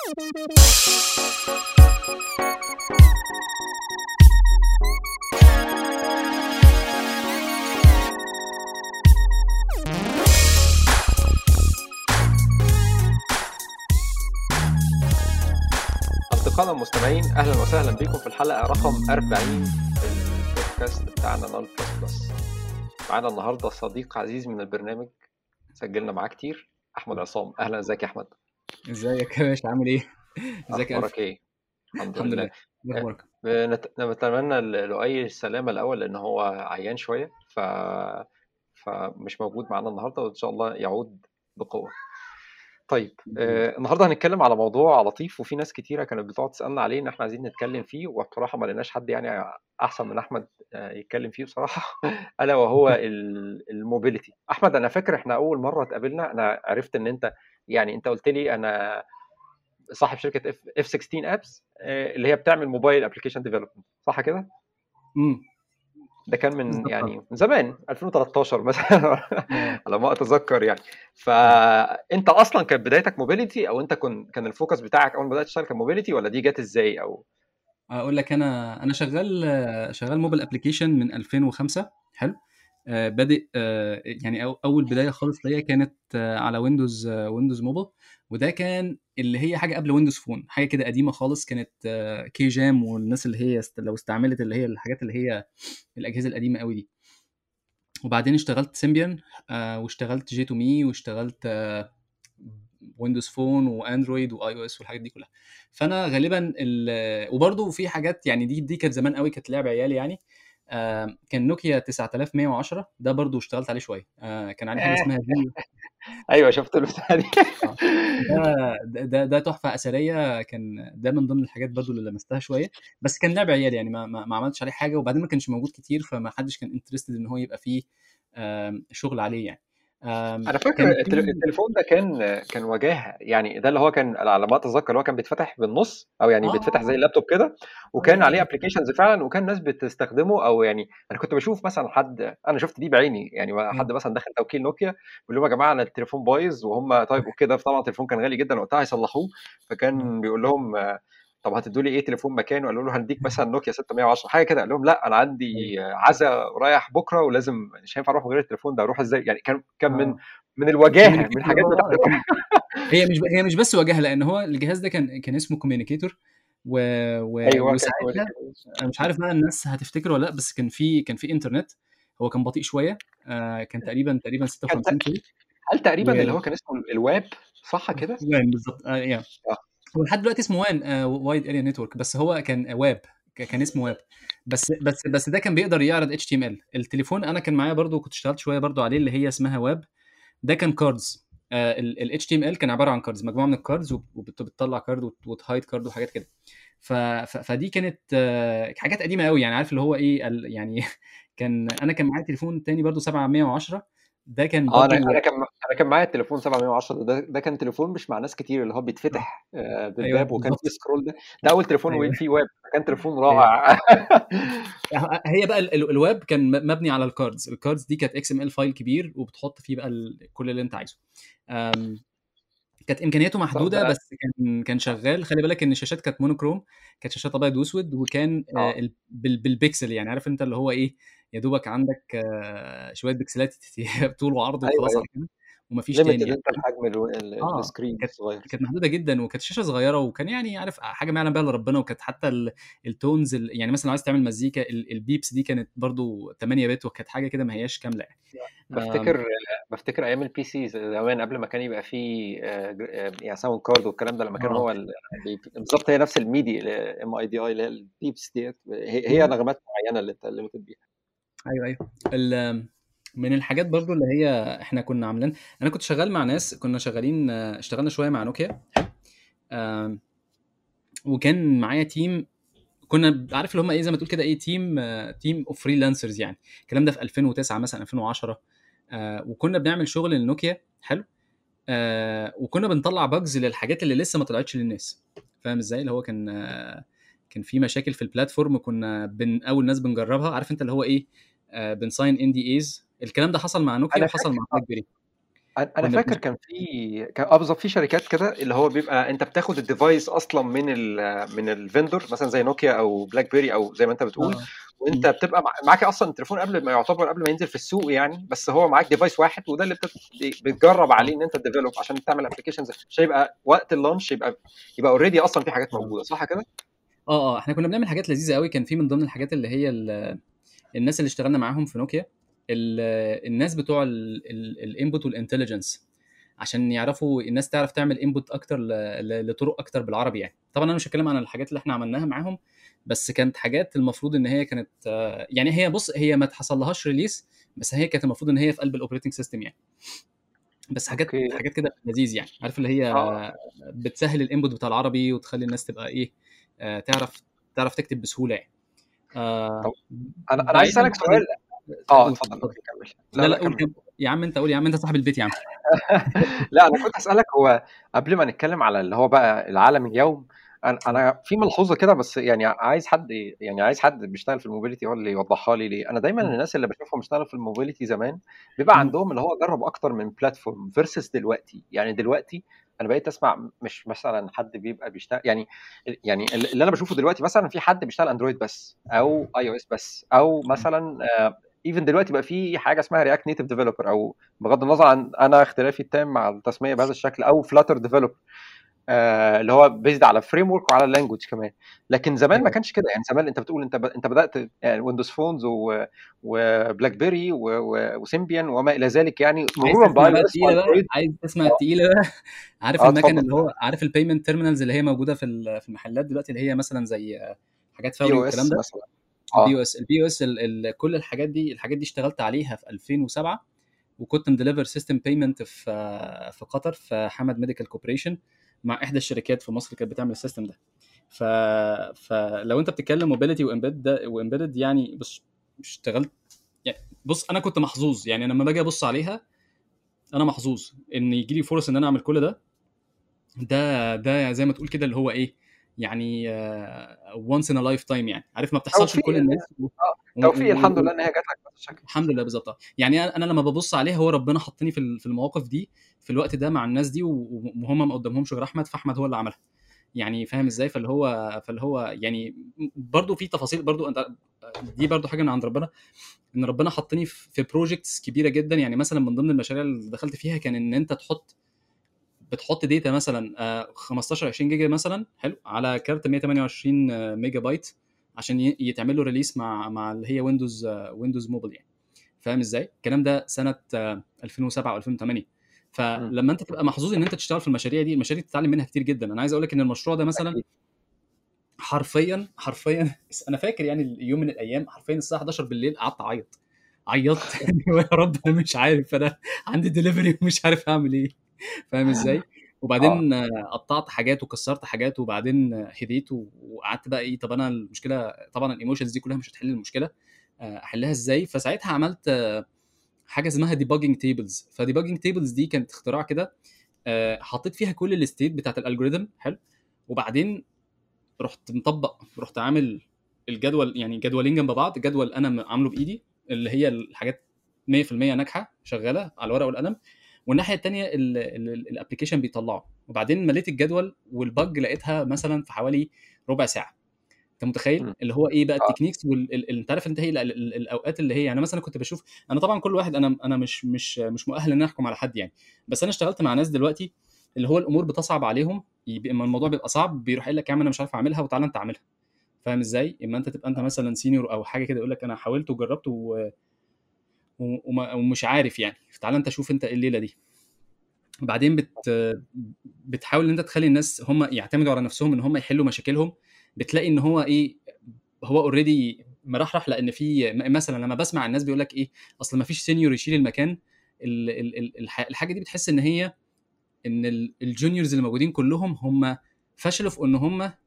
أصدقائنا المستمعين أهلا وسهلا بكم في الحلقة رقم 40 في البودكاست بتاعنا نال بلس بلس معانا النهاردة صديق عزيز من البرنامج سجلنا معاه كتير أحمد عصام أهلا ازيك يا أحمد ازيك يا باشا عامل ايه؟ ازيك يا ألف؟ أخبارك إيه؟ الحمد الحمد لله لله ايه اخبارك؟ بنت- بنتمنى لؤي السلامة الأول لأن هو عيان شوية ف... فمش موجود معانا النهاردة وإن شاء الله يعود بقوة طيب آه النهارده هنتكلم على موضوع لطيف وفي ناس كتيره كانت بتقعد تسالنا عليه ان احنا عايزين نتكلم فيه وبصراحه ما لقيناش حد يعني احسن من احمد آه يتكلم فيه بصراحه الا وهو ال- الموبيليتي احمد انا فاكر احنا اول مره اتقابلنا انا عرفت ان انت يعني انت قلت لي انا صاحب شركه اف اف 16 ابس اللي هي بتعمل موبايل ابلكيشن ديفلوبمنت صح كده امم ده كان من بالظبط يعني من زمان 2013 مثلا آه. على ما اتذكر يعني فانت اصلا كانت بدايتك موبيليتي او انت كن كان الفوكس بتاعك اول ما بدات تشتغل كان موبيليتي ولا دي جت ازاي او اقول لك انا انا شغال شغال موبايل ابلكيشن من 2005 حلو آه بادئ آه يعني أو اول بدايه خالص ليا كانت آه على ويندوز آه ويندوز موبايل وده كان اللي هي حاجه قبل ويندوز فون حاجه كده قديمه خالص كانت آه كي جام والناس اللي هي است- لو استعملت اللي هي الحاجات اللي هي الاجهزه القديمه قوي دي وبعدين اشتغلت سيمبيان آه واشتغلت جي تو مي واشتغلت آه ويندوز فون واندرويد واي او اس والحاجات دي كلها فانا غالبا ال- وبرضه في حاجات يعني دي دي كانت زمان قوي كانت لعبه عيالي يعني آه كان نوكيا 9110 ده برضه اشتغلت عليه شويه آه كان عليه حاجه اسمها فيو ايوه شفت البتاع دي آه. ده ده ده تحفه اثريه كان ده من ضمن الحاجات برضو اللي لمستها شويه بس كان لعب عيال يعني ما, ما, ما عملتش عليه حاجه وبعدين ما كانش موجود كتير فما حدش كان انترستد ان هو يبقى فيه آم، شغل عليه يعني آم، انا فاكر كان التل- في التليفون ده كان كان واجهه يعني ده اللي هو كان على ما اتذكر اللي هو كان بيتفتح بالنص او يعني بيتفتح زي اه اللابتوب كده وكان اه عليه ابلكيشنز فعلا وكان ناس بتستخدمه او يعني انا كنت بشوف مثلا حد انا شفت دي بعيني يعني حد اه مثلا دخل توكيل نوكيا بيقول لهم يا جماعه انا التليفون بايظ وهم طيب وكده طبعا التليفون كان غالي جدا وقتها هيصلحوه فكان بيقول لهم آه، طب هتدوا لي ايه تليفون مكانه قالوا له هنديك مثلا نوكيا 610 حاجه كده قال لهم لا انا عندي آه، عزا رايح بكره ولازم مش هينفع اروح من غير التليفون ده اروح ازاي يعني كان كان من اه من الوجاهه من كوميونيكيتور الحاجات اه بتاعت كان هي مش هي مش بس واجهه لان هو الجهاز ده كان كان اسمه كوميونيكيتور و... و... ايوه كان وساعتها كوميونيكيتور انا مش عارف بقى الناس هتفتكر ولا لا بس كان في كان في انترنت هو كان بطيء شويه آه كان تقريبا تقريبا كان 56 كيلو هل تقريبا اللي و هو كان اسمه الواب صح كده؟ وان بالظبط آه يا اه هو لحد دلوقتي اسمه وان آه وايد اريا نتورك بس هو كان واب ك- كان اسمه واب بس بس بس ده كان بيقدر يعرض اتش تي ام ال التليفون انا كان معايا برضو كنت اشتغلت شويه برضو عليه اللي هي اسمها واب ده كان كاردز الاتش تي ام ال كان عباره عن كاردز مجموعه من الكاردز وبتطلع كارد وتهايد كارد وحاجات كده ف... ف... فدي كانت آه، حاجات قديمه قوي يعني عارف اللي هو ايه ال... يعني كان انا كان معايا تليفون تاني برضو 710 ده كان اه انا برضو انا كان انا كان معايا التليفون 710 ده ده كان تليفون مش مع ناس كتير اللي هو آه. بيتفتح آه، ايوه بالباب وكان فيه بالظبط سكرول ده ده اول تليفون ايوه فيه ويب كان تليفون ايوه رائع هي بقى ال- ال- الويب كان م- مبني على الكاردز الكاردز دي كانت اكس ام ال فايل كبير وبتحط فيه بقى ال- كل اللي انت عايزه أم، كانت امكانياته طب محدوده ده بس كان كان شغال خلي بالك ان الشاشات كانت مونوكروم كانت شاشات ابيض واسود وكان آه، اه ال- بال- بالبكسل يعني عارف انت اللي هو ايه يا دوبك عندك آه، شويه بكسلات طول وعرض ايوه وخلاص ايوه على كده ومفيش تاني ليميتد يعني انت الحجم الو- ال- اه السكرين كانت الصغير كانت محدوده جدا وكانت شاشه صغيره وكان يعني عارف حاجه ما يعلم بها الا ربنا وكانت حتى ال- التونز ال- يعني مثلا لو عايز تعمل مزيكا ال- البيبس دي كانت برضو 8 بت وكانت حاجه كده ما هياش كامله يعني أم، بفتكر بفتكر ايام البي سي زمان قبل ما كان يبقى فيه آه، جر- آه، يعني ساوند كارد والكلام ده لما كان اه هو ال- بي- بالظبط هي نفس الميدي ام اي دي اي اللي هي البيبس ديت هي هي مم. نغمات معينه اللي انت ليميتد بيها ايوه ايوه ال- من الحاجات برضو اللي هي احنا كنا عاملين انا كنت شغال مع ناس كنا شغالين آه، اشتغلنا شويه مع نوكيا آم، وكان معايا تيم كنا عارف اللي هم ايه زي ما تقول كده ايه تيم آه، تيم اوف فريلانسرز يعني الكلام ده في 2009 مثلا 2010 آه، وكنا بنعمل شغل لنوكيا حلو آه، وكنا بنطلع باجز للحاجات اللي لسه ما طلعتش للناس فاهم ازاي اللي هو كان آه، كان في مشاكل في البلاتفورم كنا بن اول ناس بنجربها عارف انت اللي هو ايه آه، بنساين ان دي ايز الكلام ده حصل مع نوكيا انا وحصل فاكر مع بلاك بيري انا أنا كنا فاكر كان في كان اه بالظبط في شركات كده اللي هو بيبقى انت بتاخد الديفايس اصلا من ال من الفندور مثلا زي نوكيا او بلاك بيري او زي ما انت بتقول اه وانت مم. بتبقى مع- معاك اصلا التليفون قبل ما يعتبر قبل ما ينزل في السوق يعني بس هو معاك ديفايس واحد وده اللي بت- بتجرب اه عليه ان انت تديفلوب عشان تعمل ابلكيشنز عشان يبقى وقت اللانش يبقى يبقى اوريدي اصلا في حاجات اه موجوده صح كده؟ اه اه احنا كنا بنعمل حاجات لذيذه قوي كان في من ضمن الحاجات اللي هي ال- الناس اللي اشتغلنا معاهم في نوكيا ال- الناس بتوع الانبوت والانتليجنس عشان يعرفوا الناس تعرف تعمل انبوت اكتر ل- ل- لطرق اكتر بالعربي يعني طبعا انا مش هتكلم عن الحاجات اللي احنا عملناها معاهم بس كانت حاجات المفروض ان هي كانت آه، يعني هي بص هي ما اتحصلهاش ريليس بس هي كانت المفروض ان هي في قلب الاوبريتنج سيستم يعني بس حاجات اوكي حاجات كده لذيذ يعني عارف اللي هي اه بتسهل الانبوت بتاع العربي وتخلي الناس تبقى ايه آه، تعرف تعرف تكتب بسهوله يعني آه، طب انا انا عايز بعيدا اسالك بقى عن سؤال اه قول اتفضل اتفضل اوكي كمل لا لا لا لا قول كمل كم يا عم انت قول يا عم انت صاحب البيت يا عم لا انا كنت اسالك هو قبل ما نتكلم على اللي هو بقى العالم اليوم انا اه انا في ملحوظه كده بس يعني عايز حد يعني عايز حد بيشتغل في الموبيليتي هو اللي يوضحها لي ليه انا دايما مم. الناس اللي بشوفهم بيشتغلوا في الموبيليتي زمان بيبقى مم. عندهم اللي هو جرب اكتر من بلاتفورم فيرسس دلوقتي يعني دلوقتي انا بقيت اسمع مش مثلا حد بيبقى بيشتغل يعني يعني اللي انا بشوفه دلوقتي مثلا في حد بيشتغل اندرويد بس او اي او اس بس او مثلا ايفن دلوقتي بقى في حاجه اسمها رياكت نيتف ديفلوبر او بغض النظر عن انا اختلافي التام مع التسميه بهذا الشكل او فلاتر ديفلوبر آه اللي هو بيزد على فريم ورك وعلى اللانجوج كمان لكن زمان ما ايوه كانش كده يعني زمان انت بتقول انت ب... انت بدات يعني ويندوز فونز و... وبلاك بيري و... و... وسيمبيان وما الى ذلك يعني عايز مرورا تسمع باي بقى او اس التقيله بقى واندرويد عايز تسمع اه التقيله بقى عارف اه المكن اتفضل اللي هو عارف البيمنت تيرمينالز اللي هي موجوده في ال- في المحلات دلوقتي اللي هي مثلا زي آه، حاجات بي فوري او والكلام اس ده مثلا البي او اه اس البي او اس كل الحاجات دي الحاجات دي اشتغلت عليها في 2007 وكنت مديليفر سيستم بيمنت في آه، في قطر في حمد ميديكال كوبريشن مع احدى الشركات في مصر كانت بتعمل السيستم ده ف... فلو انت بتتكلم موبيليتي وامبيد ده وامبيدد يعني بص اشتغلت يعني بص انا كنت محظوظ يعني لما باجي ابص عليها انا محظوظ ان يجي لي فرص ان انا اعمل كل ده ده ده زي ما تقول كده اللي هو ايه يعني وانس ان لايف تايم يعني عارف ما بتحصلش توفيق لكل الناس و... اه توفيق و... الحمد و... لله ان هي جات لك بهذا الشكل الحمد لله بالظبط آه. يعني انا لما ببص عليها هو ربنا حطني في ال- في المواقف دي في الوقت ده مع الناس دي و- وهم ما قدامهمش غير احمد فاحمد هو اللي عملها يعني فاهم ازاي فاللي هو فاللي هو يعني برضو في تفاصيل برضو انت دي برضو حاجه من عند ربنا ان ربنا حطني في في بروجكتس كبيره جدا يعني مثلا من ضمن المشاريع اللي دخلت فيها كان ان انت تحط بتحط داتا مثلا آه، 15 20 جيجا مثلا حلو على كارت 128 آه، ميجا بايت عشان ي- يتعمل له ريليس مع مع اللي هي ويندوز ويندوز موبايل يعني فاهم ازاي الكلام ده سنه آه، 2007 و2008 مم. فلما انت تبقى محظوظ ان انت تشتغل في المشاريع دي المشاريع دي تتعلم منها كتير جدا انا عايز اقول لك ان المشروع ده مثلا اكيد حرفيا حرفيا انا فاكر يعني يوم من الايام حرفيا الساعه 11 بالليل قعدت اعيط عيطت يا رب انا مش عارف انا عندي دليفري ومش عارف اعمل ايه فاهم ازاي اه وبعدين آه، قطعت حاجات وكسرت حاجات وبعدين آه، هديت و- وقعدت بقى ايه طب انا المشكله طبعا الايموشنز دي كلها مش هتحل المشكله آه، احلها ازاي فساعتها عملت آه، حاجه اسمها ديباجنج تيبلز فديباجنج تيبلز دي كانت اختراع كده آه، حطيت فيها كل الستيت بتاعت الالجوريثم حلو وبعدين رحت مطبق رحت عامل الجدول يعني جدولين جنب بعض جدول انا م- عامله بايدي اللي هي الحاجات 100% ناجحه شغاله على الورقه والقلم والناحيه الثانيه الابلكيشن بيطلعه وبعدين مليت الجدول والبج لقيتها مثلا في حوالي ربع ساعه انت متخيل مم. اللي هو ايه بقى اه التكنيكس وانت عارف انت هي ال- ال- الاوقات اللي هي يعني مثلا كنت بشوف انا طبعا كل واحد انا انا مش مش مش مؤهل ان أنا احكم على حد يعني بس انا اشتغلت مع ناس دلوقتي اللي هو الامور بتصعب عليهم يبقى اما الموضوع بيبقى صعب بيروح قايل لك يا عم انا مش عارف اعملها وتعالى انت اعملها فاهم ازاي اما انت تبقى انت مثلا سينيور او حاجه كده يقول لك انا حاولت وجربت و... و... وما... ومش عارف يعني تعالى انت شوف انت ايه الليله دي بعدين بت بتحاول ان انت تخلي الناس هم يعتمدوا على نفسهم ان هم يحلوا مشاكلهم بتلاقي ان هو ايه هو اوريدي مرحرح لان في م- مثلا لما بسمع الناس بيقول لك ايه اصل ما فيش سينيور يشيل المكان ال- ال- ال- الح- الحاجه دي بتحس ان هي ان ال- الجونيورز اللي موجودين كلهم هم فشلوا في ان هم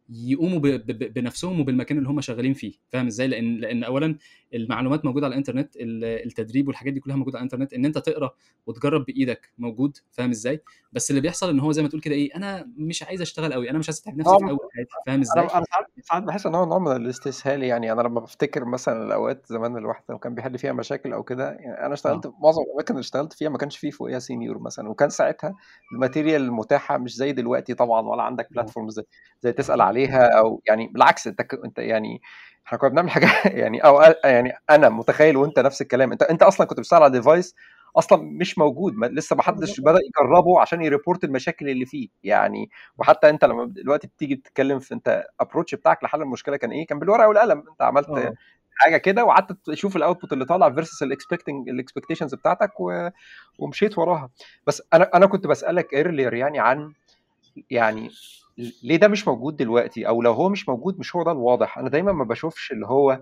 يقوموا ب... ب... بنفسهم وبالمكان اللي هم شغالين فيه فاهم ازاي لان لان اولا المعلومات موجوده على الانترنت التدريب والحاجات دي كلها موجوده على الانترنت ان انت تقرا وتجرب بايدك موجود فاهم ازاي بس اللي بيحصل ان هو زي ما تقول كده ايه انا مش عايز اشتغل قوي انا مش عايز اتعب نفسي في اول حياتي فاهم ازاي انا انا ساعات ساعات بحس ان هو نوع من الاستسهال يعني انا لما بفتكر مثلا الاوقات زمان الواحد لو كان بيحل فيها مشاكل او كده يعني انا اشتغلت اه معظم الاماكن اللي اشتغلت فيها ما كانش فيه فوقيها سينيور مثلا وكان ساعتها الماتيريال المتاحه مش زي دلوقتي طبعا ولا عندك اه بلاتفورم زي, زي تسال عليها او يعني بالعكس انت ك- انت يعني احنا كنا بنعمل حاجه يعني او يعني انا متخيل وانت نفس الكلام انت انت اصلا كنت بتشتغل على ديفايس اصلا مش موجود ما لسه ما اه حدش بالظبط بدا يجربه عشان يريبورت المشاكل اللي فيه يعني وحتى انت لما دلوقتي بتيجي تتكلم في انت ابروتش بتاعك لحل المشكله كان ايه كان بالورقه والقلم انت عملت اه حاجه كده وقعدت تشوف الاوتبوت اللي طالع فيرسس الاكسبكتنج الاكسبكتيشنز بتاعتك و... ومشيت وراها بس انا انا كنت بسالك ايرلير يعني عن يعني ليه ده مش موجود دلوقتي او لو هو مش موجود مش هو ده الواضح انا دايما ما بشوفش اللي هو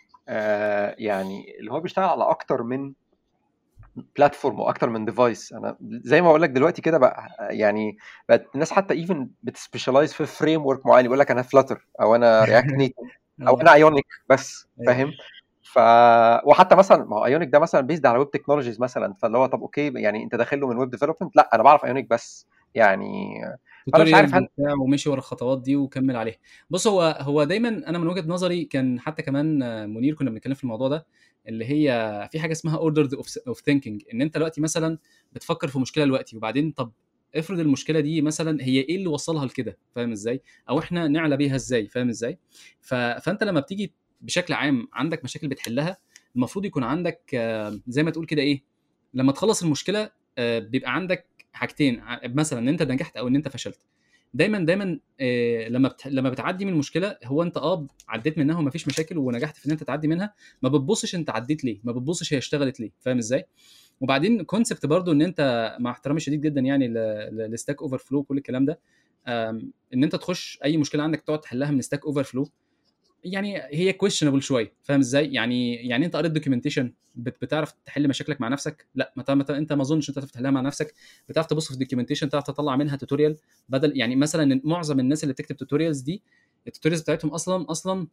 آه يعني اللي هو بيشتغل على اكتر من بلاتفورم واكتر من ديفايس انا زي ما بقول لك دلوقتي كده بقى يعني بقت الناس حتى ايفن بتسبيشالايز في فريم ورك معين يقول لك انا فلاتر او انا رياكت نيتف او اه انا ايونيك بس ايوه فاهم ف وحتى مثلا ما هو ايونيك ده مثلا بيزد على ويب تكنولوجيز مثلا فاللي هو طب اوكي يعني انت داخل له من ويب ديفلوبمنت لا انا بعرف ايونيك بس يعني فانا مش عارف توتوريالز هل وبتاع ومشي ورا الخطوات دي وكمل عليها بص هو هو دايما انا من وجهه نظري كان حتى كمان آه، منير كنا بنتكلم في الموضوع ده اللي هي في حاجه اسمها اوردر اوف ثينكينج ان انت دلوقتي مثلا بتفكر في مشكله دلوقتي وبعدين طب افرض المشكله دي مثلا هي ايه اللي وصلها لكده فاهم ازاي او احنا نعلى بيها ازاي فاهم ازاي ف... فانت لما بتيجي بشكل عام عندك مشاكل بتحلها المفروض يكون عندك آه، زي ما تقول كده ايه لما تخلص المشكله آه، بيبقى عندك حاجتين ع- مثلا ان انت نجحت او ان انت فشلت دايما دايما آه، لما بت... لما بتعدي من مشكله هو انت اه عديت منها ومفيش مشاكل ونجحت في ان انت تعدي منها ما بتبصش انت عديت ليه ما بتبصش هي اشتغلت ليه فاهم ازاي وبعدين كونسبت برضو ان انت مع احترامي الشديد جدا يعني لستاك اوفر فلو كل الكلام ده آم، ان انت تخش اي مشكله عندك تقعد تحلها من ستاك اوفر فلو يعني هي كويشنبل شويه فاهم ازاي يعني يعني انت قريت دوكيومنتيشن بتعرف تحل مشاكلك مع نفسك لا ما انت انت ما اظنش انت تعرف تحلها مع نفسك بتعرف تبص في الدوكيومنتيشن تعرف تطلع منها توتوريال بدل يعني مثلا معظم الناس اللي بتكتب توتوريالز دي التوتوريالز بتاعتهم اصلا اصلا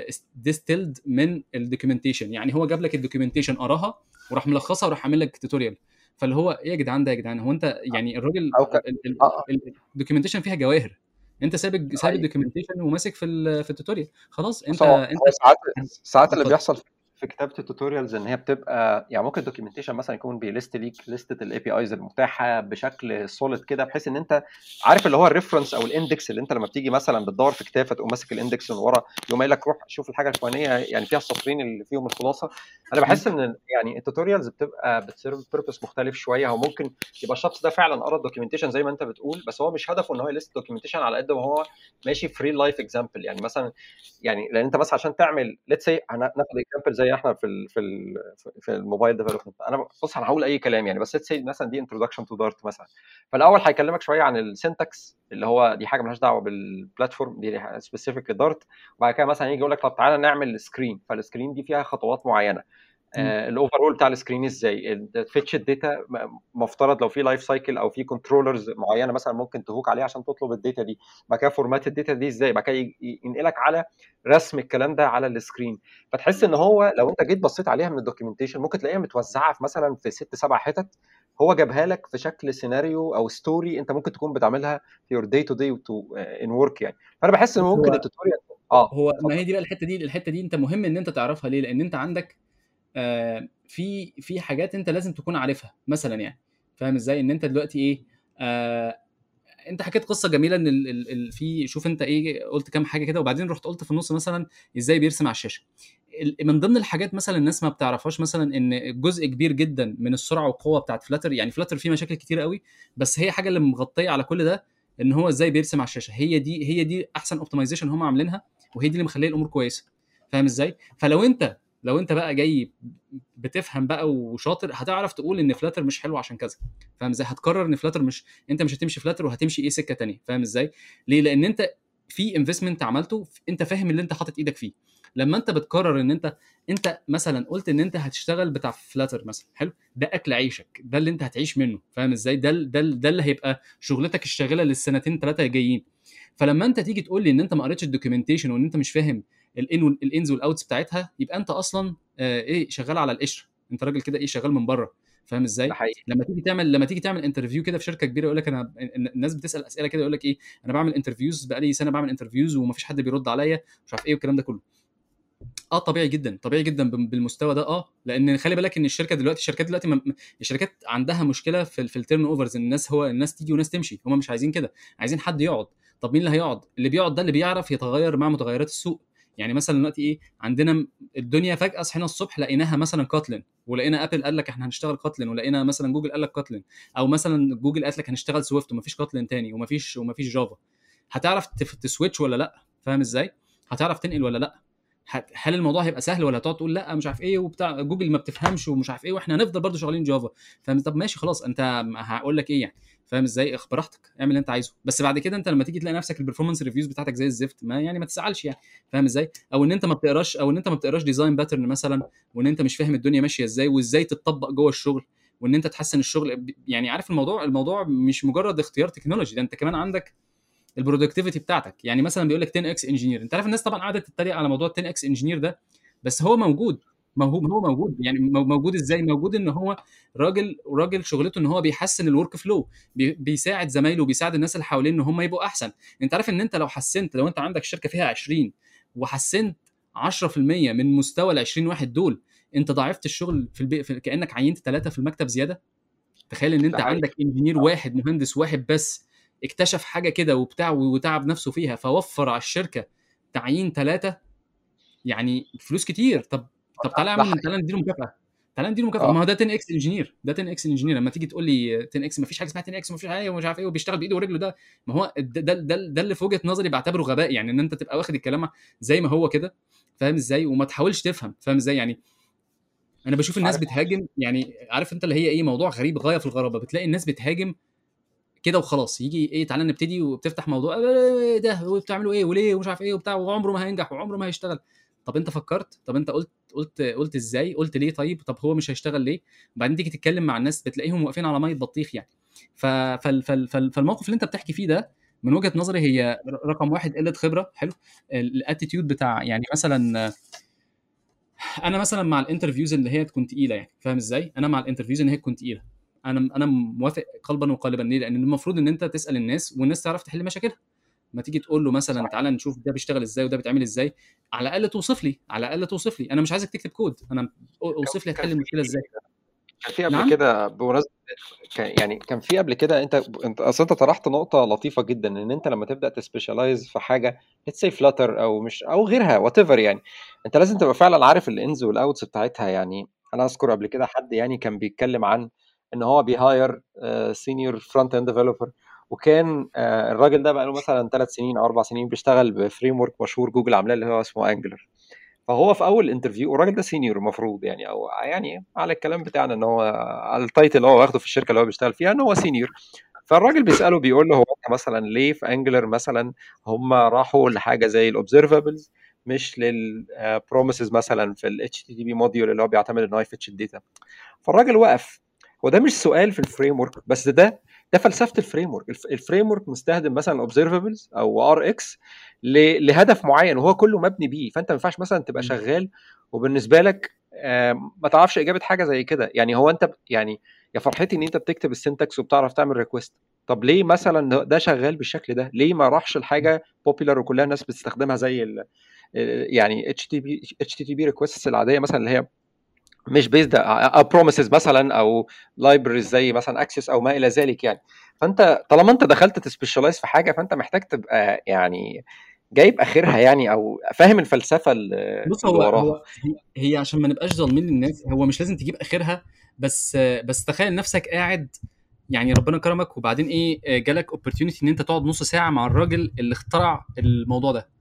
ديستيلد من الدوكيومنتيشن يعني هو جاب لك الدوكيومنتيشن قراها وراح ملخصها وراح عامل لك توتوريال فاللي هو ايه يا جدعان ده يا جدعان هو انت يعني الراجل او ك... آه. الدوكيومنتيشن فيها جواهر انت سايب سايب أيوة. الدوكيومنتيشن وماسك في ال- في التوتوريال خلاص انت بص هو انت هو ساعات ساعات اللي اتفضل. بيحصل في كتابه التوتوريالز ان هي بتبقى يعني ممكن الدوكيومنتيشن مثلا يكون بيليست ليك لستة الاي بي ايز المتاحه بشكل سوليد كده بحيث ان انت عارف اللي هو الريفرنس او الاندكس اللي انت لما بتيجي مثلا بتدور في كتاب فتقوم ماسك الاندكس من ورا يقوم قايل لك روح شوف الحاجه الفلانيه يعني فيها السطرين اللي فيهم الخلاصه انا بحس ان يعني التوتوريالز بتبقى بتسيرف بيربس مختلف شويه هو ممكن يبقى الشخص ده فعلا قرا الدوكيومنتيشن زي ما انت بتقول بس هو مش هدفه ان هو يلست دوكيومنتيشن على قد ما هو ماشي فري لايف اكزامبل يعني مثلا يعني لان انت مثلا عشان تعمل ليتس سي ناخد اكزامبل زي احنا في ال في ال في الموبايل ديفلوبمنت انا بص انا هقول اي كلام يعني بس ليتس سي مثلا دي انتروداكشن تو دارت مثلا فالاول هيكلمك شويه عن السنتكس اللي هو دي حاجه مالهاش دعوه بالبلاتفورم دي سبيسيفيك لدارت وبعد كده مثلا يجي يقول لك طب تعالى نعمل سكرين فالسكرين دي فيها خطوات معينه الاوفرول بتاع السكرين ازاي تفتش الداتا مفترض لو في لايف سايكل او في كنترولرز معينه مثلا ممكن تهوك عليها عشان تطلب الداتا دي بعد كده فورمات الداتا دي ازاي بعد كده ينقلك على رسم الكلام ده على السكرين فتحس ان هو لو انت جيت بصيت عليها من الدوكيومنتيشن ممكن تلاقيها متوزعه في مثلا في ست سبع حتت هو جابها لك في شكل سيناريو او ستوري انت ممكن تكون بتعملها في يور داي تو داي ان ورك يعني فانا بحس ان ممكن التوتوريال اه هو ما هي دي بقى الحته دي الحته دي انت مهم ان انت تعرفها ليه لان انت عندك آه في في حاجات انت لازم تكون عارفها مثلا يعني فاهم ازاي ان انت دلوقتي ايه آه انت حكيت قصه جميله ان ال ال ال في شوف انت ايه قلت كام حاجه كده وبعدين رحت قلت في النص مثلا ازاي بيرسم على الشاشه من ضمن الحاجات مثلا الناس ما بتعرفهاش مثلا ان جزء كبير جدا من السرعه والقوه بتاعت فلاتر يعني فلاتر فيه مشاكل كتير قوي بس هي حاجه اللي مغطيه على كل ده ان هو ازاي بيرسم على الشاشه هي دي هي دي احسن اوبتمايزيشن هم عاملينها وهي دي اللي مخليه الامور كويسه فاهم ازاي فلو انت لو انت بقى جاي بتفهم بقى وشاطر هتعرف تقول ان فلاتر مش حلو عشان كذا فاهم ازاي هتقرر ان فلاتر مش انت مش هتمشي فلاتر وهتمشي ايه سكه تانية فاهم ازاي ليه لان انت في انفستمنت عملته انت فاهم اللي انت حاطط ايدك فيه لما انت بتقرر ان انت انت مثلا قلت ان انت هتشتغل بتاع فلاتر مثلا حلو ده اكل عيشك ده اللي انت هتعيش منه فاهم ازاي ده ده ده اللي هيبقى شغلتك الشاغله للسنتين ثلاثه جايين فلما انت تيجي تقول لي ان انت ما قريتش الدوكيومنتيشن وان انت مش فاهم الان الانز والاوتس بتاعتها يبقى انت اصلا آه ايه شغال على القشر انت راجل كده ايه شغال من بره فاهم ازاي؟ ده حقيقي لما تيجي تعمل لما تيجي تعمل انترفيو كده في شركه كبيره يقول لك انا الناس بتسال اسئله كده يقول لك ايه انا بعمل انترفيوز بقالي سنه بعمل انترفيوز ومفيش حد بيرد عليا مش عارف ايه والكلام ده كله اه طبيعي جدا طبيعي جدا بال- بالمستوى ده اه لان خلي بالك ان الشركه دلوقتي الشركات دلوقتي م- الشركات عندها مشكله في ال- في التيرن اوفرز الناس هو الناس تيجي وناس تمشي هم مش عايزين كده عايزين حد يقعد طب مين اللي هيقعد اللي بيقعد ده اللي بيعرف يتغير مع متغيرات السوق يعني مثلا دلوقتي ايه عندنا م- الدنيا فجاه صحينا الصبح لقيناها مثلا كاتلين ولقينا ابل قال لك احنا هنشتغل كاتلين ولقينا مثلا جوجل قال لك كاتلين او مثلا جوجل قالت لك هنشتغل سويفت ومفيش كاتلين تاني ومفيش ومفيش جافا هتعرف تف- تسويتش ولا لا فاهم ازاي هتعرف تنقل ولا لا هت- هل الموضوع هيبقى سهل ولا هتقعد تقول لا مش عارف ايه وبتاع جوجل ما بتفهمش ومش عارف ايه واحنا هنفضل برضه شغالين جافا فاهم طب ماشي خلاص انت هقول لك ايه يعني فاهم ازاي اخ براحتك اعمل اللي انت عايزه بس بعد كده انت لما تيجي تلاقي نفسك البرفورمانس ريفيوز بتاعتك زي الزفت ما يعني ما تزعلش يعني فاهم ازاي او ان انت ما بتقراش او ان انت ما بتقراش ديزاين باترن مثلا وان انت مش فاهم الدنيا ماشيه ازاي وازاي تتطبق جوه الشغل وان انت تحسن الشغل ب- يعني عارف الموضوع الموضوع مش مجرد اختيار تكنولوجي ده انت كمان عندك البرودكتيفيتي بتاعتك يعني مثلا بيقول لك 10 اكس انجينير انت عارف الناس طبعا قعدت تتريق على موضوع 10 اكس انجينير ده بس هو موجود موهوب هو موجود يعني مو- موجود ازاي موجود ان هو راجل راجل شغلته ان هو بيحسن الورك فلو بي بيساعد زمايله بيساعد الناس اللي حواليه ان هم يبقوا احسن انت عارف ان انت لو حسنت لو انت عندك شركه فيها 20 وحسنت 10% من مستوى ال 20 واحد دول انت ضاعفت الشغل في, البي... في كانك عينت ثلاثه في المكتب زياده تخيل ان انت ده حقيقي. عندك انجينير واحد مهندس واحد بس اكتشف حاجه كده وبتاع وتعب نفسه فيها فوفر على الشركه تعيين ثلاثه يعني فلوس كتير طب طب تعالى ده اعمل حقيقي. تعالى نديله مكافاه تعالى نديله مكافاه آه. ما هو ده 10 اكس انجينير ده 10 اكس انجينير لما تيجي تقول لي 10 اكس ما فيش حاجه اسمها 10 اكس وما فيش حاجه ومش عارف ايه وبيشتغل بايده ورجله ده ما هو ده ده, ده, ده اللي في وجهه نظري بعتبره غباء يعني ان انت تبقى واخد الكلام زي ما هو كده فاهم ازاي وما تحاولش تفهم فاهم ازاي يعني انا بشوف الناس عارف. بتهاجم يعني عارف انت اللي هي ايه موضوع غريب غايه في الغرابه بتلاقي الناس بتهاجم كده وخلاص يجي ايه تعالى نبتدي وبتفتح موضوع إيه ده وبتعملوا ايه وليه ومش عارف ايه وبتاع وعمره ما هينجح وعمره ما هيشتغل طب انت فكرت طب انت قلت قلت قلت ازاي قلت ليه طيب طب هو مش هيشتغل ليه وبعدين تيجي تتكلم مع الناس بتلاقيهم واقفين على ميه بطيخ يعني ف... فال... فال... فال... فالموقف اللي انت بتحكي فيه ده من وجهه نظري هي ر- رقم واحد قله خبره حلو الاتيتيود بتاع يعني مثلا آه، انا مثلا مع الانترفيوز اللي هي تكون تقيله يعني فاهم ازاي انا مع الانترفيوز ان هي تكون تقيله انا انا موافق قلبا وقالبا ليه لان المفروض ان انت تسال الناس والناس تعرف تحل مشاكلها ما تيجي تقول له مثلا تعالى نشوف ده بيشتغل ازاي وده بيتعمل ازاي على الاقل توصف لي على الاقل توصف لي انا مش عايزك تكتب كود انا اوصف لي هتحل المشكله ازاي كان في قبل نعم؟ كده بمناسبه كان يعني كان في قبل كده انت انت اصل انت طرحت نقطه لطيفه جدا ان انت لما تبدا تسبيشالايز في حاجه ليتس سي فلاتر او مش او غيرها وات ايفر يعني انت لازم تبقى فعلا عارف الانز والاوتس بتاعتها يعني انا اذكر قبل كده حد يعني كان بيتكلم عن ان هو بيهاير سينيور فرونت اند ديفلوبر وكان آه، الراجل ده بقى له مثلا ثلاث سنين او اربع سنين بيشتغل بفريم ورك مشهور جوجل عاملاه اللي هو اسمه انجلر فهو في اول انترفيو والراجل ده سينيور المفروض يعني او يعني على الكلام بتاعنا ان هو على التايتل اللي هو واخده في الشركه اللي هو بيشتغل فيها ان هو سينيور فالراجل بيساله بيقول له هو انت مثلا ليه في انجلر مثلا هم راحوا لحاجه زي الاوبزرفابلز مش للبروميسز مثلا في الاتش تي تي بي موديول اللي هو بيعتمد ان هو يفتش الداتا فالراجل وقف وده مش سؤال في الفريم ورك بس ده ده فلسفه الفريم ورك الفريم ورك مستخدم مثلا اوبزرفابلز او ار اكس لهدف معين وهو كله مبني بيه فانت ما ينفعش مثلا تبقى م. شغال وبالنسبه لك آم، ما تعرفش اجابه حاجه زي كده يعني هو انت ب- يعني يا فرحتي ان انت بتكتب السنتكس وبتعرف تعمل ريكوست طب ليه مثلا ده- ده شغال بالشكل ده ليه ما راحش لحاجه بوبيلر وكلها الناس بتستخدمها زي ال يعني اتش تي بي اتش تي بي ريكويست العاديه مثلا اللي هي مش بيزد او بروميسز مثلا او لايبرز زي مثلا اكسس او ما الى ذلك يعني فانت طالما انت دخلت تسبيشالايز في حاجه فانت محتاج تبقى يعني جايب اخرها يعني او فاهم الفلسفه اللي بص اللي هو وراها هو هي- هي عشان ما نبقاش ظالمين للناس هو مش لازم تجيب اخرها بس بس تخيل نفسك قاعد يعني ربنا كرمك وبعدين ايه جالك اوبورتيونيتي ان انت تقعد نص ساعه مع الراجل اللي اخترع الموضوع ده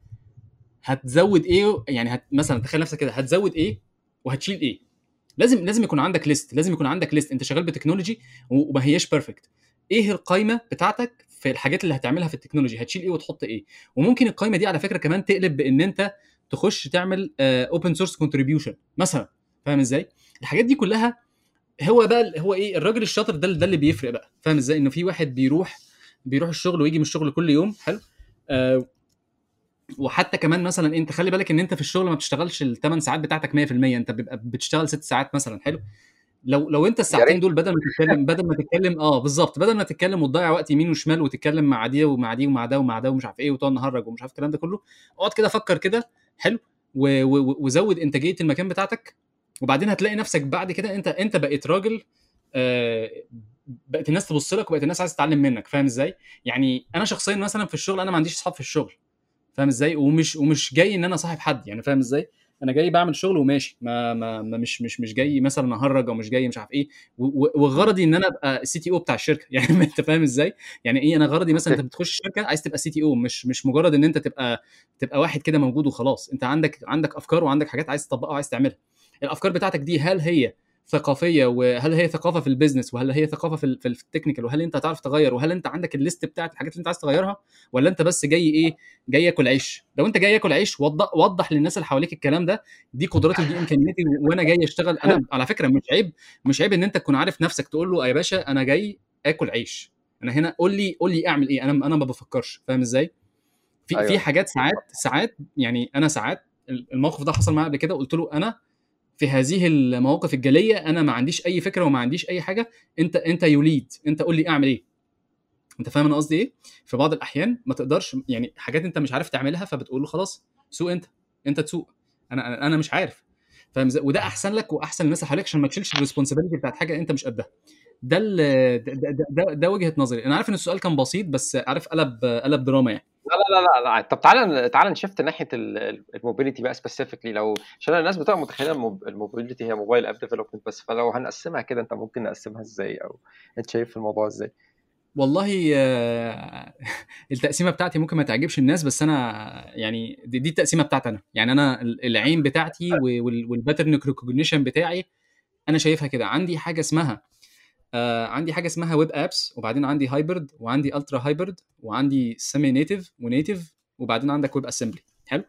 هتزود ايه يعني هت مثلا تخيل نفسك كده هتزود ايه وهتشيل ايه لازم لازم يكون عندك ليست لازم يكون عندك ليست انت شغال بتكنولوجي وما هياش بيرفكت ايه القائمه بتاعتك في الحاجات اللي هتعملها في التكنولوجي هتشيل ايه وتحط ايه وممكن القائمه دي على فكره كمان تقلب بان انت تخش تعمل اوبن سورس كونتريبيوشن مثلا فاهم ازاي الحاجات دي كلها هو بقى هو ايه الراجل الشاطر ده ده اللي بيفرق بقى فاهم ازاي انه في واحد بيروح بيروح الشغل ويجي من الشغل كل يوم حلو آه وحتى كمان مثلا انت خلي بالك ان انت في الشغل ما بتشتغلش الثمان ساعات بتاعتك 100% انت بيبقى بتشتغل ست ساعات مثلا حلو لو لو انت الساعتين دول بدل ما تتكلم بدل ما تتكلم اه بالظبط بدل ما تتكلم وتضيع وقت يمين وشمال وتتكلم مع دي ومع دي ومع ده ومع ده ومش عارف ايه وتقعد نهرج ومش عارف الكلام ده كله اقعد كده فكر كده حلو وزود انتاجيه المكان بتاعتك وبعدين هتلاقي نفسك بعد كده انت انت بقيت راجل آه بقت الناس تبص لك وبقت الناس عايزه تتعلم منك فاهم ازاي يعني انا شخصيا مثلا في الشغل انا ما عنديش اصحاب في الشغل فاهم ازاي ومش ومش جاي ان انا صاحب حد يعني فاهم ازاي انا جاي بعمل شغل وماشي ما, ما, ما مش مش مش جاي مثلا اهرج او مش جاي مش عارف ايه وغرضي ان انا ابقى السي تي او بتاع الشركه يعني انت فاهم ازاي يعني ايه انا غرضي مثلا انت بتخش الشركه عايز تبقى سي تي او مش مش مجرد ان انت تبقى تبقى واحد كده موجود وخلاص انت عندك عندك افكار وعندك حاجات عايز تطبقها وعايز تعملها الافكار بتاعتك دي هل هي ثقافيه وهل هي ثقافه في البيزنس وهل هي ثقافه في, في التكنيكال وهل انت هتعرف تغير وهل انت عندك الليست بتاعت الحاجات اللي انت عايز تغيرها ولا انت بس جاي ايه جاي ياكل عيش لو انت جاي ياكل عيش وضح, وضح للناس اللي حواليك الكلام ده دي قدراتي ودي امكانياتي وانا جاي اشتغل انا على فكره مش عيب مش عيب ان انت تكون عارف نفسك تقول له يا باشا انا جاي اكل عيش انا هنا قول لي قول لي اعمل ايه انا انا ما بفكرش فاهم ازاي في أيوة. في حاجات ساعات ساعات يعني انا ساعات الموقف ده حصل معايا قبل كده قلت له انا في هذه المواقف الجاليه انا ما عنديش اي فكره وما عنديش اي حاجه انت انت يوليد انت قول لي اعمل ايه انت فاهم انا قصدي ايه في بعض الاحيان ما تقدرش يعني حاجات انت مش عارف تعملها فبتقول له خلاص سوق انت انت تسوق انا انا مش عارف فاهم وده احسن لك واحسن للناس اللي حواليك عشان ما تشيلش الريسبونسابيلتي بتاعت حاجه انت مش قدها ده ده, ده, ده, ده وجهه نظري انا عارف ان السؤال كان بسيط بس عارف قلب قلب دراما يعني لا لا لا لا طب تعالى تعالى نشفت ناحيه الموبيليتي بقى سبيسيفيكلي لو عشان الناس بتبقى متخيله الموبيليتي هي موبايل اب ديفلوبمنت بس فلو هنقسمها كده انت ممكن نقسمها ازاي او انت شايف الموضوع ازاي؟ والله آه، التقسيمه بتاعتي ممكن ما تعجبش الناس بس انا يعني دي, دي التقسيمه بتاعتي انا يعني انا العين بتاعتي والباترن ريكوجنيشن بتاعي انا شايفها كده عندي حاجه اسمها آه عندي حاجه اسمها ويب ابس وبعدين عندي هايبرد وعندي الترا هايبرد وعندي سيمي نيتيف ونيتيف وبعدين عندك ويب اسمبلي حلو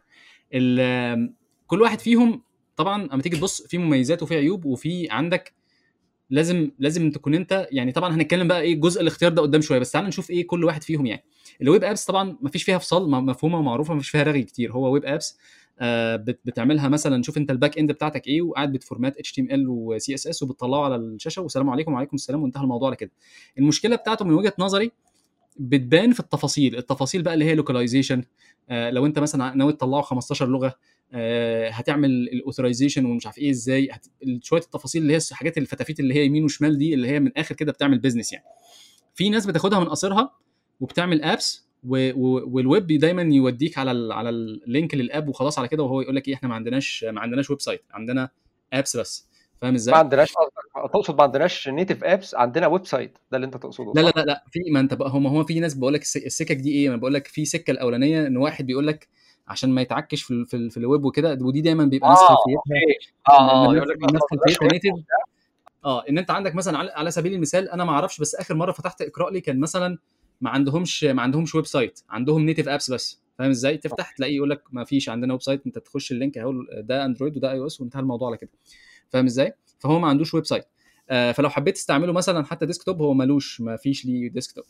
كل واحد فيهم طبعا اما تيجي تبص في مميزات وفي عيوب وفي عندك لازم لازم تكون انت يعني طبعا هنتكلم بقى ايه جزء الاختيار ده قدام شويه بس تعال نشوف ايه كل واحد فيهم يعني الويب ابس طبعا ما فيش فيها فصال مفهومه ومعروفه ما فيش فيها رغي كتير هو ويب ابس آه بتعملها مثلا شوف انت الباك اند بتاعتك ايه وقاعد بتفورمات اتش تي ام ال وسي اس اس وبتطلعه على الشاشه والسلام عليكم وعليكم السلام وانتهى الموضوع على كده المشكله بتاعته من وجهه نظري بتبان في التفاصيل التفاصيل بقى اللي هي لوكاليزيشن آه لو انت مثلا ناوي تطلعه 15 لغه آه هتعمل الاوثرايزيشن ومش عارف ايه ازاي شويه التفاصيل اللي هي الحاجات الفتافيت اللي هي يمين وشمال دي اللي هي من الاخر كده بتعمل بيزنس يعني في ناس بتاخدها من قصرها وبتعمل ابس والويب دايما يوديك على على اللينك للاب وخلاص على كده وهو يقول لك ايه احنا ما عندناش ما عندناش ويب سايت عندنا ابس بس فاهم ازاي؟ ما عندناش تقصد ما عندناش نيتف ابس عندنا ويب سايت ده اللي انت تقصده لا لا لا لا في ما انت بقى هو ما هو في ناس بقول لك السكك دي ايه؟ انا بقول لك في سكه الاولانيه ان واحد بيقول لك عشان ما يتعكش في, في, في الويب وكده ودي دايما بيبقى ناس خلفيتها اه اه يقول لك ناس خلفيتها نيتف اه ان انت عندك مثلا على سبيل المثال انا ما اعرفش بس اخر مره فتحت اقرا لي كان مثلا ما عندهمش ما عندهمش ويب سايت عندهم نيتف ابس بس فاهم ازاي تفتح تلاقيه يقول لك ما فيش عندنا ويب سايت انت تخش اللينك اهو ده اندرويد وده اي او اس وانتهى الموضوع على كده فاهم ازاي فهو ما عندوش ويب سايت آه فلو حبيت تستعمله مثلا حتى ديسكتوب هو ملوش ما فيش ليه ديسكتوب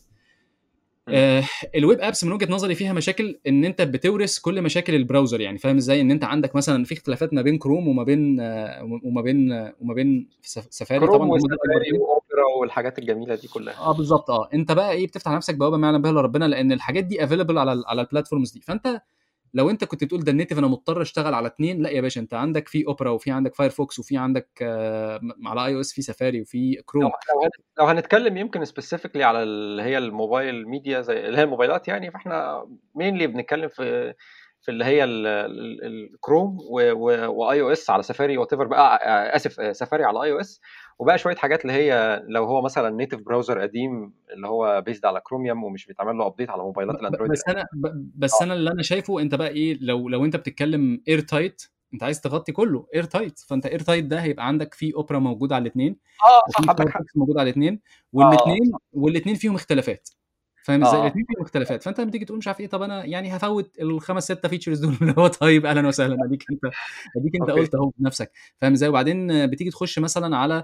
آه الويب ابس من وجهه نظري فيها مشاكل ان انت بتورث كل مشاكل البراوزر يعني فاهم ازاي ان انت عندك مثلا في اختلافات ما بين كروم وما بين آه وما بين آه وما بين سفاري طبعا وسفاري واوبرا والحاجات الجميله دي كلها اه بالظبط اه انت بقى ايه بتفتح نفسك بوابه ما يعلم بها الا ربنا لان الحاجات دي افيلبل على على البلاتفورمز دي فانت لو انت كنت بتقول ده النيتف انا مضطر اشتغل على اثنين لا يا باشا انت عندك في اوبرا وفي عندك فايرفوكس وفي عندك آه على اي او اس في سفاري وفي كروم لو, لو هنتكلم يمكن سبيسيفيكلي على اللي هي الموبايل ميديا زي اللي هي الموبايلات يعني فاحنا مينلي بنتكلم في في اللي هي الكروم واي او اس على سفاري وات بقى اسف سفاري على اي او اس وبقى شويه حاجات اللي هي لو هو مثلا نيتف براوزر قديم اللي هو بيزد على كروميوم ومش بيتعمل له ابديت على موبايلات الاندرويد بس انا بس انا اللي انا شايفه انت بقى ايه لو لو انت بتتكلم اير تايت انت عايز تغطي كله اير تايت فانت اير تايت ده هيبقى عندك فيه اوبرا موجود على الاثنين اه صح عندك حق موجود على الاثنين والاثنين والاثنين فيهم اختلافات فاهم ازاي؟ الاثنين فيهم اختلافات فانت لما تيجي تقول مش عارف ايه طب انا يعني هفوت الخمس ستة فيتشرز دول اللي هو طيب اهلا وسهلا اديك انت اديك انت قلت اهو بنفسك فاهم ازاي؟ وبعدين بتيجي تخش مثلا على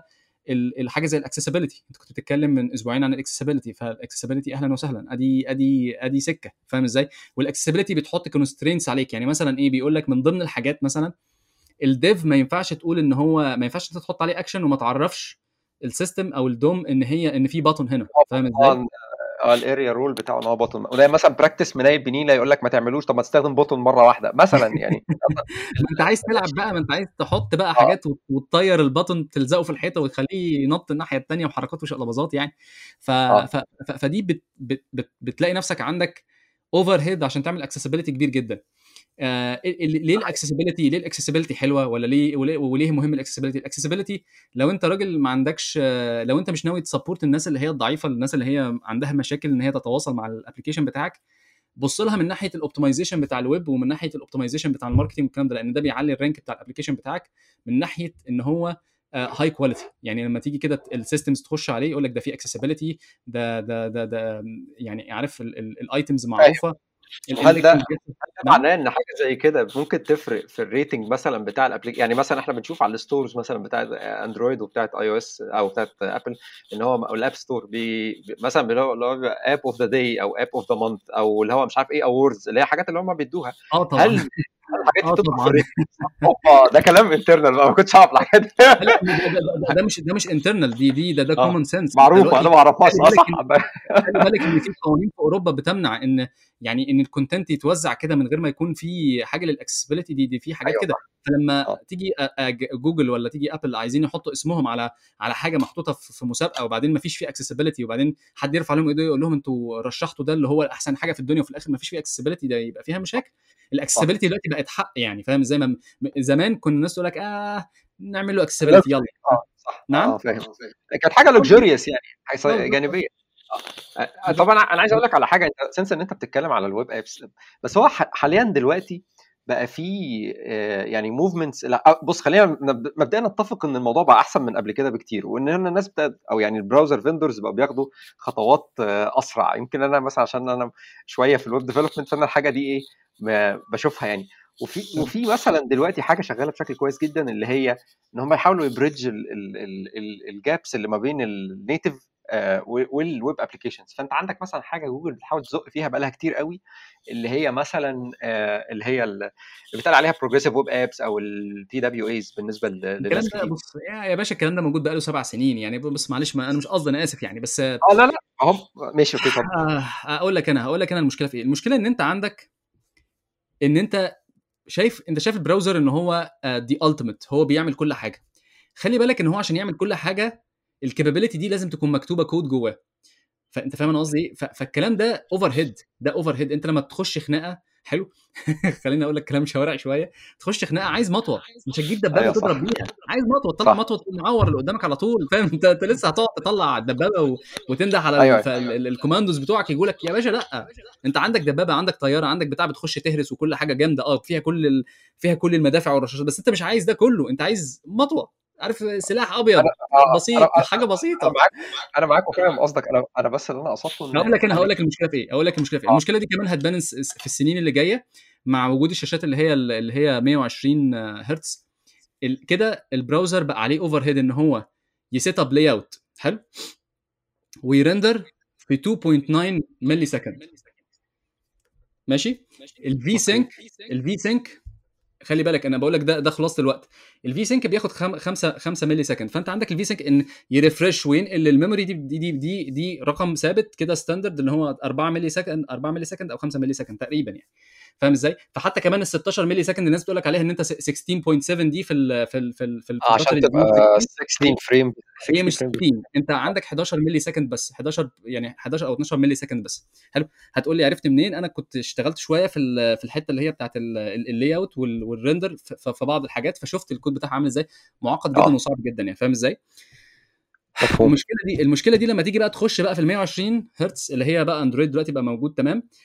الحاجه زي الاكسسبيلتي انت كنت بتتكلم من اسبوعين عن الاكسسبيلتي فالاكسسبيلتي اهلا وسهلا ادي ادي ادي سكه فاهم ازاي والاكسسبيلتي بتحط كونسترينتس عليك يعني مثلا ايه بيقول لك من ضمن الحاجات مثلا الديف ما ينفعش تقول ان هو ما ينفعش انت تحط عليه اكشن وما تعرفش السيستم او الدوم ان هي ان في باتون هنا فاهم ازاي؟ اه الاريا رول بتاعه ان هو بوتون وده مثلا براكتس منايب بنيله يقول لك ما تعملوش طب ما تستخدم بوتون مره واحده مثلا يعني ما انت عايز تلعب بقى ما انت عايز تحط بقى حاجات وتطير الباتون تلزقه في الحيطه وتخليه ينط الناحيه الثانيه وحركات وشقلباظات يعني ف... ف... ف... فدي بت... بت... بت... بتلاقي نفسك عندك اوفر هيد عشان تعمل اكسسبيلتي كبير جدا آه ليه الاكسسبيلتي ليه الاكسسبيلتي حلوه ولا ليه وليه, وليه مهم الاكسسبيلتي الاكسسبيلتي لو انت راجل ما عندكش آه لو انت مش ناوي تسبورت الناس اللي هي الضعيفه الناس اللي هي عندها مشاكل ان هي تتواصل مع الابلكيشن بتاعك بص لها من ناحيه الاوبتمايزيشن بتاع الويب ومن ناحيه الاوبتمايزيشن بتاع الماركتنج والكلام ده لان ده بيعلي الرانك بتاع الابلكيشن بتاعك من ناحيه ان هو هاي uh, كواليتي يعني لما تيجي كده السيستمز تخش عليه يقول لك ده في اكسسبيلتي ده ده ده ده يعني عارف الايتمز معروفه هل ده معناه ان حاجه زي كده ممكن تفرق في الريتنج مثلا بتاع الابليك يعني مثلا احنا بنشوف على الستورز مثلا بتاعت اندرويد وبتاعت اي او اس او بتاعت ابل ان هو او الاب ستور بي مثلا اللي هو اب اوف ذا داي او اب اوف ذا مانث او اللي هو مش عارف ايه اووردز اللي هي حاجات اللي هم بيدوها اه طبعا هل الحاجات دي بتبقى اوبا ده كلام انترنال ما كنتش اعرف الحاجات دي ده مش ده مش انترنال دي دي ده ده كومن سنس معروفه انا ما اعرفهاش صح خلي بالك ان في قوانين في اوروبا بتمنع ان يعني ان الكونتنت يتوزع كده من غير ما يكون في حاجه للاكسسبيلتي دي دي في حاجات أيوة. كده فلما أوه. تيجي جوجل ولا تيجي ابل عايزين يحطوا اسمهم على على حاجه محطوطه في مسابقه وبعدين ما فيش فيه اكسسبيلتي وبعدين حد يرفع لهم ايده يقول لهم انتوا رشحتوا ده اللي هو احسن حاجه في الدنيا وفي الاخر ما فيش فيه اكسسبيلتي ده يبقى فيها مشاكل الاكسسبيلتي دلوقتي بقت حق يعني فاهم زي ما زمان كنا الناس تقول لك اه نعمل له اكسسبيلتي يلا اه صح نعم اه فاهم كانت حاجه لوكجوريوس يعني حاجه جانبيه طبعا انا عايز اقول لك على حاجه انت سنس ان انت بتتكلم على الويب ابس بس هو حاليا دلوقتي بقى في يعني موفمنتس لا بص خلينا مبدئيا نتفق ان الموضوع بقى احسن من قبل كده بكتير وان هنا الناس بتاعت او يعني البراوزر فيندورز بقوا بياخدوا خطوات اسرع يمكن انا مثلا عشان انا شويه في الويب ديفلوبمنت فانا الحاجه دي ايه بشوفها يعني وفي وفي مثلا دلوقتي حاجه شغاله بشكل كويس جدا اللي هي ان هم يحاولوا يبريدج الجابس اللي ما بين النيتف والويب ابلكيشنز فانت عندك مثلا حاجه جوجل بتحاول تزق فيها بقالها كتير قوي اللي هي مثلا اللي هي اللي بيتقال عليها بروجريسيف ويب ابس او البي دبليو ايز بالنسبه للناس الكلام ده بص يا باشا الكلام ده موجود بقاله سبع سنين يعني بس معلش ما انا مش قصدي انا اسف يعني بس اه لا لا اهو ماشي اوكي اتفضل اقول لك انا هقول لك انا المشكله في ايه المشكله ان انت عندك ان انت شايف انت شايف البراوزر ان هو دي التيميت هو بيعمل كل حاجه خلي بالك ان هو عشان يعمل كل حاجه الكابابيلتي دي لازم تكون مكتوبه كود جواه فانت فاهم انا قصدي ايه فالكلام ده اوفر هيد ده اوفر هيد انت لما تخش خناقه حلو خليني اقول لك كلام شوارع شويه تخش خناقه عايز مطوه مش هتجيب دبابه أيوة تضرب بيها عايز مطوه تطلع مطوه معور اللي قدامك على طول فاهم انت, انت لسه هتقعد تطلع الدبابه و... وتنده على أيوة. الكوماندوز بتوعك يقول لك يا باشا لا انت عندك دبابه عندك طياره عندك بتاع بتخش تهرس وكل حاجه جامده اه فيها كل ال... فيها كل المدافع والرشاشات بس انت مش عايز ده كله انت عايز مطوه عارف سلاح ابيض أنا بسيط أنا حاجه بسيطه انا معاك انا معاك وفاهم قصدك انا انا بس اللي انا قصدته هقول لك انا هقول لك المشكله في ايه هقول لك المشكله في ايه المشكله دي كمان هتبان في السنين اللي جايه مع وجود الشاشات اللي هي اللي هي 120 هرتز كده البراوزر بقى عليه اوفر هيد ان هو يسيت اب لاي اوت حلو ويرندر في 2.9 ملي سكند ماشي الفي سينك الفي سينك خلي بالك انا بقول لك ده ده خلاصه الوقت الفي سينك بياخد 5 5 ملي سكند فانت عندك الفي سينك ان يرفرش وينقل الميموري دي دي دي دي, دي رقم ثابت كده ستاندرد اللي هو 4 ملي سكند 4 ملي سكند او 5 ملي سكند تقريبا يعني فاهم ازاي فحتى كمان ال 16 ملي سكند الناس بتقول لك عليها ان انت 16.7 دي في ال في ال في ال في آه عشان تبقى 16 فريم هي مش 16 انت عندك 11 ملي سكند بس 11 يعني 11 او 12 ملي سكند بس حلو هتقول لي عرفت منين انا كنت اشتغلت شويه في في الحته اللي هي بتاعت اللاي اوت والريندر في بعض الحاجات فشفت الكود بتاعها عامل ازاي معقد جدا وصعب جدا يعني فاهم ازاي المشكله دي المشكله دي لما تيجي بقى تخش بقى في ال 120 هرتز اللي هي بقى اندرويد دلوقتي بقى موجود تمام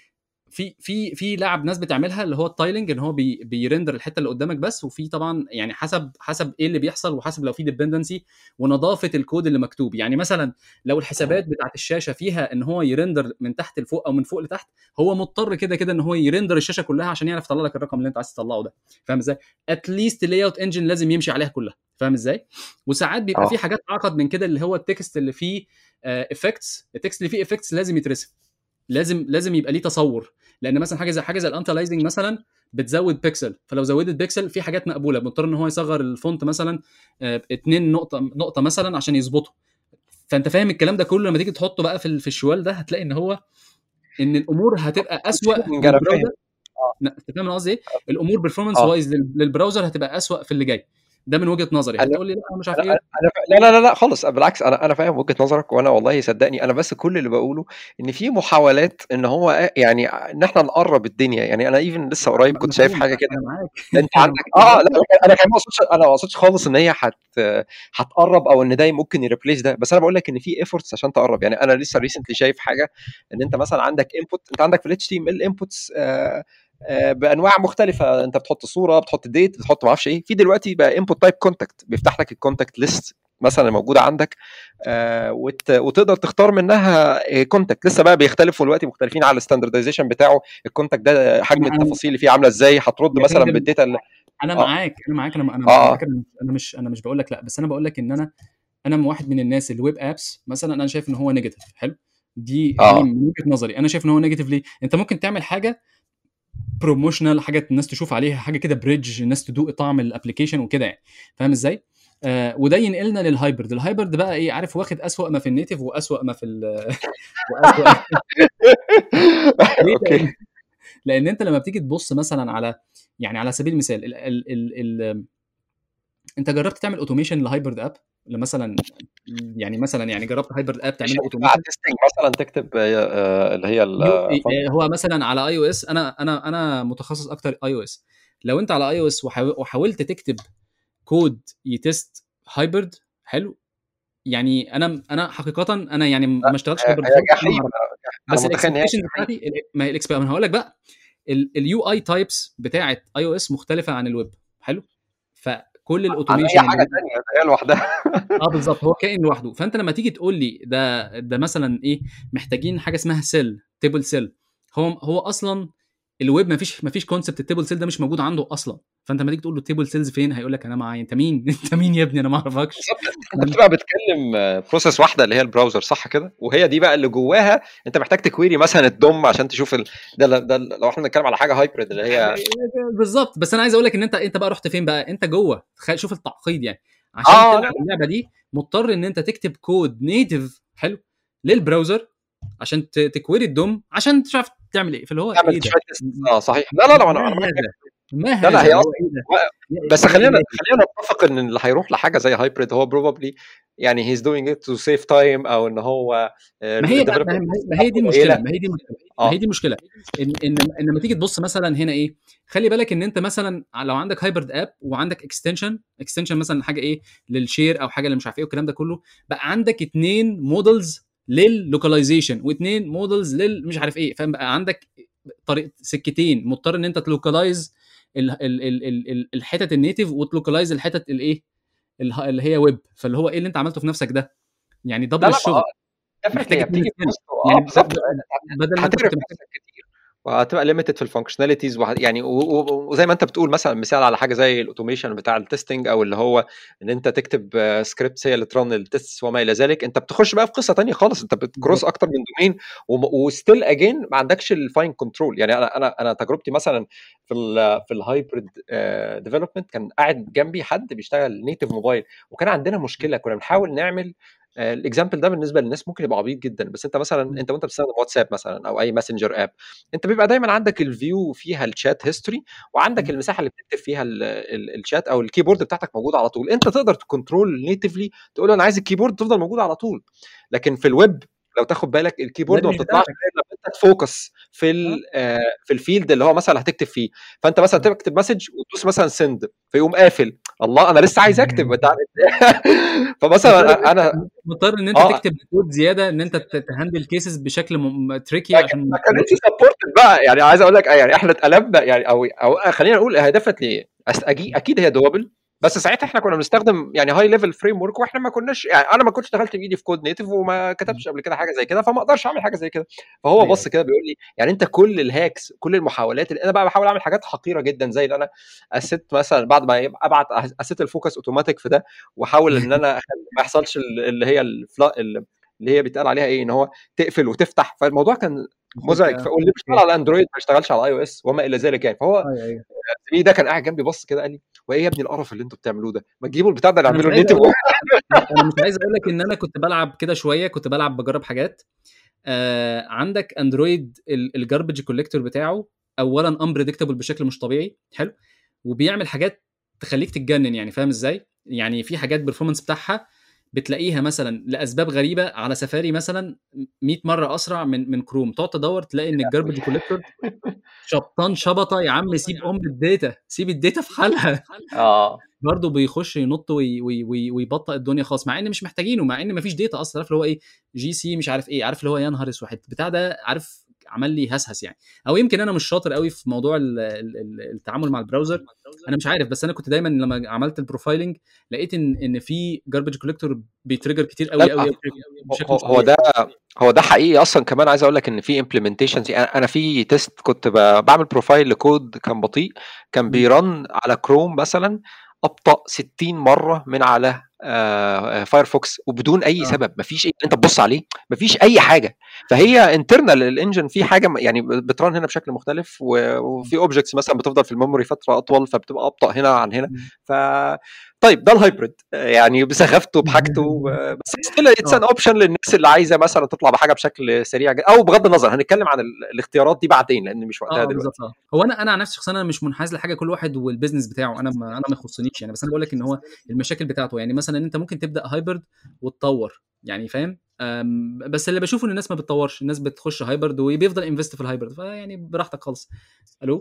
في في في لعب ناس بتعملها اللي هو التايلنج ان هو بي بيرندر الحته اللي قدامك بس وفي طبعا يعني حسب حسب ايه اللي بيحصل وحسب لو في ديبندنسي ونظافه الكود اللي مكتوب يعني مثلا لو الحسابات بتاعت الشاشه فيها ان هو يرندر من تحت لفوق او من فوق لتحت هو مضطر كده كده ان هو يرندر الشاشه كلها عشان يعرف يطلع لك الرقم اللي انت عايز تطلعه ده فاهم ازاي اتليست اللاي اوت انجن لازم يمشي عليها كلها فاهم ازاي وساعات بيبقى اه في حاجات اعقد من كده اللي هو التكست اللي فيه افكتس التكست اللي فيه افكتس لازم يترسم لازم لازم يبقى ليه تصور لان مثلا حاجه زي حاجه زي الانتلايزنج مثلا بتزود بيكسل فلو زودت بيكسل في حاجات مقبوله مضطر ان هو يصغر الفونت مثلا 2 نقطه نقطه مثلا عشان يظبطه فانت فاهم الكلام ده كله لما تيجي تحطه بقى في ال- في الشوال ده هتلاقي ان هو ان الامور هتبقى اسوأ انا فاهم للبراوزر اه لا، انت فاهم انا قصدي ايه؟ الامور برفورمانس اه وايز للبراوزر هتبقى اسوأ في اللي جاي ده من وجهه نظري انا هتقول لي لا مش عارف انا ايه انا لا لا لا لا خالص بالعكس انا انا فاهم وجهة نظرك وانا والله صدقني انا بس كل اللي بقوله ان في محاولات ان هو يعني ان احنا نقرب الدنيا يعني انا ايفن لسه قريب ما كنت انا شايف فاهم حاجه كده انا معاك انت انا عندك معاك اه لا انا كمان ما اقصدش انا ما اقصدش خالص ان هي هت هتقرب او ان ده ممكن يريبليس ده بس انا بقول لك ان في ايفورتس عشان تقرب يعني انا لسه ريسنتلي شايف حاجه ان انت مثلا عندك انبوت انت عندك في الاتش تي ام ال انبوتس بانواع مختلفه انت بتحط صوره بتحط ديت بتحط ما اعرفش ايه في دلوقتي بقى انبوت تايب كونتاكت بيفتح لك الكونتاكت ليست مثلا موجوده عندك آه وت... وتقدر تختار منها كونتاكت لسه بقى بيختلفوا دلوقتي مختلفين على الستاندردايزيشن بتاعه الكونتاكت ده حجم انا التفاصيل اللي فيه عامله ازاي هترد يا مثلا فندم بالداتا اللي... انا اه معاك انا معاك انا انا اه على اه فكره انا مش انا مش بقول لك لا بس انا بقول لك ان انا انا واحد من الناس الويب ابس مثلا انا شايف ان هو نيجاتيف حلو دي دي اه من وجهه نظري انا شايف ان هو نيجاتيف ليه انت ممكن تعمل حاجه بروموشنال حاجه الناس تشوف عليها حاجه كده بريدج الناس تدوق طعم الابلكيشن وكده يعني فاهم ازاي آه وده ينقلنا للهايبرد الهايبرد بقى ايه عارف واخد اسوأ ما في النيتف واسوأ ما في ال واسوأ ليه اوكي لان لان انت لما بتيجي تبص مثلا على يعني على سبيل المثال ال ال ال ال انت جربت تعمل اوتوميشن لهايبرد اب مثلا يعني مثلا يعني جربت هايبرد اب تعمل له مع اوتوميشن تيستنج مثلا تكتب آه، اللي هي يو الفانكشن هو مثلا على اي او اس انا انا انا متخصص اكتر اي او اس لو انت على اي او اس وحاولت تكتب كود يتست هايبرد حلو يعني انا انا حقيقه انا يعني ما اشتغلش هي هايبرد هي خالص انا جحيم ما اعرف انا بس متخيل ان هي الاكسبكتيشنز جحيم بتاعتي ما هي الإكسب- انا هقول لك بقى اليو اي تايبس بتاعت اي او اس مختلفه عن الويب حلو فكل عن اي الاوتوميشن اللي حاجه تانية هي لوحدها اه بالظبط هو كائن لوحده فانت لما تيجي تقول لي ده ده مثلا ايه محتاجين حاجه اسمها سيل تيبل سيل هو هو اصلا الويب ما فيش ما فيش كونسبت التيبل سيل ده مش موجود عنده اصلا فانت لما تيجي تقول له تيبل سيلز فين هيقول لك انا معايا انت مين انت مين يا ابني انا ما اعرفكش بالظبط انت بتبقى بتكلم بروسيس واحده اللي هي البراوزر صح كده وهي دي بقى اللي جواها انت محتاج تكويري مثلا الدوم عشان تشوف ال... ده, ده لو احنا بنتكلم على حاجه هايبريد اللي هي بالظبط بس انا عايز اقول لك ان انت انت بقى رحت فين بقى انت جوه تخيل شوف التعقيد يعني عشان اه لا تلعب اللعبه دي مضطر ان انت تكتب كود نيتف حلو للبراوزر عشان ت- تكويري الدوم عشان تعرف تعمل ايه فاللي هو تعمل ايه ده شويه تيست اه صحيح لا لا لا انا ما انا معاك هذا ما لا لا هذا هي هو اصلا ايه ده بس يا خلينا الهي خلينا نتفق ان اللي هيروح لحاجه زي هايبريد هو بروبابلي يعني هيز دوينج ات تو سيف تايم او ان هو ما هي بقى ما هي, الديفلوبمنت ما هي دي المشكله قليله ما هي دي المشكله ما هي اه دي المشكله ان ان ان لما تيجي تبص مثلا هنا ايه خلي بالك ان انت مثلا لو عندك هايبرد اب وعندك اكستنشن اكستنشن مثلا حاجه ايه للشير او حاجه اللي مش عارف ايه والكلام ده كله بقى عندك اتنين مودلز لللوكاليزيشن واثنين مودلز لل مش عارف ايه فاهم بقى عندك طريق سكتين مضطر ان انت تلوكلايز الحتت النيتف وتلوكلايز الحتت الايه اله- اللي هي ويب فاللي هو ايه اللي انت عملته في نفسك ده يعني لا دبل لا الشغل ديفنتلي محتاج هي اتنين بتيجي سكيل بوست اه يعني ب- بالظبط ب- بدل ما انت هتقرف كنت محتاج نفسك كتير وهتبقى ليميتد في الفانكشناليتيز يعني و- و- وزي ما انت بتقول مثلا مثال على حاجه زي الاوتوميشن بتاع التستنج او اللي هو ان انت تكتب سكريبتس هي اللي ترن التست وما الى ذلك انت بتخش بقى في قصه تانية خالص انت بتكروس بالظبط اكتر من دومين وستيل اجين ما عندكش الفاين كنترول يعني انا انا انا تجربتي مثلا في ال في الهايبريد ديفلوبمنت كان قاعد جنبي حد بيشتغل نيتف موبايل وكان عندنا مشكله كنا بنحاول نعمل الاكزامبل ده بالنسبه للناس ممكن يبقى عبيط جدا بس انت مثلا انت وانت بتستخدم واتساب مثلا او اي ماسنجر اب انت بيبقى دايما عندك الفيو فيها الشات هيستوري وعندك المساحه اللي بتكتب فيها ال- ال- الشات او الكيبورد بتاعتك موجود على طول انت تقدر تكنترول نيتفلي تقول له انا عايز الكيبورد تفضل موجود على طول لكن في الويب لو تاخد بالك الكيبورد ده ما مش بتطلعش بتاعتك. غير لما انت تفوكس في اه ال آه، في الفيلد اللي هو مثلا هتكتب فيه فانت مثلا تكتب مسج وتدوس مثلا سند فيقوم قافل الله انا لسه عايز اكتب انت عارف مضطر فمثلا انا مضطر ان انت اه تكتب كود زياده ان انت ت- تهندل كيسز بشكل تريكي ما عشان ما كانتش سبورتد بقى يعني عايز اقول لك يعني احنا اتقلبنا يعني او او خلينا نقول هدفت ليه أس- أجي- اكيد هي دوبل بس ساعتها احنا كنا بنستخدم يعني هاي ليفل فريم ورك واحنا ما كناش يعني انا ما كنتش دخلت بايدي في كود نيتف وما كتبتش قبل كده حاجه زي كده فما اقدرش اعمل حاجه زي كده فهو ايوه بص كده بيقول لي يعني انت كل الهاكس كل المحاولات اللي انا بقى بحاول اعمل حاجات حقيره جدا زي اللي انا اسيت مثلا بعد ما يبقى ابعت اسيت الفوكس اوتوماتيك في ده واحاول ان انا أخلي ما يحصلش ال- اللي هي الفلا اللي هي بيتقال عليها ايه ان هو تقفل وتفتح فالموضوع كان مزعج ف- واللي بيشتغل على اندرويد ما اشتغلش على اي او اس وما الى ذلك يعني فهو ايوه ايوه زميلي ده كان قاعد جنبي بص كده قال لي وايه يا ابني القرف اللي انتوا بتعملوه ده ما تجيبوا البتاع ده انا مش نعمله عايز نيتف اقول لك انا مش عايز اقول لك ان انا كنت بلعب كده شويه كنت بلعب بجرب حاجات آه عندك اندرويد الجاربج كوليكتور بتاعه اولا انبريدكتبل بشكل مش طبيعي حلو وبيعمل حاجات تخليك تتجنن يعني فاهم ازاي يعني في حاجات برفورمانس بتاعها بتلاقيها مثلا لاسباب غريبه على سفاري مثلا 100 مره اسرع من من كروم تقعد تدور تلاقي ان الجاربج كوليكتور شبطان شبطه يا عم سيب ام الداتا سيب الداتا في حالها اه برضه بيخش ينط وي وي وي ويبطئ الدنيا خالص مع ان مش محتاجينه مع ان مفيش داتا اصلا عارف اللي هو ايه جي سي مش عارف ايه عارف اللي هو يا نهار اسود بتاع ده عارف عمل لي هسهس يعني او يمكن انا مش شاطر قوي في موضوع ال- ال- ال- التعامل مع البراوزر انا مش عارف بس انا كنت دايما لما عملت البروفايلنج لقيت ان ان في جاربج كوليكتور بيتريجر كتير قوي لا قوي, هو قوي بشكل هو مش هو طبيعي ده هو ده حقيقي اصلا كمان عايز اقول لك ان في امبلمنتيشنز انا في تيست كنت ب- بعمل بروفايل لكود كان بطيء كان مم. بيرن على كروم مثلا ابطا 60 مره من على فايرفوكس وبدون اي اه سبب مفيش أي... انت تبص عليه مفيش اي حاجه فهي انترنال الانجن في حاجه م- يعني بترن هنا بشكل مختلف و- وفي اوبجكتس مثلا بتفضل في الميموري فتره اطول فبتبقى ابطا هنا عن هنا مم. ف طيب ده الهايبريد يعني بسخافته بحاجته بس ستيل اتس ان اه اوبشن للناس اللي عايزه مثلا تطلع بحاجه بشكل سريع جدا او بغض النظر هنتكلم عن ال- الاختيارات دي بعدين لان مش وقتها اه دلوقتي بالظبط اه هو انا انا عن نفسي شخصيا انا مش منحاز لحاجه كل واحد والبيزنس بتاعه انا ما انا ما يخصنيش يعني بس انا بقول لك ان هو المشاكل بتاعته يعني مثلا انت ممكن تبدا هايبرد وتطور يعني فاهم أم، بس اللي بشوفه ان الناس ما بتطورش الناس بتخش هايبرد وبيفضل انفست في الهايبرد فيعني براحتك خالص الو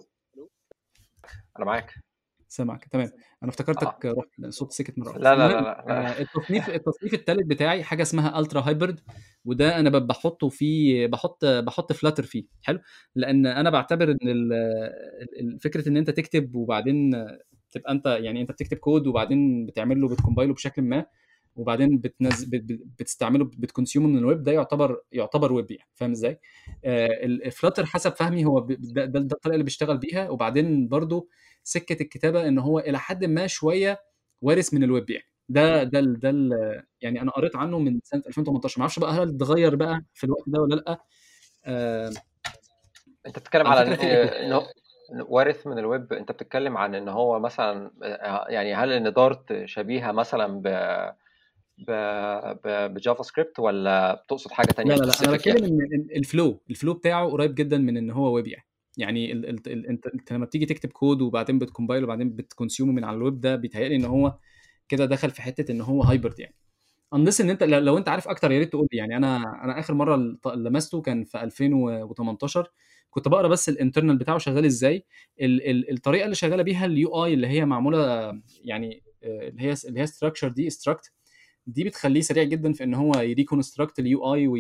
انا معاك سامعك تمام انا اه افتكرتك رحت صوت سكت مره واحده لا لا لا المهم لا, لا. آه، التصنيف التصنيف الثالث بتاعي حاجه اسمها الترا هايبرد وده انا ب- بحطه في بحط بحط فلاتر فيه حلو لان انا بعتبر ان ال- ال- فكره ان انت تكتب وبعدين تبقى انت يعني انت بتكتب كود وبعدين بتعمل له بتكمبايله بشكل ما وبعدين بتنزل بت- بت- بتستعمله بتكونسيومه من الويب ده يعتبر يعتبر ويب يعني فاهم ازاي؟ آه الفلاتر حسب فهمي هو ب- ده, ده, ده الطريقه اللي بيشتغل بيها وبعدين برضو سكه الكتابه ان هو الى حد ما شويه وارث من الويب يعني ده ده ال- ده ال- يعني انا قريت عنه من سنه 2018 ما اعرفش بقى هل اتغير بقى في الوقت ده ولا لا آه انت بتتكلم على على فكره إن- في انه وارث من الويب انت بتتكلم عن ان هو مثلا آه، يعني هل ان دارت شبيهه مثلا ب ب ب- بجافا سكريبت ولا بتقصد حاجه تانية لا لا لا انا سبيسيفيك يعني بتكلم ان إن الفلو الفلو بتاعه قريب جدا من ان هو ويب يعني يعني ال ال ال انت انت لما بتيجي تكتب كود وبعدين بتكمبايل وبعدين بتكونسيومه من على الويب ده بيتهيألي ان هو كده دخل في حته ان هو هايبرد يعني انلس ان انت لو لو انت عارف اكتر يا ريت تقول لي يعني انا انا اخر مره الط- لمسته كان في 2018 كنت بقرا بس الانترنال بتاعه شغال ازاي ال ال الطريقه اللي شغاله بيها اليو اي اللي هي معموله يعني آه، اللي هي اللي هي ستراكشر دي استراكت دي بتخليه سريع جدا في ان هو يريكونستراكت اليو اي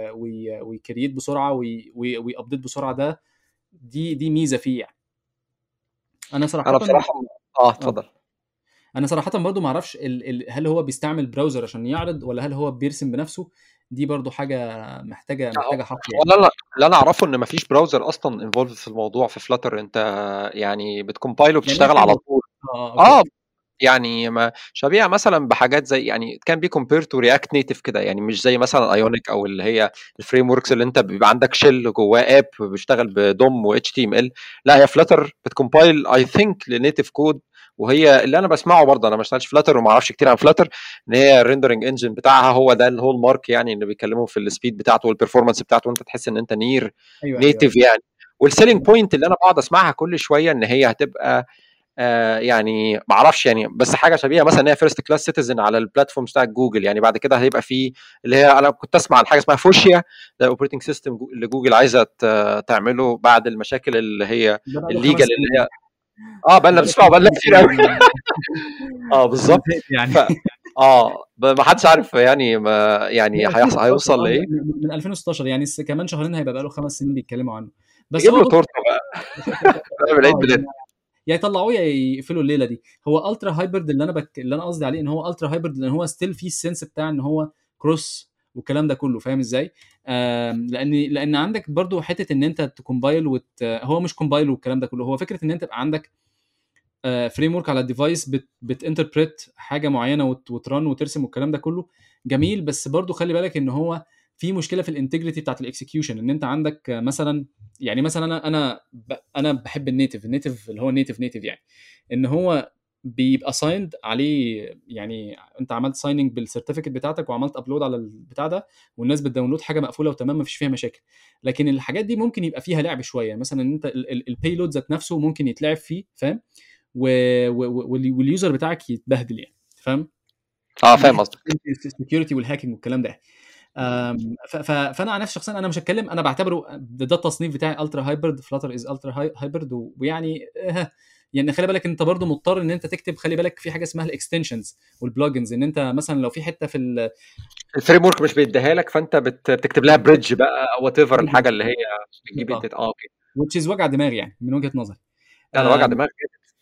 ويكريت بسرعه ويابديت بسرعه ده دي دي ميزه فيه يعني انا انا صراحه بصراحه اه اه اتفضل انا صراحه برضو ما اعرفش ال... ال... هل هو بيستعمل براوزر عشان يعرض ولا هل هو بيرسم بنفسه دي برضو حاجه محتاجه هو محتاجه حق هو يعني اللي انا اللي انا اعرفه ان مفيش براوزر اصلا انفولد في الموضوع في فلاتر انت يعني بتكمبايل يعني ايه وبتشتغل على حلو طول اه اوكي اه يعني ما شبيهه مثلا بحاجات زي يعني كان بي كومبير تو رياكت نيتف كده يعني مش زي مثلا ايونيك او اللي هي الفريم وركس اللي انت بيبقى عندك شيل جواه اب بيشتغل بدوم و اتش تي ام ال لا هي فلاتر بتكمبايل اي ثينك لنيتف كود وهي اللي انا بسمعه برضه انا ما اشتغلتش فلاتر وما اعرفش كتير عن فلاتر ان هي الريندرنج انجن بتاعها هو ده الهول مارك يعني اللي بيتكلموا في السبيد بتاعته والبرفورمانس بتاعته وانت تحس ان انت نير ايوه ايوه نيتف يعني والسيلينج بوينت اللي انا بقعد اسمعها كل شويه ان هي هتبقى آه يعني ما اعرفش يعني بس حاجه شبيهه مثلا ان هي فيرست كلاس سيتيزن على البلاتفورم بتاع جوجل يعني بعد كده هيبقى في اللي هي انا كنت اسمع عن حاجه اسمها فوشيا ده اوبريتنج سيستم اللي جوجل عايزه ت- تعمله بعد المشاكل اللي هي ده بقى له خمس الليجل سنين اللي هي اه بقى لنا بنسمع بقى لنا كتير قوي اه بالظبط يعني ف... اه ب- ما حدش عارف يعني ما يعني من هيحصل 2016 هيوصل اه لايه من من 2016 يعني س- كمان شهرين هيبقى بقى له خمس سنين بيتكلموا عنه بس نجيب هو له بص تورته بقى ف- ف- ف- نعمل عيد اه ميلاد يعني يا يطلعوه يا يقفلوا الليله دي هو الترا هايبرد اللي انا بك... اللي انا قصدي عليه ان هو الترا هايبرد لان هو ستيل فيه السنس بتاع ان هو كروس والكلام ده كله فاهم ازاي؟ آم، لان لان عندك برضو حته ان انت تكومبايل وت... هو مش كومبايل والكلام ده كله هو فكره ان انت يبقى عندك فريم ورك على الديفايس بت بتنتربريت حاجه معينه وت... وترن وترسم والكلام ده كله جميل بس برضو خلي بالك ان هو في مشكله في الانتجريتي بتاعت الاكسكيوشن ان انت عندك آه، مثلا يعني مثلا انا انا ب... انا بحب النيتف النيتف اللي هو نيتف نيتف يعني ان هو بيبقى سايند عليه يعني انت عملت سايننج بالسيرتيفيكت بتاعتك وعملت ابلود على البتاع ده والناس بتداونلود حاجه مقفوله وتمام مفيش فيها مشاكل لكن الحاجات دي ممكن يبقى فيها لعب شويه مثلا ان انت البيلود ذات نفسه ممكن يتلعب فيه فاهم و... و... وال- واليوزر بتاعك يتبهدل يعني فاهم اه من فاهم ناحيه قصدك السكيورتي والهاكينج والكلام ده أم، ف- ف- فانا عن نفسي شخصيا انا مش هتكلم انا بعتبره ده, ده التصنيف بتاعي الترا هايبرد فلاتر از الترا هايبرد ويعني آه، يعني خلي بالك انت برضو مضطر ان انت تكتب خلي بالك في حاجه اسمها الاكستنشنز والبلجنز ان انت مثلا لو في حته في ال- الفريم ورك مش بيديها لك فانت بت... بتكتب لها بريدج بقى او وات ايفر الحاجه اللي هي بتجيب اه انت اه اوكي which is وجع دماغ يعني من وجهه نظري لا انا وجع أم، دماغ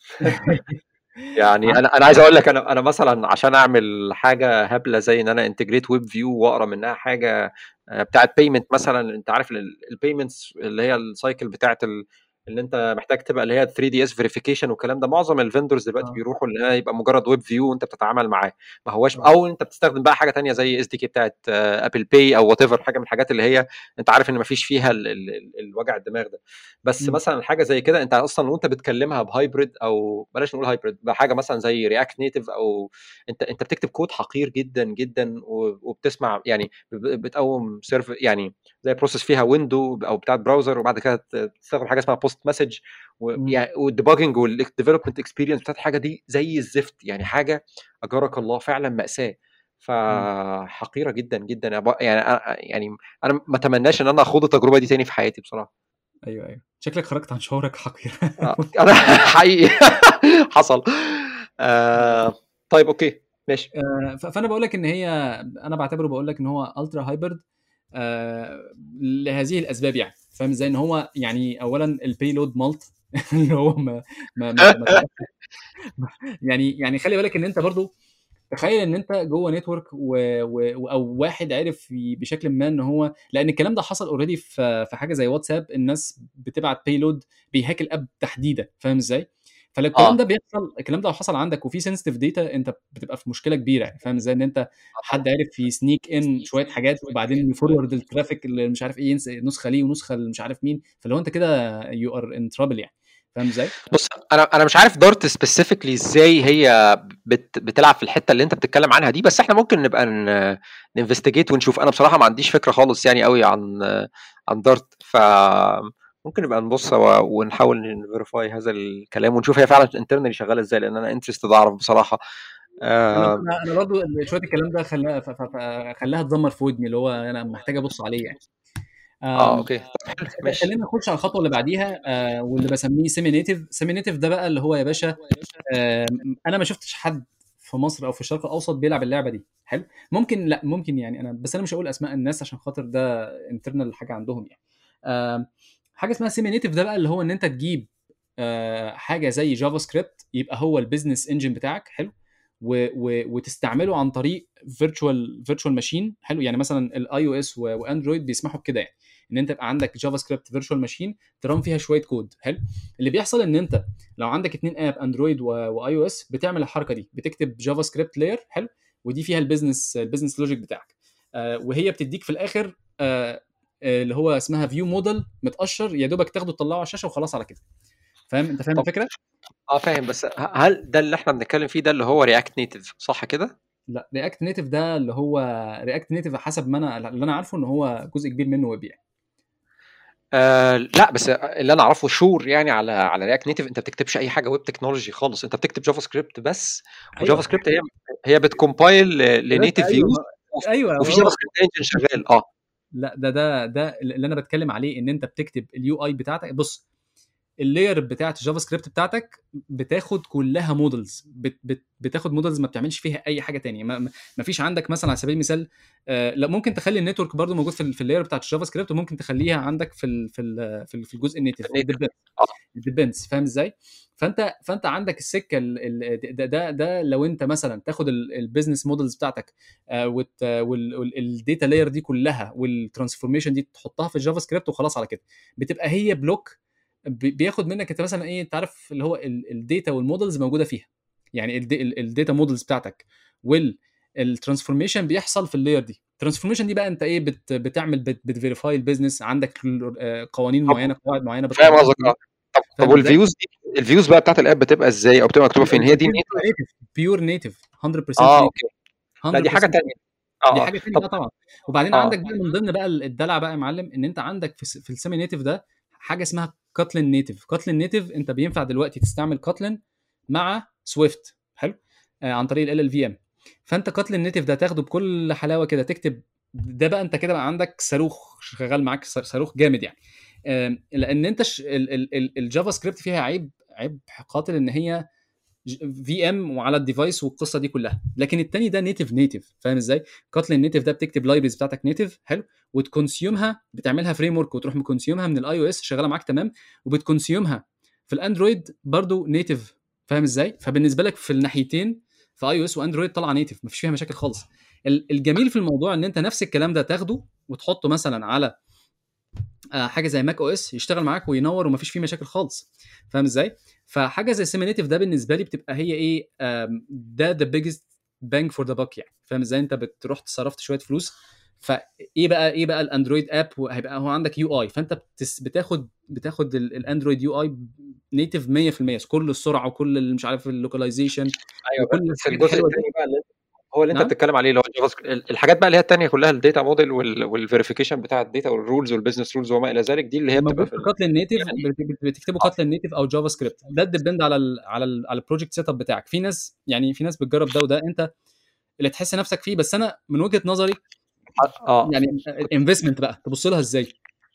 يعني انا انا عايز اقول لك انا انا مثلا عشان اعمل حاجه هبله زي ان انا انتجريت ويب فيو واقرا منها حاجه آه، بتاعت بيمنت مثلا انت عارف البيمنتس اللي هي السايكل بتاعت ال- اللي انت محتاج تبقى اللي هي 3 دي اس فيريفيكيشن والكلام ده معظم الفندرز دلوقتي اه بيروحوا اللي هي يبقى مجرد ويب فيو وانت بتتعامل معاه ما هواش اه او انت بتستخدم بقى حاجه تانية زي اس دي كي بتاعت ابل باي او وات ايفر حاجه من الحاجات اللي هي انت عارف ان مفيش فيها ال- ال- ال- الوجع الدماغ ده بس مم. مثلا حاجه زي كده انت اصلا وانت بتكلمها بهايبريد او بلاش نقول هايبريد بحاجه مثلا زي رياكت نيتف او انت انت بتكتب كود حقير جدا جدا و- وبتسمع يعني ب- بتقوم سيرف يعني زي بروسيس فيها ويندو او بتاعت براوزر وبعد كده ت- تستخدم حاجه اسمها بوست مسج مم. ويعني والديباجنج والديفلوبمنت اكسبيرينس بتاعت الحاجه دي زي الزفت يعني حاجه اجرك الله فعلا ماساه مم. فحقيره جدا جدا يعني ب- يعني أنا- يعني انا ما اتمناش ان انا اخوض التجربه دي تاني في حياتي بصراحه ايوه ايوه شكلك خرجت عن شعورك حقير آه، انا حقيقي حصل آه طيب اوكي ماشي آه، ف- فانا بقول لك ان هي انا بعتبره بقول لك ان هو الترا هايبرد لهذه الاسباب يعني فاهم ازاي ان هو يعني اولا البيلود مالت اللي هو ما ما ما, ما تعرفش يعني يعني خلي بالك ان انت برضو تخيل ان انت جوه نتورك و... و... او واحد عرف ي- بشكل ما ان هو لان الكلام ده حصل اوريدي في في حاجه زي واتساب الناس بتبعت بيلود بيهاك الاب تحديدا فاهم ازاي؟ فلو الكلام ده اه بيحصل الكلام ده لو حصل عندك وفي سنسيتيف داتا انت بتبقى في مشكله كبيره يعني فاهم ازاي ان انت حد عرف يسنيك ان شويه حاجات وبعدين يفورورد الترافيك اللي مش عارف ايه ينسى نسخه ليه ونسخه اللي مش عارف مين فلو انت كده يو ار ان ترابل يعني فاهم ازاي؟ بص انا انا مش عارف دارت سبيسيفيكلي ازاي هي بت بتلعب في الحته اللي انت بتتكلم عنها دي بس احنا ممكن نبقى ننفستيجيت ونشوف انا بصراحه ما عنديش فكره خالص يعني قوي عن عن دارت ف ممكن نبقى نبص سوا ونحاول نفيريفاي هذا الكلام ونشوف هي فعلا انترنالي شغاله ازاي لان انا انترستد اعرف بصراحه انا آه انا انا برضو شويه الكلام ده خلاها ف- ف- ف- خلاها تزمر في ودني اللي هو انا محتاج ابص عليه يعني اه آم، اوكي طب حلو ماشي خلينا نخش على الخطوه اللي بعديها آه، واللي بسميه سيمي نيتيف سيمي نيتيف ده بقى اللي هو يا باشا آم، انا ما شفتش حد في مصر او في الشرق الاوسط بيلعب اللعبه دي حلو ممكن لا ممكن يعني انا بس انا مش هقول اسماء الناس عشان خاطر ده انترنال حاجه عندهم يعني آم، حاجه اسمها سيمي نيتيف ده بقى اللي هو ان انت تجيب آه، حاجه زي جافا سكريبت يبقى هو البيزنس انجن بتاعك حلو و و وتستعمله عن طريق فيرتشوال فيرتشوال ماشين حلو يعني مثلا الاي او اس واندرويد بيسمحوا بكده يعني ان انت يبقى عندك جافا سكريبت فيرتشوال ماشين تران فيها شويه كود حلو اللي بيحصل ان انت لو عندك اتنين اب اندرويد واي او اس بتعمل الحركه دي بتكتب جافا سكريبت لاير حلو ودي فيها البيزنس البيزنس لوجيك بتاعك آه وهي بتديك في الاخر آه آه، اللي هو اسمها فيو موديل متقشر يا دوبك تاخده تطلعه على الشاشه وخلاص على كده فاهم انت فاهم طب الفكره؟ اه فاهم بس ه- هل ده اللي احنا بنتكلم فيه ده اللي هو رياكت نيتف صح كده؟ لا رياكت نيتف ده اللي هو رياكت نيتف حسب ما انا اللي انا عارفه ان هو جزء كبير منه ويب يعني آه لا بس اللي انا اعرفه شور يعني على على رياكت نيتف انت بتكتبش اي حاجه ويب تكنولوجي خالص انت بتكتب جافا سكريبت بس وجافا ايوه سكريبت هي هي بتكومبايل يا باشا لنيتف ايوه فيوز ما- ايوه وفي هو جافا سكريبت انجن شغال اه لا ده ده ده اللي انا بتكلم عليه ان انت بتكتب اليو اي بتاعتك بص اللاير بتاعت الجافا سكريبت بتاعتك بتاخد كلها مودلز بت بت بتاخد مودلز ما بتعملش فيها اي حاجه تانية ما, ما فيش عندك مثلا على سبيل المثال آه لا ممكن تخلي النتورك برضو موجود في, ال- في اللاير بتاعت الجافا سكريبت وممكن تخليها عندك في ال في ال في, ال في الجزء النيتف النيتف ديبندز اه ديبندز فاهم ازاي فانت فانت عندك السكه ال- ال- ده, ده ده لو انت مثلا تاخد البيزنس مودلز بتاعتك والداتا لاير دي كلها والترانسفورميشن دي تحطها في الجافا سكريبت وخلاص على كده بتبقى هي بلوك بي- بياخد منك انت مثلا ايه انت عارف اللي هو الداتا والمودلز موجوده فيها يعني الداتا مودلز بتاعتك والترانسفورميشن بيحصل في اللاير دي الترانسفورميشن دي بقى انت ايه بت بتعمل بتفيريفاي البيزنس عندك آه، قوانين طب معينه قواعد معينه فاهم بتطبقها قصدك اه طب طب فاهم ازاي؟ والفيوز دي الفيوز بقى بتاعت الاب بتبقى ازاي او بتبقى مكتوبه فين هي دي نيتف بيور نيتف 100% اه نيتف اوكي لا دي 100% حاجه تانية اه دي اه حاجه ثانيه طب بقى طبعا وبعدين اه عندك بقى من ضمن بقى الدلع بقى يا معلم ان انت عندك في, في السيمي نيتف ده حاجه اسمها كاتلين نيتف كاتلين نيتف انت بينفع دلوقتي تستعمل كاتلين مع سويفت حلو آه عن طريق ال ال في ام فانت كاتلين نيتف ده تاخده بكل حلاوه كده تكتب ده بقى انت كده بقى عندك صاروخ شغال معاك ص- صاروخ جامد يعني آم، لان انت ش... ال... ال... ال... الجافا سكريبت فيها عيب عيب قاتل ان هي في ام وعلى الديفايس والقصه دي كلها لكن التاني ده نيتف نيتف فاهم ازاي كاتلين نيتف ده بتكتب لايبرز بتاعتك نيتف حلو وتكونسيومها بتعملها فريم ورك وتروح مكونسيومها من الاي او اس شغاله معاك تمام وبتكونسيومها في الاندرويد برضو نيتف فاهم ازاي فبالنسبه لك في الناحيتين في اي او اس واندرويد طالعه نيتف مفيش فيها مشاكل خالص ال- الجميل في الموضوع ان انت نفس الكلام ده تاخده وتحطه مثلا على آه، حاجه زي ماك او اس يشتغل معاك وينور ومفيش فيه مشاكل خالص فاهم ازاي فحاجه زي سيمينيتيف ده بالنسبه لي بتبقى هي ايه آم، ده ذا بيجست بانج فور ذا باك يعني فاهم ازاي انت بتروح صرفت شويه فلوس فايه بقى ايه بقى الاندرويد اب هيبقى هو عندك يو اي فانت بتس بتاخد بتاخد ال- الاندرويد يو اي نيتف 100% كل السرعه وكل اللي مش عارف اللوكاليزيشن ايوه وكل بس الحاجات الجزء الحلوه دي الثاني بقى اللي هو اللي انت نعم بتتكلم عليه اللي هو الجافا سكريبت الحاجات بقى اللي هي الثانيه كلها الداتا موديل والفيريفيكيشن بتاع الداتا والرولز والبيزنس رولز وما الى ذلك دي اللي هي بتبقى موجود في في ال... كاتلين نيتف يعني بتكتبه اه كاتلين نيتف او جافا سكريبت ده ديبند على ال على ال على البروجكت سيت اب بتاعك في ناس يعني في ناس بتجرب ده وده انت اللي تحس نفسك فيه بس انا من وجهه نظري اه يعني الانفستمنت بقى تبص لها ازاي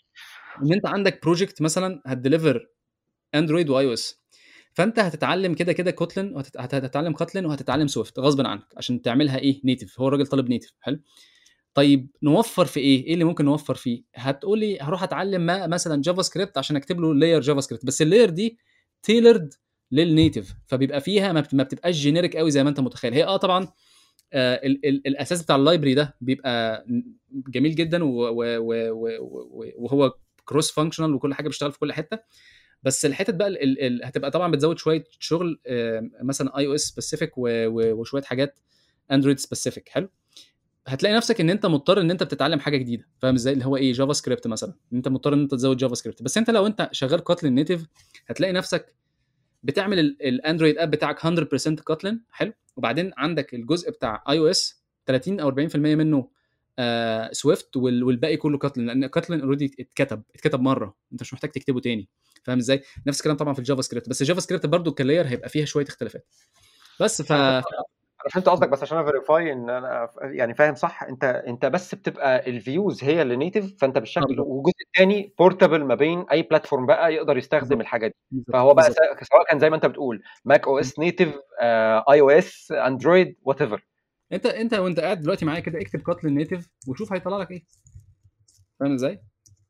ان انت عندك بروجكت مثلا هتديليفر اندرويد واي او اس فانت هتتعلم كده كده كوتلين وهتتعلم كاتلين وهتتعلم سويفت غصب عنك عشان تعملها ايه نيتف هو الراجل طالب نيتف حلو طيب نوفر في ايه؟ ايه اللي ممكن نوفر فيه؟ هتقولي هروح اتعلم ما مثلا جافا سكريبت عشان اكتب له لاير جافا سكريبت بس اللاير دي تيلرد للنيتف فبيبقى فيها ما بت- ما بتبقاش جينيريك قوي زي ما انت متخيل هي اه طبعا آه ال ال الاساس بتاع اللايبرري ده بيبقى جميل جدا و- و- و- و- و- وهو كروس فانكشنال وكل حاجه بيشتغل في كل حته بس الحتت بقى ال ال ال هتبقى طبعا بتزود شويه شغل آه، مثلا اي او اس سبيسيفيك وشويه حاجات اندرويد سبيسيفيك حلو هتلاقي نفسك ان انت مضطر ان انت بتتعلم حاجه جديده فاهم ازاي اللي هو ايه جافا سكريبت مثلا ان انت مضطر ان انت تزود جافا سكريبت بس انت لو انت شغال كاتلين نيتف هتلاقي نفسك بتعمل ال- الاندرويد اب بتاعك 100% كاتلين حلو وبعدين عندك الجزء بتاع اي او اس 30 او 40% منه آه سويفت وال- والباقي كله كاتلين لان كاتلين اوريدي اتكتب اتكتب مره انت مش محتاج تكتبه تاني فاهم ازاي نفس الكلام طبعا في الجافا سكريبت بس الجافا سكريبت برضو كلاير هيبقى فيها شويه اختلافات بس ف انا فهمت قصدك بس عشان فيريفاي ان انا ف- يعني فاهم صح انت انت بس بتبقى الفيوز هي اللي نيتف فانت آه، بالشكل بالظبط والجزء الثاني بورتبل ما بين اي بلاتفورم بقى يقدر يستخدم بالظبط الحاجه دي بالظبط فهو بقى بالظبط سا- سواء كان زي ما انت بتقول ماك او اس نيتف اي او اس اندرويد وات ايفر انت انت وانت قاعد دلوقتي معايا كده اكتب كاتلين نيتف وشوف هيطلع لك ايه فاهم ازاي؟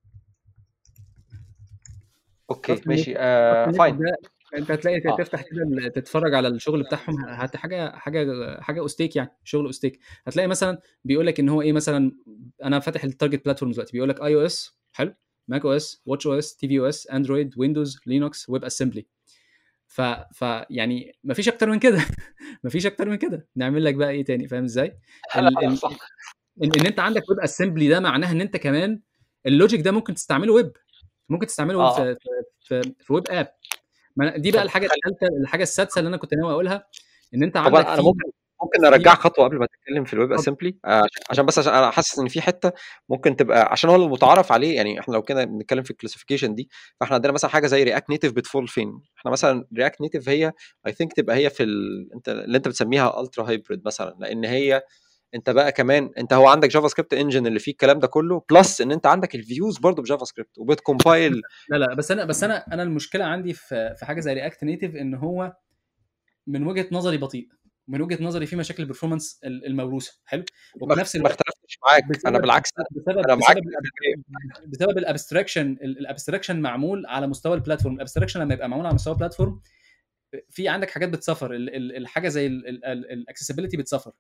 اوكي كاتلين نيتف ماشي آه كاتلين نيتف فاين ده انت هتلاقي اه تفتح كده ال- تتفرج على الشغل بتاعهم هت حاجه حاجه حاجه اوستيك يعني شغل اوستيك هتلاقي مثلا بيقول لك ان هو ايه مثلا انا فاتح التارجت بلاتفورم دلوقتي بيقول لك اي او اس حلو ماك او اس واتش او اس تي في او اس اندرويد ويندوز لينوكس ويب اسمبلي ف ف يعني مفيش اكتر من كده مفيش اكتر من كده نعمل لك بقى ايه تاني فاهم ازاي لا ال لا ال صح ان, إن انت عندك ويب اسمبلي ده معناها ان انت كمان اللوجيك ده ممكن تستعمله ويب ممكن تستعمله ويب اه في في, في, في ويب اب ما أنا- دي بقى طب الحاجه خل... الثالثه الحاجه السادسه اللي انا كنت ناوي اقولها ان انت طب عندك انا في ممكن ممكن نرجع خطوه قبل ما تتكلم في الويب اسمبلي عشان بس عشان انا حاسس ان في حته ممكن تبقى عشان هو المتعارف عليه يعني احنا لو كده بنتكلم في الكلاسيفيكيشن دي فاحنا عندنا مثلا حاجه زي رياكت نيتف بتفول فين احنا مثلا رياكت نيتف هي اي ثينك تبقى هي في ال... انت اللي انت بتسميها الترا هايبريد مثلا لان هي انت بقى كمان انت هو عندك جافا سكريبت انجن اللي فيه الكلام ده كله بلس ان انت عندك الفيوز برضه بجافا سكريبت وبتكمبايل لا لا بس انا بس انا انا المشكله عندي في في حاجه زي رياكت نيتف ان هو من وجهه نظري بطيء من وجهه نظري في مشاكل البرفورمانس الموروثه حلو وفي نفس الوقت ما اختلفتش معاك انا بالعكس بسبب انا معاك بسبب, بسبب الابستراكشن الابستراكشن معمول على مستوى البلاتفورم الابستراكشن لما يبقى معمول على مستوى البلاتفورم في عندك حاجات بتسفر الحاجه زي الاكسسبيلتي بتسفر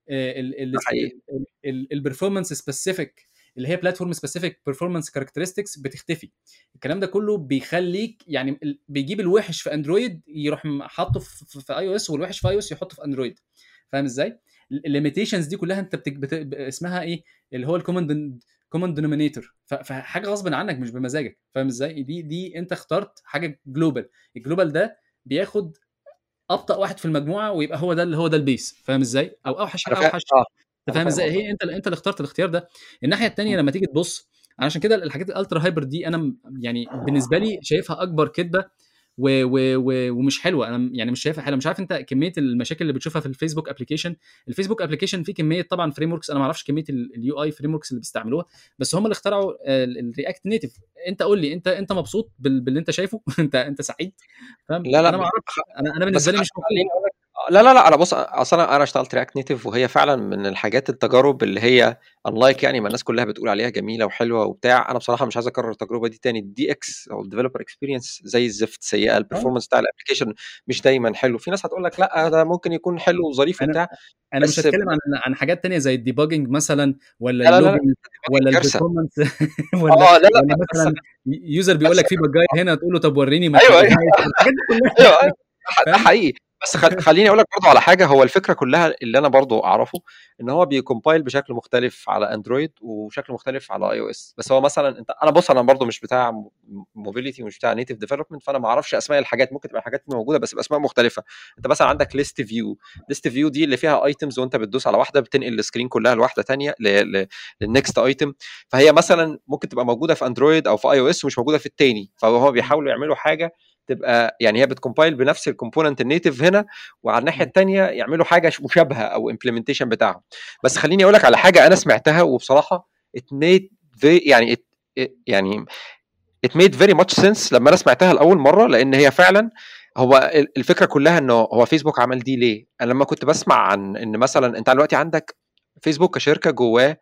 البرفورمانس سبيسيفيك اللي هي بلاتفورم سبيسيفيك بيرفورمانس كاركترستكس بتختفي الكلام ده كله بيخليك يعني بيجيب الوحش في اندرويد يروح حاطه في اي او اس والوحش في اي او اس يحطه في اندرويد فاهم ازاي الليميتيشنز دي كلها انت بتك... بت... اسمها ايه اللي هو الكومن كومن دينومينيتور فحاجه غصب عنك مش بمزاجك فاهم ازاي دي دي انت اخترت حاجه جلوبال الجلوبال ده بياخد ابطا واحد في المجموعه ويبقى هو ده اللي هو ده البيس فاهم ازاي او اوحش حاجه اوحش انت فاهم ازاي هي انت انت اللي اخترت الاختيار ده الناحيه الثانيه لما تيجي تبص عشان كده الحاجات الالترا هايبر دي انا يعني بالنسبه لي شايفها اكبر كذبه و و و ومش حلوه انا يعني مش شايفها حلوه مش عارف انت كميه المشاكل اللي بتشوفها في الفيسبوك ابلكيشن الفيسبوك ابلكيشن فيه كميه طبعا فريم وركس انا ما اعرفش كميه اليو اي فريم وركس اللي بيستعملوها بس هم اللي اخترعوا الرياكت نيتف انت قول لي انت انت مبسوط باللي انت شايفه انت انت سعيد فاهم لا لا انا ما اعرفش انا انا بالنسبه لي مش مبسوط لا لا لا انا بص اصلا انا اشتغلت رياكت نيتف وهي فعلا من الحاجات التجارب اللي هي انلايك يعني ما الناس كلها بتقول عليها جميله وحلوه وبتاع انا بصراحه مش عايز اكرر التجربه دي تاني الدي اكس او الديفلوبر اكسبيرينس زي الزفت سيئه البرفورمانس بتاع الابلكيشن مش دايما حلو في ناس هتقول لك لا ده ممكن يكون حلو وظريف انا وبتاع انا مش بس هتكلم عن عن حاجات تانية زي الديباجنج مثلا ولا لا لا لا اللوجن ولا كارثه البرفورمانس ولا اه لا لا ولا بس مثلا يوزر بيقول بس لك في بجاي هنا تقول له طب وريني ما ايوه ايوه توريهاش الحاجات دي كلها ايوه أيوة. ده فاهم حقيقي بس خل... خليني اقول لك برضه على حاجه هو الفكره كلها اللي انا برضه اعرفه ان هو بيكمبايل بشكل مختلف على اندرويد وشكل مختلف على اي او اس بس هو مثلا انت انا بص انا برضه مش بتاع موبيليتي ومش بتاع نيتف ديفلوبمنت فانا ما اعرفش اسماء الحاجات ممكن تبقى الحاجات موجوده بس باسماء مختلفه انت مثلا عندك ليست فيو ليست فيو دي اللي فيها ايتمز وانت بتدوس على واحده بتنقل السكرين كلها لواحده ثانيه للنكست ايتم فهي مثلا ممكن تبقى موجوده في اندرويد او في اي او اس ومش موجوده في التاني فهو بيحاولوا يعملوا حاجه تبقى يعني هي بتكمبايل بنفس الكومبوننت النيتف هنا وعلى الناحيه الثانيه يعملوا حاجه مشابهه او امبلمنتيشن بتاعهم بس خليني اقول لك على حاجه انا سمعتها وبصراحه it made very يعني it, it, يعني it made very much sense لما انا سمعتها لاول مره لان هي فعلا هو الفكره كلها انه هو فيسبوك عمل دي ليه؟ انا لما كنت بسمع عن ان مثلا انت دلوقتي عندك فيسبوك كشركه جواه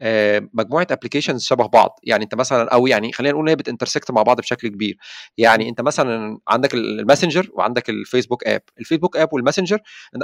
مجموعه ابلكيشنز شبه بعض يعني انت مثلا او يعني خلينا نقول ان هي بتنترسكت مع بعض بشكل كبير يعني انت مثلا عندك الماسنجر وعندك الفيسبوك اب الفيسبوك اب والماسنجر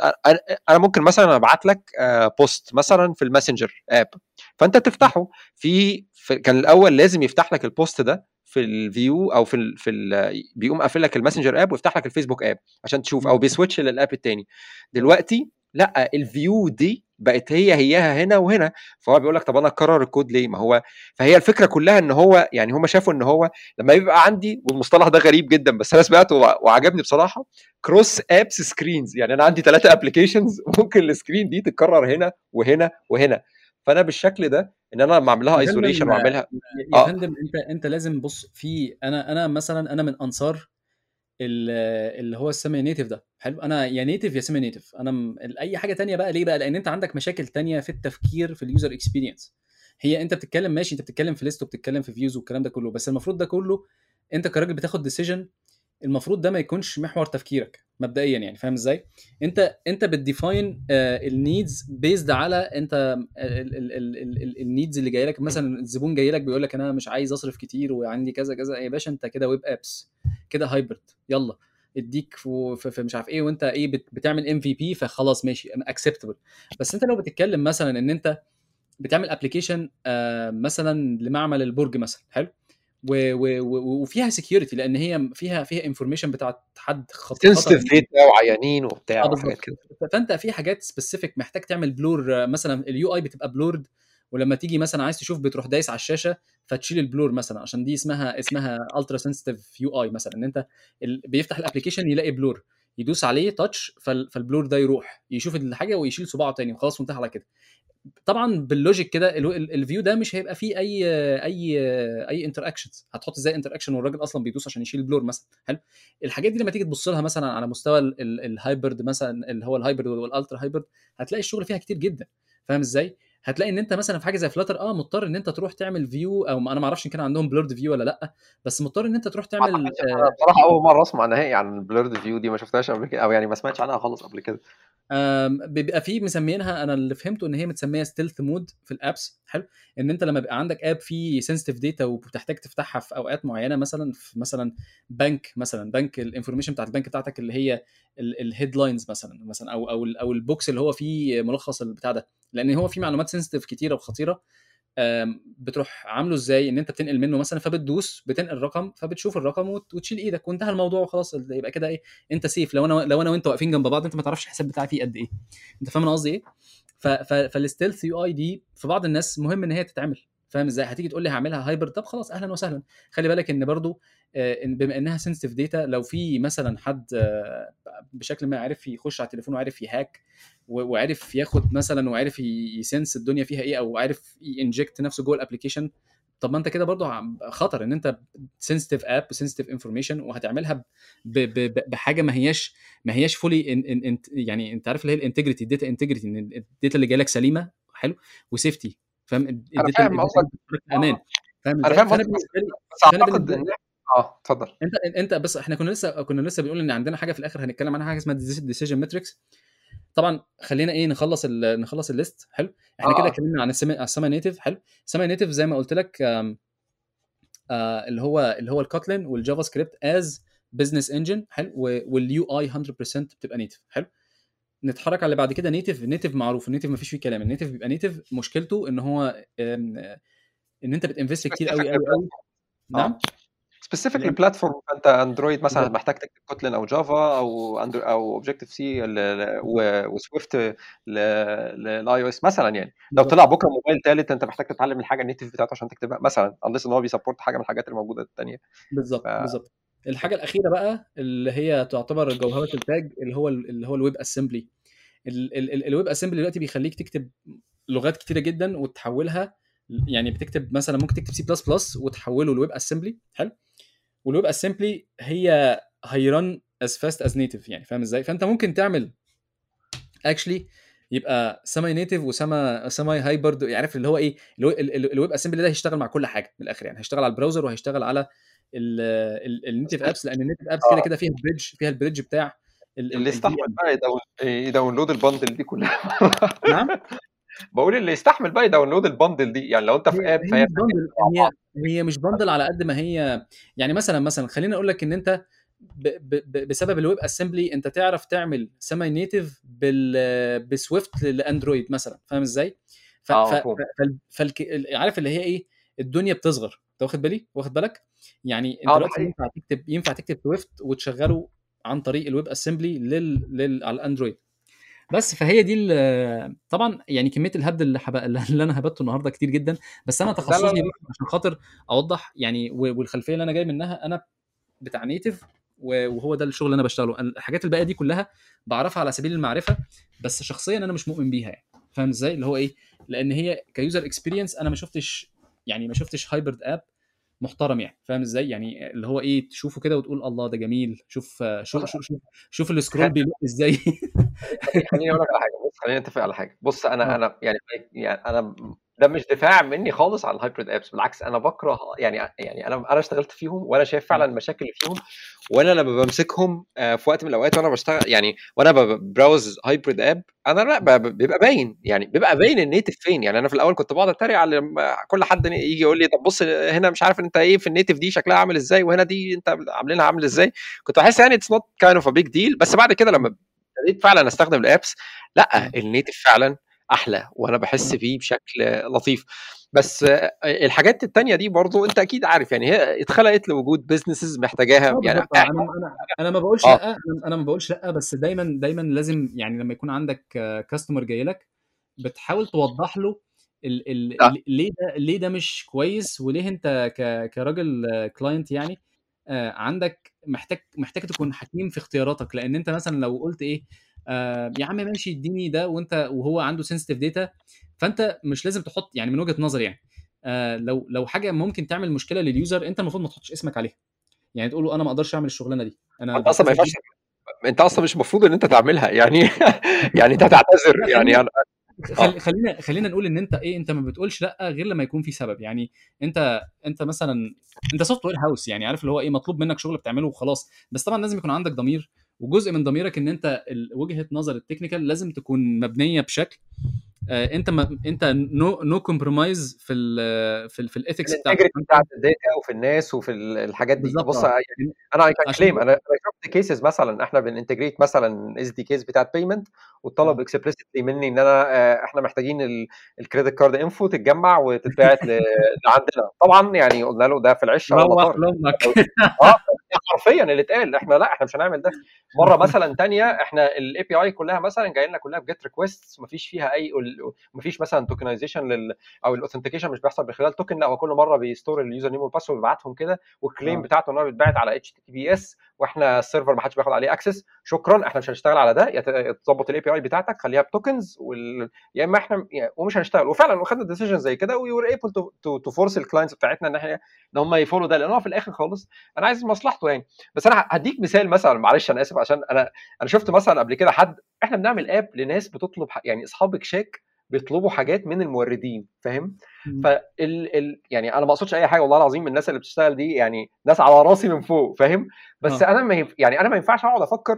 انا ممكن مثلا ابعت لك بوست مثلا في الماسنجر اب فانت تفتحه في, في كان الاول لازم يفتح لك البوست ده في الفيو او في ال في ال بيقوم قافل لك الماسنجر اب ويفتح لك الفيسبوك اب عشان تشوف او بيسويتش للاب التاني دلوقتي لا الفيو دي بقت هي هياها هنا وهنا فهو بيقول لك طب انا اكرر الكود ليه ما هو فهي الفكره كلها ان هو يعني هم شافوا ان هو لما يبقى عندي والمصطلح ده غريب جدا بس انا سمعته وعجبني بصراحه كروس ابس سكرينز يعني انا عندي ثلاثه ابلكيشنز ممكن السكرين دي تتكرر هنا وهنا وهنا فانا بالشكل ده ان انا لما اعمل لها ايزوليشن واعملها يا فندم انت انت لازم بص في انا انا مثلا انا من انصار اللي هو السيمي نيتف ده حلو انا يا نيتف يا سيمي نيتف انا م... اي حاجه تانية بقى ليه بقى لان انت عندك مشاكل تانية في التفكير في اليوزر اكسبيرينس هي انت بتتكلم ماشي انت بتتكلم في ليست وبتتكلم في فيوز والكلام ده كله بس المفروض ده كله انت كراجل بتاخد ديسيجن المفروض ده ما يكونش محور تفكيرك مبدئيا يعني فاهم ازاي انت انت بتديفاين النيدز بيزد على انت النيدز اللي جاي لك مثلا الزبون جاي لك بيقول لك انا مش عايز اصرف كتير وعندي كذا كذا يا باشا انت كده ويب ابس كده هايبرد يلا اديك في, في مش عارف ايه وانت ايه بتعمل ام في بي فخلاص ماشي اكسبتبل بس انت لو بتتكلم مثلا ان انت بتعمل ابلكيشن آه مثلا لمعمل البرج مثلا حلو و و و وفيها سكيورتي لان هي فيها فيها انفورميشن بتاعت حد خطر سنسيتيف داتا وعيانين وبتاع وحاجات كده فانت في حاجات سبيسيفيك محتاج تعمل بلور مثلا اليو اي بتبقى بلورد ولما تيجي مثلا عايز تشوف بتروح دايس على الشاشه فتشيل البلور مثلا عشان دي اسمها اسمها الترا سنسيتيف يو اي مثلا ان انت ال... بيفتح الابلكيشن يلاقي بلور يدوس عليه تاتش فالبلور ده يروح يشوف الحاجه ويشيل صباعه تاني وخلاص وانتهى على كده طبعا باللوجيك كده الفيو ده مش هيبقى فيه اي اي اي انتر اكشنز هتحط ازاي انتر اكشن والراجل اصلا بيدوس عشان يشيل البلور مثلا حلو الحاجات دي لما تيجي تبص لها مثلا على مستوى الهايبرد مثلا اللي هو الهايبرد والالترا هايبرد هتلاقي الشغل فيها كتير جدا فاهم ازاي هتلاقي ان انت مثلا في حاجه زي فلاتر اه مضطر ان انت تروح تعمل فيو او انا ما اعرفش ان كان عندهم بلورد فيو ولا لا بس مضطر ان انت تروح تعمل آه بصراحه اول مره اسمع نهائي عن البلورد فيو دي ما شفتهاش قبل كده او يعني ما سمعتش عنها خالص قبل كده بيبقى في مسمينها انا اللي فهمته ان هي متسميه ستيلث مود في الابس حلو ان انت لما بيبقى عندك اب فيه سنسيتيف داتا وبتحتاج تفتحها في اوقات معينه مثلا في مثلا بنك مثلا بنك الانفورميشن بتاعت البنك بتاعتك اللي هي الهيدلاينز مثلا مثلا او او او البوكس اللي هو فيه ملخص البتاع ده لان هو فيه معلومات سنسيتيف كتيره وخطيره بتروح عامله ازاي ان انت بتنقل منه مثلا فبتدوس بتنقل رقم فبتشوف الرقم وتشيل ايدك وانتهى الموضوع وخلاص يبقى كده ايه انت سيف لو انا لو انا وانت واقفين جنب بعض انت ما تعرفش الحساب بتاعي فيه قد ايه انت فاهم انا قصدي ايه فالستيلث يو اي دي في بعض الناس مهم ان هي تتعمل فاهم ازاي هتيجي تقول لي هعملها هايبر طب خلاص اهلا وسهلا خلي بالك ان برضو بما انها سنسيتيف داتا لو في مثلا حد بشكل ما عرف يخش على التليفون وعرف يهاك وعرف ياخد مثلا وعرف يسنس الدنيا فيها ايه او عرف ينجكت نفسه جوه الابلكيشن طب ما انت كده برضو خطر ان انت سنسيتيف اب سنسيتيف انفورميشن وهتعملها بحاجه ما هياش ما هياش فولي يعني انت عارف اللي هي الانتجريتي الداتا انتجريتي ان الداتا اللي جايه لك سليمه حلو وسيفتي فاهم انا فاهم قصدك امان فاهم انا فاهم قصدك بس اعتقد ان اه اتفضل انت انت بس احنا كنا لسه كنا لسه بنقول ان عندنا حاجه في الاخر هنتكلم عنها حاجه اسمها ديسيجن ماتريكس طبعا خلينا ايه نخلص نخلص الليست حلو احنا آه. كده اتكلمنا عن السما نيتيف حلو السما نيتيف زي ما قلت لك آم آه اللي هو اللي هو الكوتلين والجافا سكريبت از بزنس انجن حلو واليو اي 100% بتبقى نيتيف حلو نتحرك على اللي بعد كده نيتيف نيتيف معروف النيتيف ما فيش فيه كلام النيتيف بيبقى نيتيف مشكلته ان هو ان انت بتنفست كتير قوي قوي قوي نعم سبيسيفيك للبلاتفورم انت اندرويد مثلا محتاج تكتب كوتلين او جافا او أندرو او اوبجكتيف سي وسويفت للاي او اس مثلا يعني لو طلع بكره موبايل ثالث انت محتاج تتعلم الحاجه النيتف بتاعته عشان تكتبها مثلا انليس ان هو بيسبورت حاجه من الحاجات الموجوده الثانيه بالظبط ف... بالظبط الحاجه الاخيره بقى اللي هي تعتبر جوهره التاج اللي هو اللي هو الويب اسمبلي الويب اسمبلي دلوقتي بيخليك تكتب لغات كتيره جدا وتحولها يعني بتكتب مثلا ممكن تكتب سي بلس بلس وتحوله لويب اسمبلي حلو والويب اسمبلي هي هيرن از فاست از نيتف يعني فاهم ازاي فانت ممكن تعمل اكشلي يبقى سماي نيتف وسما سماي هايبرد عارف اللي هو ايه الويب اسمبلي ده هيشتغل مع كل حاجه من الاخر يعني هيشتغل على البراوزر وهيشتغل على النيتف ابس لان النيتف ابس كده كده فيها البريدج فيها البريدج بتاع اللي يستحمل بقى يداونلود البندل دي كلها نعم بقول اللي يستحمل بقى يداونلود البندل دي يعني لو انت في اب هي مش بندل هي هي مش بندل على قد ما هي يعني مثلا مثلا خليني اقول لك ان انت ب ب بسبب الويب اسمبلي انت تعرف تعمل سيمي نيتيف بال بسويفت لاندرويد مثلا فاهم ازاي؟ ف ف ف عارف اللي هي ايه الدنيا بتصغر انت واخد بالي واخد بالك يعني انت دلوقتي ينفع تكتب ينفع تكتب سويفت وتشغله عن طريق الويب اسمبلي لل, لل... على الاندرويد بس فهي دي طبعا يعني كميه الهبد اللي, حب... اللي انا هبته النهارده كتير جدا بس انا تخصصي عشان خاطر اوضح يعني والخلفيه اللي انا جاي منها انا بتاع نيتف وهو ده الشغل اللي انا بشتغله الحاجات الباقيه دي كلها بعرفها على سبيل المعرفه بس شخصيا انا مش مؤمن بيها يعني فاهم ازاي اللي هو ايه لان هي كيوزر اكسبيرينس انا ما شفتش يعني ما شفتش هايبرد اب محترم يعني فاهم ازاي يعني اللي هو ايه تشوفه كده وتقول الله ده جميل شوف شوف شوف شوف, شوف السكرول بيلوك ازاي خليني اقول لك على حاجه بص خلينا نتفق على حاجه بص انا انا يعني يعني انا ده مش دفاع مني خالص على الهايبريد ابس بالعكس انا بكره يعني يعني انا انا اشتغلت فيهم وانا شايف فعلا المشاكل اللي فيهم وانا لما بمسكهم في وقت من الاوقات وانا بشتغل يعني وانا ببراوز هايبريد اب انا لا بيبقى باين يعني بيبقى باين النيتف فين يعني انا في الاول كنت بقعد اتريق على كل حد يجي يقول لي طب بص هنا مش عارف انت ايه في النيتف دي شكلها عامل ازاي وهنا دي انت عاملينها عامل ازاي كنت بحس يعني اتس نوت كاين اوف ا بيج ديل بس بعد كده لما ابتديت فعلا استخدم الابس لا النيتف فعلا احلى وانا بحس بيه بشكل لطيف بس الحاجات التانية دي برضو انت اكيد عارف يعني هي اتخلقت لوجود بزنسز محتاجاها يعني انا انا انا ما بقولش آه. لا انا ما بقولش لا بس دايما دايما لازم يعني لما يكون عندك كاستمر جاي لك بتحاول توضح له ال ال آه. ليه ده ليه ده مش كويس وليه انت ك كراجل كلاينت يعني آه عندك محتاج محتاج تكون حكيم في اختياراتك لان انت مثلا لو قلت ايه آه يا عم ماشي اديني ده وانت وهو عنده سنسيتيف داتا فانت مش لازم تحط يعني من وجهه نظري يعني آه لو لو حاجه ممكن تعمل مشكله لليوزر انت المفروض ما تحطش اسمك عليها يعني تقول له انا ما اقدرش اعمل الشغلانه دي انا انت اصلا ما ينفعش انت اصلا مش المفروض ان انت تعملها يعني يعني انت هتعتذر يعني انا خل... خلينا خلينا نقول ان انت ايه انت ما بتقولش لا غير لما يكون في سبب يعني انت انت مثلا انت سوفت وير هاوس يعني عارف اللي هو ايه مطلوب منك شغل بتعمله وخلاص بس طبعا لازم يكون عندك ضمير وجزء من ضميرك ان انت وجهه نظر التكنيكال لازم تكون مبنيه بشكل آه انت ما انت نو نو كومبرومايز في ال في ال في الاثكس بتاعت بتاعت الداتا وفي الناس وفي الحاجات دي بص يعني انا اي كان كليم انا شفت كيسز مثلا احنا بننتجريت مثلا اس دي كيس بتاعت بيمنت والطلب اكسبلسيتلي مني ان انا احنا محتاجين الكريدت كارد انفو تتجمع وتتبعت لعندنا طبعا يعني قلنا له ده في العش روح لامك اه حرفيا اللي اتقال احنا لا احنا مش هنعمل ده مره مثلا ثانيه احنا الاي بي اي كلها مثلا جاي لنا كلها بجيت ريكويست مفيش فيها اي مفيش مثلا توكنايزيشن لل او الاوثنتيكيشن مش بيحصل بخلال توكن لا هو كل مره بيستور اليوزر نيم والباسورد ويبعتهم كده والكليم بتاعته ان هو بيتبعت على اتش تي بي اس واحنا السيرفر ما حدش بياخد عليه اكسس شكرا احنا مش هنشتغل على ده تظبط الاي بي اي بتاعتك خليها بتوكنز وال... يا اما احنا ومش هنشتغل وفعلا وخدنا ديسيجن زي كده وي ور ايبل تو فورس الكلاينتس بتاعتنا ان احنا ان هم يفولو ده لان هو في الاخر خالص انا عايز مصلحته يعني بس انا هديك مثال مثلا معلش انا اسف عشان انا انا شفت مثلا قبل كده حد احنا بنعمل اب لناس بتطلب يعني اصحاب كشاك بيطلبوا حاجات من الموردين فاهم فال ال... يعني انا ما اقصدش اي حاجه والله العظيم من الناس اللي بتشتغل دي يعني ناس على راسي من فوق فاهم بس أوه. انا ما ينف... يعني انا ما ينفعش اقعد افكر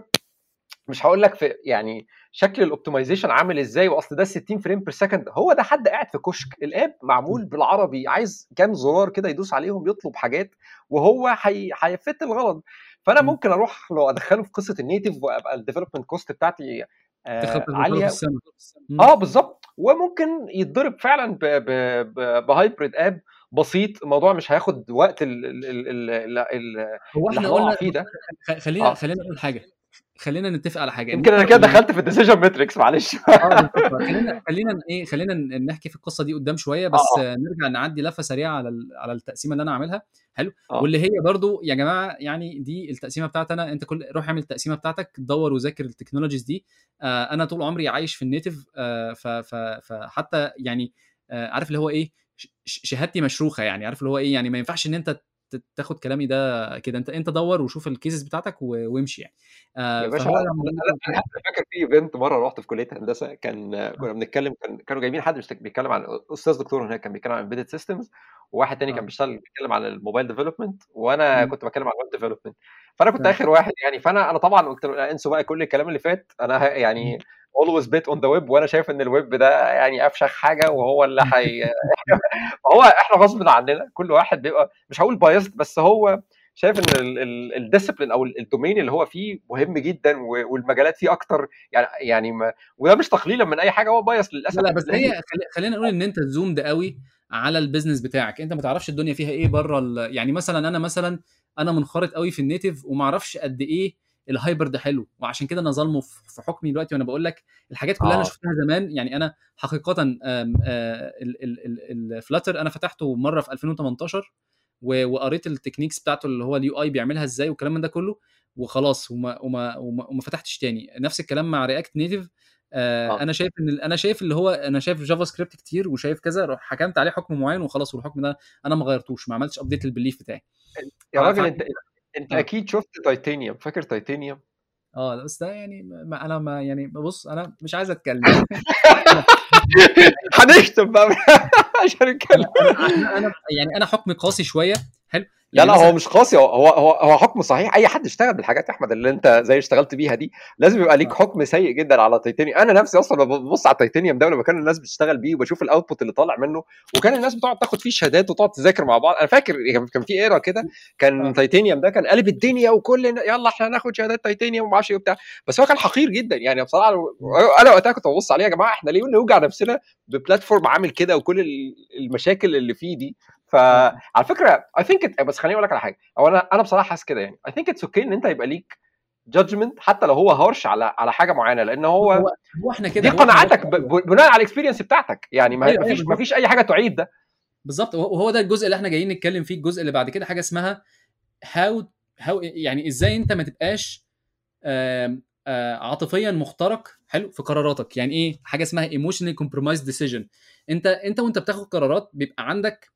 مش هقول لك في يعني شكل الاوبتمايزيشن عامل ازاي واصل ده 60 فريم بير سكند هو ده حد قاعد في كشك الاب معمول بالعربي عايز كام زرار كده يدوس عليهم يطلب حاجات وهو هيفت حي... الغلط فانا ممكن اروح لو ادخله في قصه النيتف وابقى الديفلوبمنت كوست بتاعتي آه عاليه اه بالظبط وممكن يتضرب فعلا بهايبريد اب بسيط الموضوع مش هياخد وقت ال ال ال ال هو احنا قلنا فيه ده خلينا آه. خلينا نقول حاجه خلينا نتفق على حاجه يمكن انا كده دخلت في الديسيجن ماتريكس معلش اه خلينا خلينا ايه خلينا نحكي في القصه دي قدام شويه بس آه. نرجع نعدي لفه سريعه على على التقسيمه اللي انا عاملها حلو آه. واللي هي برضو يا جماعه يعني دي التقسيمه بتاعتي انا انت كل روح اعمل التقسيمه بتاعتك دور وذاكر التكنولوجيز دي آه انا طول عمري عايش في النيتف آه فحتى يعني آه عارف اللي هو ايه شهادتي مشروخه يعني عارف اللي هو ايه يعني ما ينفعش ان انت تاخد كلامي ده كده انت انت دور وشوف الكيسز بتاعتك وامشي يعني آه يا باشا انا فاكر في ايفنت مره رحت في كليه هندسه كان كنا بنتكلم كان كانوا جايبين حد بيتكلم عن استاذ دكتور هناك كان بيتكلم عن امبيدد سيستمز وواحد تاني كان بيشتغل بيتكلم عن الموبايل ديفلوبمنت وانا م. كنت بتكلم عن الويب ديفلوبمنت فانا كنت اخر واحد يعني فانا انا طبعا قلت انسوا بقى كل الكلام اللي فات انا يعني always bet on the web وانا شايف ان الويب ده يعني افشخ حاجه وهو اللي حي هو احنا غصب عننا كل واحد بيبقى مش هقول بايست بس هو شايف ان الديسيبلين او الدومين اللي هو فيه مهم جدا والمجالات فيه اكتر يعني يعني ما وده مش تقليلا من اي حاجه هو بايس للاسف لا بس هي خلينا نقول ان انت زومد قوي على البيزنس بتاعك انت ما تعرفش الدنيا فيها ايه بره يعني مثلا انا مثلا انا منخرط قوي في النيتف وما اعرفش قد ايه الهايبر ده حلو وعشان كده انا ظالمه في حكمي دلوقتي وانا بقول لك الحاجات كلها آه. انا شفتها زمان يعني انا حقيقه الفلاتر انا فتحته مره في 2018 وقريت التكنيكس بتاعته اللي هو اليو اي بيعملها ازاي والكلام من ده كله وخلاص وما وما وما, وما فتحتش تاني نفس الكلام مع رياكت نيتيف آه آه. انا شايف ان انا شايف اللي هو انا شايف جافا سكريبت كتير وشايف كذا حكمت عليه حكم معين وخلاص والحكم ده انا ما غيرتوش ما عملتش ابديت للبليف بتاعي يا راجل انت انت آه. اكيد شفت تايتانيوم فاكر تايتانيوم اه بس ده يعني ما انا ما يعني بص انا مش عايز اتكلم هنشتم بقى عشان نتكلم انا يعني انا حكمي قاسي شويه حلو لا لا هو مش قاسي هو هو هو حكم صحيح اي حد اشتغل بالحاجات يا احمد اللي انت زي اشتغلت بيها دي لازم يبقى ليك حكم سيء جدا على تيتانيوم انا نفسي اصلا ببص على التيتانيوم ده ولما كان الناس بتشتغل بيه وبشوف الاوتبوت اللي طالع منه وكان الناس بتقعد تاخد فيه شهادات وتقعد تذاكر مع بعض انا فاكر كان في ايرا كده كان تيتانيوم ده كان قلب الدنيا وكل يلا احنا هناخد شهادات تيتانيوم وما اعرفش ايه وبتاع بس هو كان حقير جدا يعني بصراحه انا وقتها كنت ببص عليه يا جماعه احنا ليه نوجع نفسنا ببلاتفورم عامل كده وكل المشاكل اللي فيه دي فعلى فكره اي ثينك بس خليني اقول لك على حاجه او انا انا بصراحه حاسس كده يعني اي ثينك اتس اوكي ان انت يبقى ليك جادجمنت حتى لو هو هارش على على حاجه معينه لان هو هو, هو احنا كده دي قناعاتك بناء على الاكسبيرينس بتاعتك يعني ما فيش ما فيش اي حاجه تعيد ده بالظبط وهو ده الجزء اللي احنا جايين نتكلم فيه الجزء اللي بعد كده حاجه اسمها هاو هاو يعني ازاي انت ما تبقاش آم، آه، عاطفيا مخترق حلو في قراراتك يعني ايه حاجه اسمها emotionally compromised decision انت انت وانت بتاخد قرارات بيبقى عندك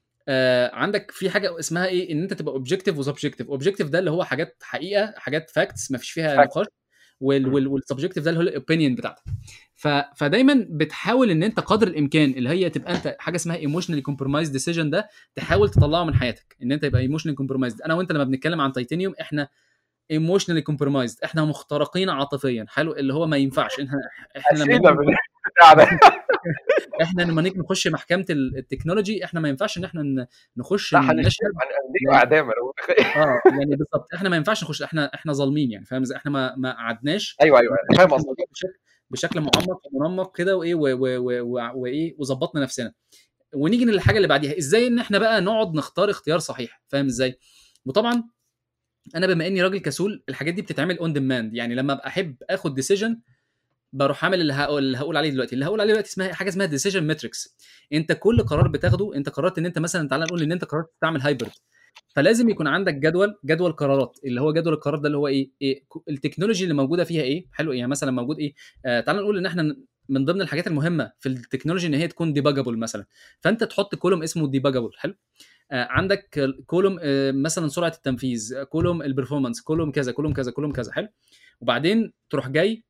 آه عندك في حاجه اسمها ايه ان انت تبقى اوبجكتيف وسبجكتيف اوبجكتيف ده اللي هو حاجات حقيقه حاجات فاكتس ما فيش فيها Fact. نقاش والسبجكتيف ده اللي هو الاوبينيون بتاعتك ف... فدايما بتحاول ان انت قدر الامكان اللي هي تبقى انت حاجه اسمها ايموشنالي كومبرومايز ديسيجن ده تحاول تطلعه من حياتك ان انت يبقى ايموشنالي كومبرومايزد انا وانت لما بنتكلم عن تيتانيوم احنا ايموشنالي كومبرومايزد احنا مخترقين عاطفيا حلو اللي هو ما ينفعش احنا احنا لما حسينا نيجي- بالبتاع ده احنا لما نيجي نخش محكمه ال- التكنولوجي احنا ما ينفعش ان احنا ن- نخش لا نشهد هنشتغل هنديله اعدام انا متخيل اه يعني بالظبط احنا ما ينفعش نخش احنا احنا ظالمين يعني فاهم ازاي احنا ما ما قعدناش ايوه ايوه أنا فاهم قصدك بشكل بشكل معمق ومنمق كده وايه و- و- و- و- وايه وظبطنا نفسنا ونيجي للحاجه اللي بعديها ازاي ان احنا بقى نقعد نختار اختيار صحيح فاهم ازاي وطبعا انا بما اني راجل كسول الحاجات دي بتتعمل اون ديماند يعني لما ابقى احب اخد ديسيجن بروح عامل اللي هقول, اللي هقول عليه دلوقتي اللي هقول عليه دلوقتي اسمها حاجه اسمها ديسيجن ماتريكس انت كل قرار بتاخده انت قررت ان انت مثلا تعالى نقول ان انت قررت تعمل هايبرد فلازم يكون عندك جدول جدول قرارات اللي هو جدول القرار ده اللي هو ايه, إيه ك- التكنولوجي اللي موجوده فيها ايه حلو يعني مثلا موجود ايه آه تعال نقول ان احنا من ضمن الحاجات المهمه في التكنولوجي ان هي تكون ديباجابل مثلا فانت تحط كولوم اسمه ديباجابل حلو آه عندك كولوم آه مثلا سرعه التنفيذ آه، كولوم البرفورمانس كولوم كذا كولوم كذا كولوم كذا حلو وبعدين تروح جاي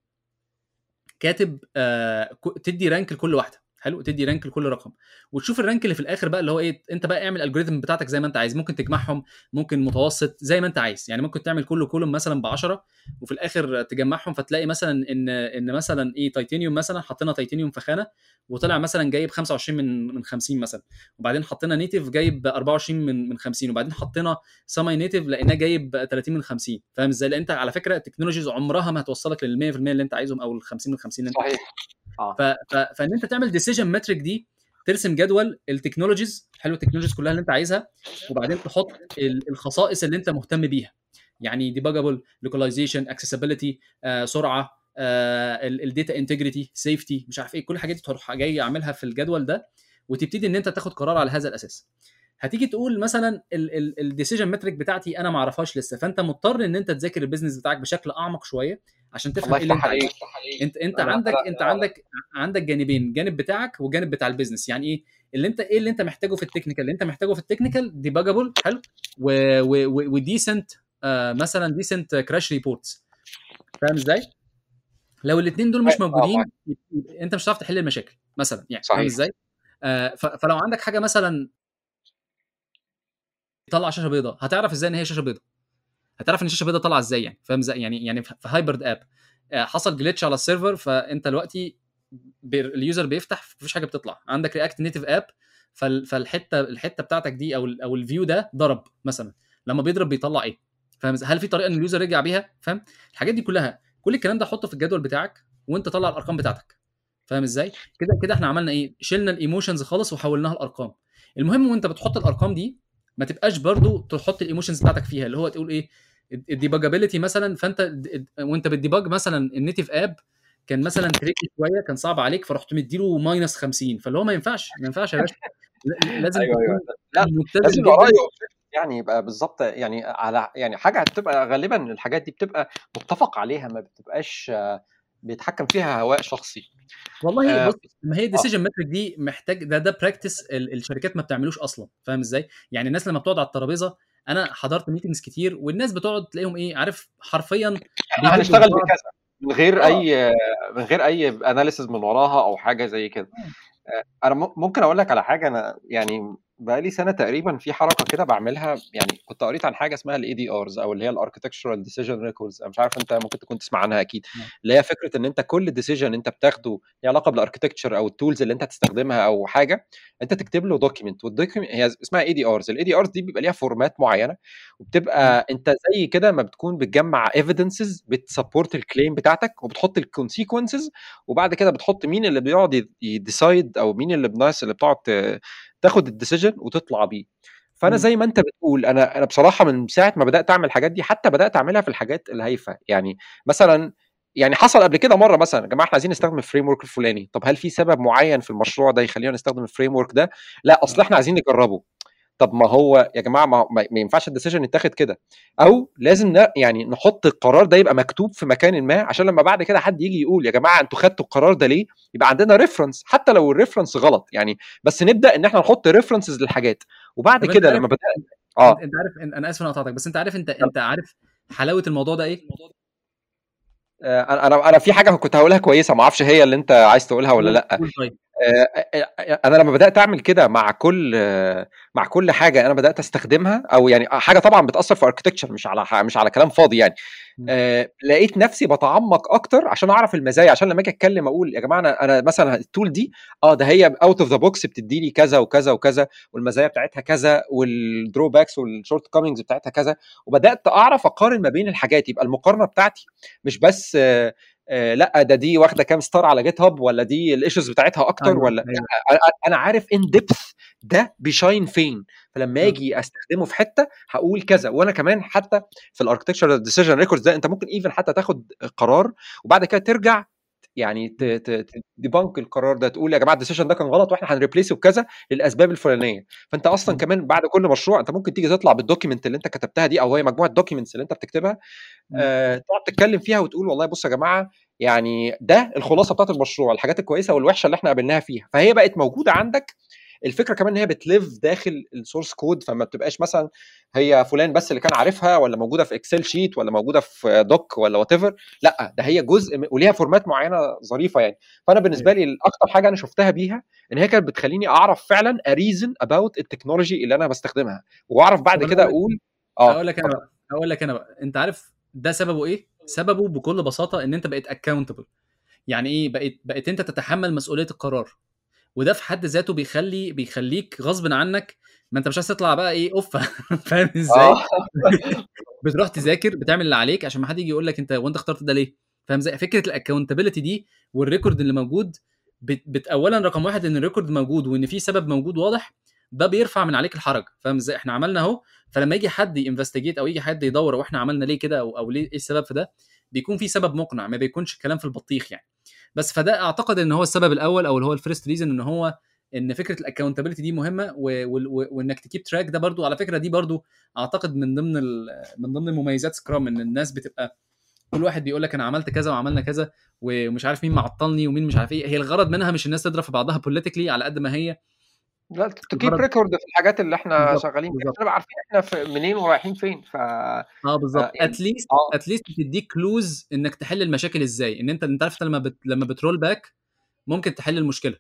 كاتب آه كو- تدي رانك لكل واحده حلو تدي رانك لكل رقم وتشوف الرانك اللي في الاخر بقى اللي هو ايه انت بقى اعمل الالجوريثم بتاعتك زي ما انت عايز ممكن تجمعهم ممكن متوسط زي ما انت عايز يعني ممكن تعمل كل كولوم مثلا ب 10 وفي الاخر تجمعهم فتلاقي مثلا ان ان مثلا ايه تيتانيوم مثلا حطينا تيتانيوم في خانه وطلع مثلا جايب 25 من من 50 مثلا وبعدين حطينا نيتيف جايب 24 من من 50 وبعدين حطينا سامي نيتيف لقيناه جايب 30 من 50 فاهم ازاي؟ لان انت على فكره التكنولوجيز عمرها ما هتوصلك لل 100% اللي انت عايزهم او ال 50 من 50 اللي انت صحيح ف... ف... فان انت تعمل ديسيجن ماتريك دي ترسم جدول التكنولوجيز حلو التكنولوجيز كلها اللي انت عايزها وبعدين تحط ال- الخصائص اللي انت مهتم بيها يعني ديباجابل لوكاليزيشن اكسسبيليتي سرعه الداتا انتجريتي سيفتي مش عارف ايه كل الحاجات دي تروح جاي اعملها في الجدول ده وتبتدي ان انت تاخد قرار على هذا الاساس هتيجي تقول مثلا الديسيجن ماتريك بتاعتي انا ما اعرفهاش لسه فانت مضطر ان انت تذاكر البيزنس بتاعك بشكل اعمق شويه عشان تفهم الله ايه اللي انت يفتح عايزه عليك انت انت لا، لا، عندك لا، انت لا. عندك عندك جانبين جانب بتاعك وجانب بتاع البيزنس يعني ايه اللي انت ايه اللي انت محتاجه في التكنيكال اللي انت محتاجه في التكنيكال ديباجابل حلو وديسنت آه مثلا ديسنت كراش ريبورتس فاهم ازاي لو الاثنين دول مش آه، موجودين معاك. يبقى انت مش هتعرف تحل المشاكل مثلا يعني صحيح. فاهم ازاي آه ف- فلو عندك حاجه مثلا طلع شاشه بيضاء هتعرف ازاي ان هي شاشه بيضاء هتعرف ان الشاشه بيضاء طالعه ازاي يعني فاهم ازاي يعني يعني في هايبرد اب آه، حصل جلitch على السيرفر فانت دلوقتي بي- اليوزر بيفتح مفيش حاجه بتطلع عندك رياكت نيتيف اب فالحته الحته بتاعتك دي او ال او الفيو ده ضرب مثلا لما بيضرب بيطلع ايه فاهم إزاي؟ هل في طريقه ان اليوزر يرجع بيها فاهم الحاجات دي كلها كل الكلام ده حطه في الجدول بتاعك وانت طلع الارقام بتاعتك فاهم ازاي كده كده احنا عملنا ايه شلنا الايموشنز خالص وحولناها لارقام المهم وانت بتحط الارقام دي ما تبقاش برضو تحط الايموشنز بتاعتك فيها اللي هو تقول ايه الديباجابيلتي مثلا فانت د- وانت بتديباج مثلا النيتيف اب كان مثلا تريكي شويه كان صعب عليك فرحت مديله ماينس 50 فاللي هو ما ينفعش ما ينفعش يا باشا ل- لازم ايوه ايوه تكون لا متزن لازم جدا يبقى رايه يعني يبقى بالظبط يعني على يعني حاجه هتبقى غالبا الحاجات دي بتبقى متفق عليها ما بتبقاش آه، بيتحكم فيها هواء شخصي والله آه، بص ما هي الديسيجن ماتريك دي محتاج ده ده براكتس الشركات ما بتعملوش اصلا فاهم ازاي؟ يعني الناس لما بتقعد على الترابيزه انا حضرت ميتنجز كتير والناس بتقعد تلاقيهم ايه عارف حرفيا احنا هنشتغل بيهدوا بعض. بكذا من غير آه. اي من غير اي اناليسز من وراها او حاجه زي كده آه، انا م- ممكن اقول لك على حاجه انا يعني بقالي سنه تقريبا في حركه كده بعملها يعني كنت قريت عن حاجه اسمها الاي دي ارز او اللي هي الاركتكتشرال ديسيجن ريكوردز انا مش عارف انت ممكن تكون تسمع عنها اكيد نعم. اللي هي فكره ان انت كل ديسيجن انت بتاخده ليه علاقه بالاركتكتشر او التولز اللي انت هتستخدمها او حاجه انت تكتب له دوكيمنت والدوكيمنت هي اسمها اي دي ارز الاي دي ارز دي بيبقى ليها فورمات معينه وبتبقى انت زي كده ما بتكون بتجمع ايفيدنسز بتسبورت الكليم بتاعتك وبتحط الكونسيكونسز وبعد كده بتحط مين اللي بيقعد يديسايد او مين اللي الناس اللي بتقعد ت- تاخد الديسيجن وتطلع بيه فانا مم. زي ما انت بتقول انا انا بصراحه من ساعه ما بدات اعمل الحاجات دي حتى بدات اعملها في الحاجات الهايفه يعني مثلا يعني حصل قبل كده مره مثلا يا جماعه احنا عايزين نستخدم الفريم ورك الفلاني طب هل في سبب معين في المشروع ده يخلينا نستخدم الفريم ورك ده لا اصل احنا عايزين نجربه طب ما هو يا جماعه ما, ما ينفعش الديسيجن يتاخد كده او لازم ن... يعني نحط القرار ده يبقى مكتوب في مكان ما عشان لما بعد كده حد يجي يقول يا جماعه انتوا خدتوا القرار ده ليه يبقى عندنا ريفرنس حتى لو الريفرنس غلط يعني بس نبدا ان احنا نحط ريفرنسز للحاجات وبعد كده لما بدات اه انت عارف انا اسف انا قطعتك بس انت عارف انت انت عارف حلاوه الموضوع ده ايه انا انا في حاجه كنت هقولها كويسه ما اعرفش هي اللي انت عايز تقولها ولا لا طيب. انا لما بدات اعمل كده مع كل مع كل حاجه انا بدات استخدمها او يعني حاجه طبعا بتاثر في اركتكتشر مش على مش على كلام فاضي يعني آه لقيت نفسي بتعمق اكتر عشان اعرف المزايا عشان لما اجي اتكلم اقول يا جماعه انا انا مثلا التول دي اه ده هي اوت اوف ذا بوكس بتدي لي كذا وكذا وكذا والمزايا بتاعتها كذا والدرو باكس والشورت كومينجز بتاعتها كذا وبدات اعرف اقارن ما بين الحاجات يبقى المقارنه بتاعتي مش بس آه آه لا ده دي واخده كام ستار على جيت هاب ولا دي الايشوز بتاعتها اكتر أيوة. ولا أيوة. انا عارف ان ديبث ده بيشاين فين فلما اجي استخدمه في حته هقول كذا وانا كمان حتى في الاركتكتشر ديسيجن ريكوردز ده انت ممكن ايفن حتى تاخد قرار وبعد كده ترجع يعني تديبانك القرار ده تقول يا جماعه الديسيجن ده كان غلط واحنا هنريبليسه بكذا للاسباب الفلانيه فانت اصلا كمان بعد كل مشروع انت ممكن تيجي تطلع بالدوكيمنت اللي انت كتبتها دي او هي مجموعه دوكيمنتس اللي انت بتكتبها آه تقعد تتكلم فيها وتقول والله بصوا يا جماعه يعني ده الخلاصه بتاعت المشروع الحاجات الكويسه والوحشه اللي احنا قابلناها فيها فهي بقت موجوده عندك الفكره كمان ان هي بتليف داخل السورس كود فما بتبقاش مثلا هي فلان بس اللي كان عارفها ولا موجوده في اكسل شيت ولا موجوده في دوك ولا وات لا ده هي جزء وليها فورمات معينه ظريفه يعني فانا بالنسبه لي اكتر حاجه انا شفتها بيها ان هي كانت بتخليني اعرف فعلا اريزن اباوت التكنولوجي اللي انا بستخدمها واعرف بعد كده اقول اه اقول لك انا بقى اقول لك انا بقى انت عارف ده سببه ايه سببه بكل بساطه ان انت بقيت اكاونتبل يعني ايه بقيت بقيت انت تتحمل مسؤوليه القرار وده في حد ذاته بيخلي بيخليك غصب عنك ما انت مش عايز تطلع بقى ايه اوف فاهم ازاي؟ آه. بتروح تذاكر بتعمل اللي عليك عشان ما حد يجي يقول لك انت وانت اخترت ده ليه؟ فاهم ازاي؟ فكره الاكونتابيلتي دي والريكورد اللي موجود بت, بت اولا رقم واحد ان الريكورد موجود وان في سبب موجود واضح ده بيرفع من عليك الحرج فاهم ازاي؟ احنا عملنا اهو فلما يجي حد ينفستيجيت او يجي حد يدور واحنا عملنا ليه كده او, أو ليه ايه السبب في ده بيكون في سبب مقنع ما بيكونش الكلام في البطيخ يعني بس فده اعتقد ان هو السبب الاول او اللي هو الفيرست ريزن ان هو ان فكره الاكونتابيلتي دي مهمه وانك تكيب تراك ده برضو على فكره دي برضو اعتقد من ضمن من ضمن مميزات سكرام ان الناس بتبقى كل واحد بيقول لك انا عملت كذا وعملنا كذا ومش عارف مين معطلني ومين مش عارف ايه هي الغرض منها مش الناس تضرب في بعضها بوليتيكلي على قد ما هي لا تكيب ريكورد في الحاجات اللي احنا بالزبط. شغالين فيها عشان عارفين احنا في منين ورايحين فين ف اه بالظبط اتليست اتليست تديك كلوز انك تحل المشاكل ازاي ان انت انت عارف لما بت... لما بترول باك ممكن تحل المشكله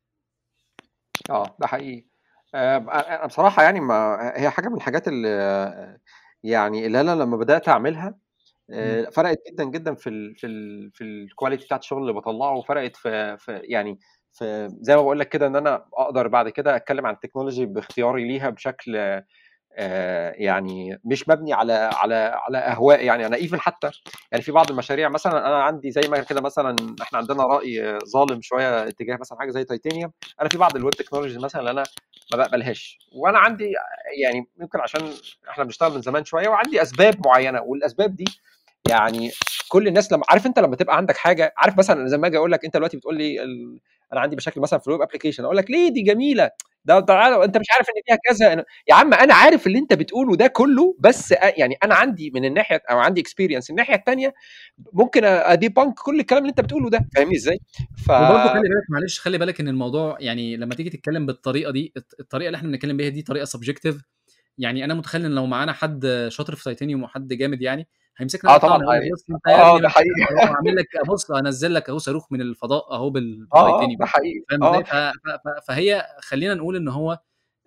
اه ده حقيقي آه، انا بصراحه يعني ما هي حاجه من الحاجات اللي يعني اللي انا لما بدات اعملها آه، فرقت جدا جدا في ال في ال في الكواليتي بتاعت الشغل اللي بطلعه وفرقت في في يعني في زي ما بقول لك كده ان انا اقدر بعد كده اتكلم عن التكنولوجي باختياري ليها بشكل آه، يعني مش مبني على على على اهواء يعني انا ايفن حتى يعني في بعض المشاريع مثلا انا عندي زي ما كده مثلا احنا عندنا راي ظالم شويه اتجاه مثلا حاجه زي تيتانيوم انا في بعض الويب تكنولوجيز مثلا اللي انا ما بقبلهاش وانا عندي يعني يمكن عشان احنا بنشتغل من زمان شويه وعندي اسباب معينه والاسباب دي يعني كل الناس لما عارف انت لما تبقى عندك حاجه عارف مثلا زي ما اجي اقول لك انت دلوقتي بتقول لي ال... انا عندي مشاكل مثلا في الويب ابلكيشن اقول لك ليه دي جميله ده تعالى انت مش عارف ان فيها كذا أنا... يا عم انا عارف اللي انت بتقوله ده كله بس يعني انا عندي من الناحيه او عندي اكسبيرينس الناحيه الثانيه ممكن ادي بانك كل الكلام اللي انت بتقوله ده فاهمني ازاي؟ ف وبرضه خلي بالك معلش خلي بالك ان الموضوع يعني لما تيجي تتكلم بالطريقه دي الطريقه اللي احنا بنتكلم بيها دي طريقه سبجكتيف يعني انا متخيل ان لو معانا حد شاطر في تيتانيوم وحد جامد يعني هيمسكنا اه طبعا اه ده حقيقي اعمل لك بص انزل لك اهو صاروخ من الفضاء اهو بالتيتانيوم اه ده حقيقي فاهم ازاي فهي خلينا نقول ان هو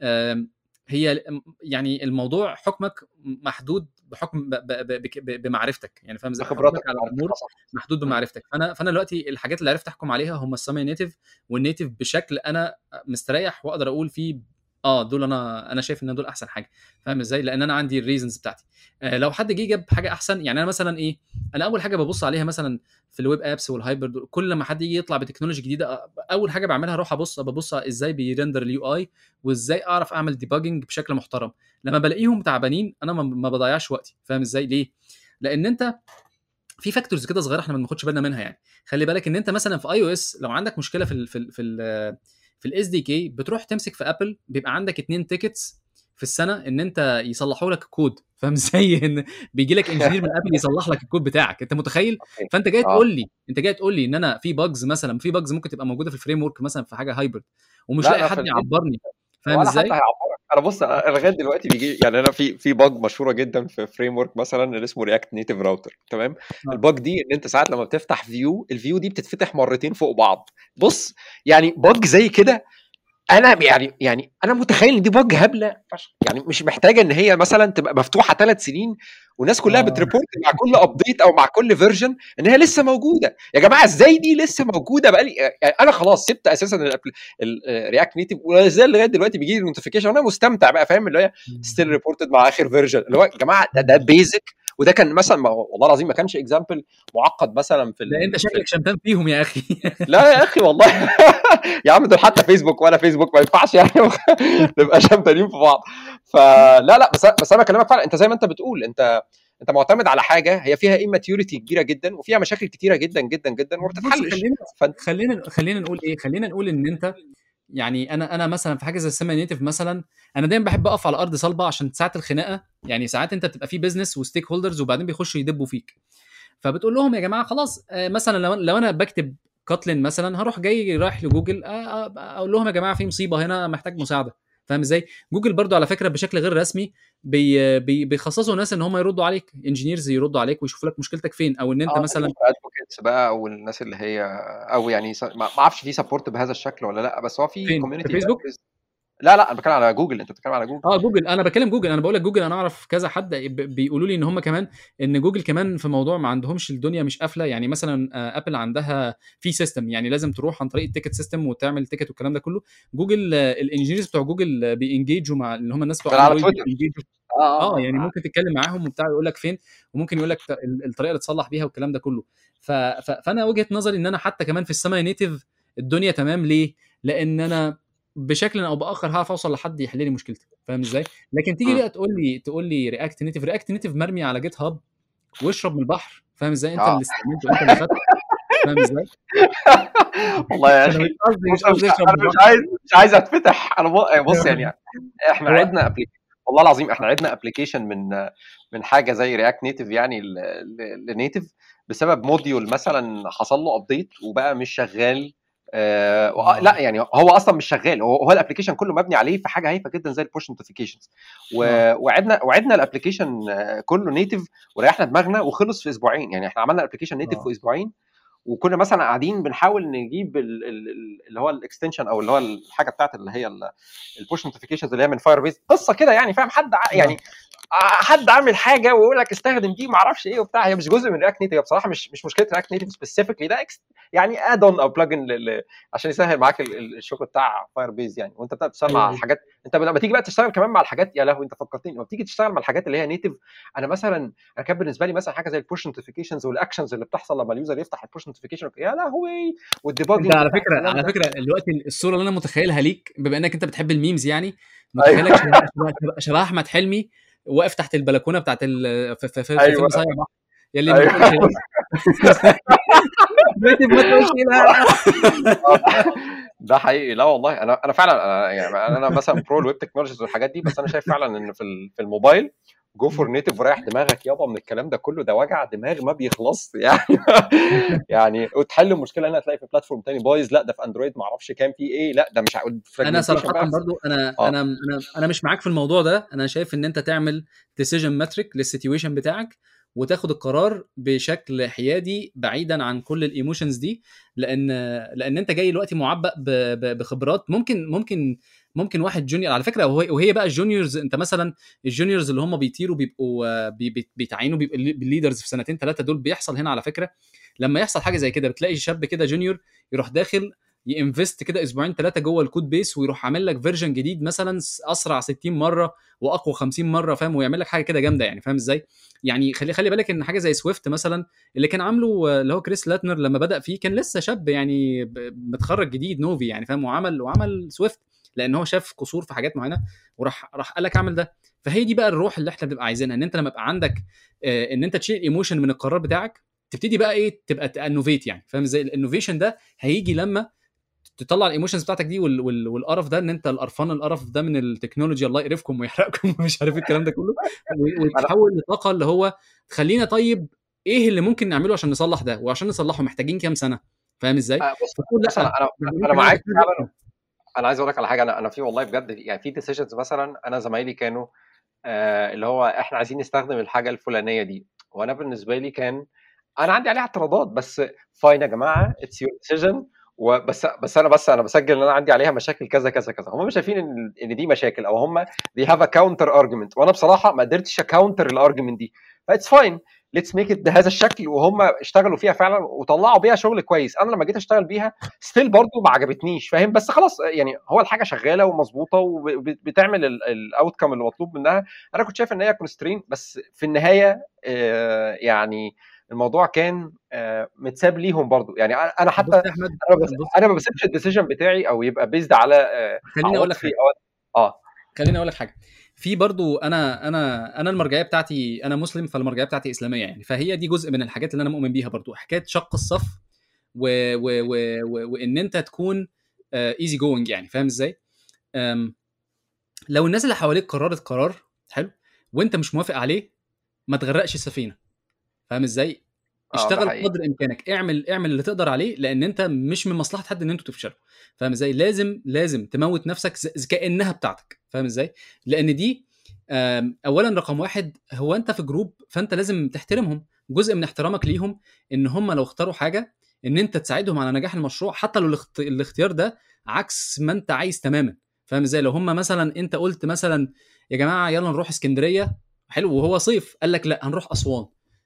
هي يعني الموضوع حكمك محدود بحكم بمعرفتك يعني فاهم ازاي خبراتك على الامور محدود بمعرفتك فانا فانا دلوقتي الحاجات اللي عرفت احكم عليها هم السامي نيتف والنيتف بشكل انا مستريح واقدر اقول فيه اه دول انا انا شايف ان دول احسن حاجه فاهم ازاي لان انا عندي الريزنز بتاعتي آه لو حد جه جاب حاجه احسن يعني انا مثلا ايه انا اول حاجه ببص عليها مثلا في الويب ابس والهايبر كل ما حد يجي يطلع بتكنولوجي جديده اول حاجه بعملها اروح ابص ببص ازاي بيرندر اليو اي وازاي اعرف اعمل ديباجنج بشكل محترم لما بلاقيهم تعبانين انا ما بضيعش وقتي فاهم ازاي ليه لان انت في فاكتورز كده صغيره احنا ما بناخدش بالنا منها يعني خلي بالك ان انت مثلا في اي او اس لو عندك مشكله في ال في ال في ال في الاس دي كي بتروح تمسك في ابل بيبقى عندك اتنين تيكتس في السنه ان انت يصلحوا لك كود فاهم ازاي ان بيجي لك انجينير من ابل يصلح لك الكود بتاعك انت متخيل اوكي فانت جاي اه تقول لي انت جاي تقول لي ان انا في باجز مثلا في باجز ممكن تبقى موجوده في الفريم ورك مثلا في حاجه هايبرد ومش لا لاقي لا في حد البيت يعبرني فاهم ولا حد ازاي هيعبرك انا بص انا لغايه دلوقتي بيجي يعني انا في في باج مشهوره جدا في فريم ورك مثلا اللي اسمه رياكت نيتيف راوتر تمام اه الباج دي ان انت ساعات لما بتفتح فيو الفيو دي بتتفتح مرتين فوق بعض بص يعني باج زي كده انا يعني يعني انا متخيل ان دي باج هبله فشخ يعني مش محتاجه ان هي مثلا تبقى مفتوحه ثلاث سنين والناس كلها اه بتريبورت مع كل ابديت او مع كل فيرجن ان هي لسه موجوده يا جماعه ازاي دي لسه موجوده بقالي يعني انا خلاص سبت اساسا الرياكت نيتيف ولا زال لغايه دلوقتي بيجي لي نوتيفيكيشن وانا مستمتع بقى فاهم اللي هي ستيل ريبورتد مع اخر فيرجن اللي هو يا جماعه ده ده بيزك وده كان مثلا ما والله العظيم ما كانش اكزامبل معقد مثلا في ده انت ال... في شكلك شمتان فيهم يا اخي لا يا اخي والله يا عم دول حتى فيسبوك ولا فيسبوك ما ينفعش يعني نبقى شمتانين في بعض فلا لا بس بس انا بكلمك فعلا انت زي ما انت بتقول انت انت معتمد على حاجه هي فيها اماتيوريتي كبيره جدا وفيها مشاكل كتيره جدا جدا جدا وما بص بتتحلش خلينا فانت خلينا خلينا نقول ايه خلينا نقول ان انت يعني انا انا مثلا في حاجه زي السيمي نيتف مثلا انا دايما بحب اقف على ارض صلبه عشان ساعات الخناقه يعني ساعات انت بتبقى في بزنس وستيك هولدرز وبعدين بيخشوا يدبوا فيك فبتقول لهم يا جماعه خلاص آه، مثلا لو لو انا بكتب كاتلين مثلا هروح جاي رايح لجوجل آه، آه، اقول لهم يا جماعه في مصيبه هنا محتاج مساعده فاهم ازاي جوجل برضو على فكره بشكل غير رسمي بي بي بيخصصوا ناس ان هم يردوا عليك انجينيرز يردوا عليك ويشوفوا لك مشكلتك فين او ان انت اه مثلا ادفوكيتس بقى او الناس اللي هي او يعني س- ما ما اعرفش في سبورت بهذا الشكل ولا لا بس هو في فين في كوميونتي فيسبوك لا لا انا بتكلم على جوجل انت بتتكلم على جوجل اه جوجل انا بكلم جوجل انا بقول لك جوجل انا اعرف كذا حد ب- بيقولوا لي ان هم كمان ان جوجل كمان في موضوع ما عندهمش الدنيا مش قافله يعني مثلا آه، ابل عندها في سيستم يعني لازم تروح عن طريق التيكت سيستم وتعمل تيكت والكلام ده كله جوجل آه، الانجينيرز بتوع جوجل آه، بينجيجوا مع اللي هم الناس ده بتوع على اندرويد تويتر بينجيجوا اه اه اه يعني اه ممكن تتكلم معاهم وبتاع يقول لك فين وممكن يقول لك ت- ال- الطريقه اللي تصلح بيها والكلام ده كله ف... ف... فانا وجهه نظري ان انا حتى كمان في السما نيتيف الدنيا تمام ليه؟ لان انا بشكل او باخر هعرف اوصل لحد يحل لي مشكلتي فاهم ازاي؟ لكن تيجي مم. بقى تقول لي تقول لي رياكت نيتيف رياكت نيتيف مرمي على جيت هاب واشرب من البحر فاهم ازاي؟ انت اه اللي استعملته انت اللي خدته فاهم ازاي؟ والله يا انا اخي مش قصدي مش بص انا قصدي مش اشرب من انا مش البحر عايز مش عايز اتفتح انا ب- بص يعني احنا هو عدنا ابليكيشن والله العظيم احنا عدنا ابلكيشن من من حاجه زي رياكت نيتيف يعني لنيتيف بسبب موديول مثلا حصل له ابديت وبقى مش شغال آه وآه- اه لا يعني هو اصلا مش شغال هو هو الابلكيشن كله مبني عليه في حاجه هايفه جدا زي البوش نوتيفيكيشنز اه وعدنا وعدنا الابلكيشن كله نيتيف وريحنا دماغنا وخلص في اسبوعين يعني احنا عملنا الابلكيشن نيتيف اه في اسبوعين وكنا مثلا قاعدين بنحاول نجيب ال- ال- ال- اللي هو الاكستنشن او اللي هو الحاجه بتاعت اللي هي البوش نوتيفيكيشنز اللي هي من فاير بيز قصه كده يعني فاهم حد ع- يعني اه حد عامل حاجه ويقول لك استخدم دي ما اعرفش ايه وبتاع هي مش جزء من رياكت نيتف بصراحه مش مش مشكله رياكت نيتف سبيسيفيكلي ده إكس يعني اد اون او بلجن عشان يسهل معاك ال- ال- الشغل بتاع فاير بيز يعني وانت بتبدا تشتغل ايوه مع ايوه الحاجات انت لما تيجي بقى تشتغل كمان مع الحاجات يا لهوي انت فكرتني لما بتيجي تشتغل مع الحاجات اللي هي نيتف انا مثلا انا كان بالنسبه لي مثلا حاجه زي البوش نوتيفيكيشنز والاكشنز اللي بتحصل لما اليوزر يفتح البوش نوتيفيكيشن يا لهوي انت والديباجنج على بتاع فكره الكلام على ده فكره دلوقتي الصوره اللي انا متخيلها ليك بما انك انت بتحب الميمز يعني ايوه متخيلك شبه شبه, شبه, شبه احمد حلمي واقف تحت البلكونه بتاعت ال... في, في, في, في ايوه فيلم صايع بحر يلي ما ايوه تقولش لا دلوقتي ما تقولش لا ده حقيقي لا والله انا انا فعلا أنا يعني انا مثلا برو الويب تكنولوجيز والحاجات دي بس انا شايف فعلا ان في ال- في الموبايل جو فور نيتف وريح دماغك يابا من الكلام ده كله ده وجع دماغ ما بيخلص يعني يعني وتحل المشكله هنا هتلاقي في بلاتفورم تاني بايظ لا ده في اندرويد ما اعرفش كام في ايه لا ده مش عارف انا fragmentation صراحه بقى برضو انا اه انا انا انا مش معاك في الموضوع ده انا شايف ان انت تعمل ديسيجن ماتريك للسيتويشن بتاعك وتاخد القرار بشكل حيادي بعيدا عن كل الايموشنز دي لان لان انت جاي دلوقتي معبأ ب- ب- بخبرات ممكن ممكن ممكن واحد جونيور على فكره وهي, وهي بقى الجونيورز انت مثلا الجونيورز اللي هم بيطيروا بيبقوا آه، بي- بي- بيتعينوا بيبقوا الليدرز في سنتين ثلاثه دول بيحصل هنا على فكره لما يحصل حاجه زي كده بتلاقي شاب كده جونيور يروح داخل ينفست كده اسبوعين ثلاثه جوه الكود بيس ويروح عامل لك فيرجن جديد مثلا اسرع 60 مره واقوى 50 مره فاهم ويعمل لك حاجه كده جامده يعني فاهم ازاي يعني خلي خلي بالك ان حاجه زي سويفت مثلا اللي كان عامله آه، اللي هو كريس لاتنر لما بدا فيه كان لسه شاب يعني ب- متخرج جديد نوفي يعني فاهم وعمل وعمل سويفت لان هو شاف قصور في حاجات معينه وراح راح قال لك اعمل ده فهي دي بقى الروح اللي احنا بنبقى عايزينها ان انت لما يبقى عندك آه، ان انت تشيل الايموشن من القرار بتاعك تبتدي بقى ايه تبقى تانوفيت يعني فاهم ازاي الانوفيشن ده هيجي لما تطلع الايموشنز بتاعتك دي وال... وال... والقرف ده ان انت القرفان القرف ده من التكنولوجيا الله يقرفكم ويحرقكم ومش عارف إيه الكلام ده كله و- وتتحول لطاقه اللي هو خلينا طيب ايه اللي ممكن نعمله عشان نصلح ده وعشان نصلحه محتاجين كام سنه فاهم ازاي؟ آه، بص فتقول بص انا لا انا يعني انا ممكن معاك أعمل كده. فعلا انا عايز اقول لك على حاجه انا انا في والله بجد يعني في ديسيجنز مثلا انا زمايلي كانوا آه اللي هو احنا عايزين نستخدم الحاجه الفلانيه دي وانا بالنسبه لي كان انا عندي عليها اعتراضات بس فاين يا جماعه اتس يور ديسيجن وبس بس انا بس انا بسجل ان انا عندي عليها مشاكل كذا كذا كذا هم مش شايفين ان ان دي مشاكل او هم they have a counter argument وانا بصراحه ما قدرتش اكاونتر الارجيومنت دي فاتس فاين ليتس ميك ات بهذا الشكل وهم اشتغلوا فيها فعلا وطلعوا بيها شغل كويس انا لما جيت اشتغل بيها ستيل برضو ما عجبتنيش فاهم بس خلاص يعني هو الحاجه شغاله ومظبوطه وبتعمل الاوت كم اللي مطلوب منها انا كنت شايف ان هي كونسترين بس في النهايه آه، يعني الموضوع كان آه، متساب ليهم برضو يعني انا أنا بص حتى يا احمد انا بس بص انا ما بسيبش الديسيجن بتاعي او يبقى بيزد على آه، خليني اقول لك عواطفي حاجه او اه خليني اقول لك حاجه في برضو انا انا انا المرجعيه بتاعتي انا مسلم فالمرجعيه بتاعتي اسلاميه يعني فهي دي جزء من الحاجات اللي انا مؤمن بيها برضو حكايه شق الصف و و و و وان انت تكون ايزي جوينج يعني فاهم ازاي؟ أم، لو الناس اللي حواليك قررت قرار حلو وانت مش موافق عليه ما تغرقش السفينه فاهم ازاي؟ اه ده اشتغل حقيقي قدر امكانك اعمل اعمل اللي تقدر عليه لان انت مش من مصلحه حد ان انتوا تفشلوا فاهم ازاي لازم لازم تموت نفسك ز- ز- كانها بتاعتك فاهم ازاي لان دي آم، اولا رقم واحد هو انت في جروب فانت لازم تحترمهم جزء من احترامك ليهم ان هم لو اختاروا حاجه ان انت تساعدهم على نجاح المشروع حتى لو الاخت- الاختيار ده عكس ما انت عايز تماما فاهم ازاي لو هم مثلا انت قلت مثلا يا جماعه يلا نروح اسكندريه حلو وهو صيف قال لك لا هنروح اسوان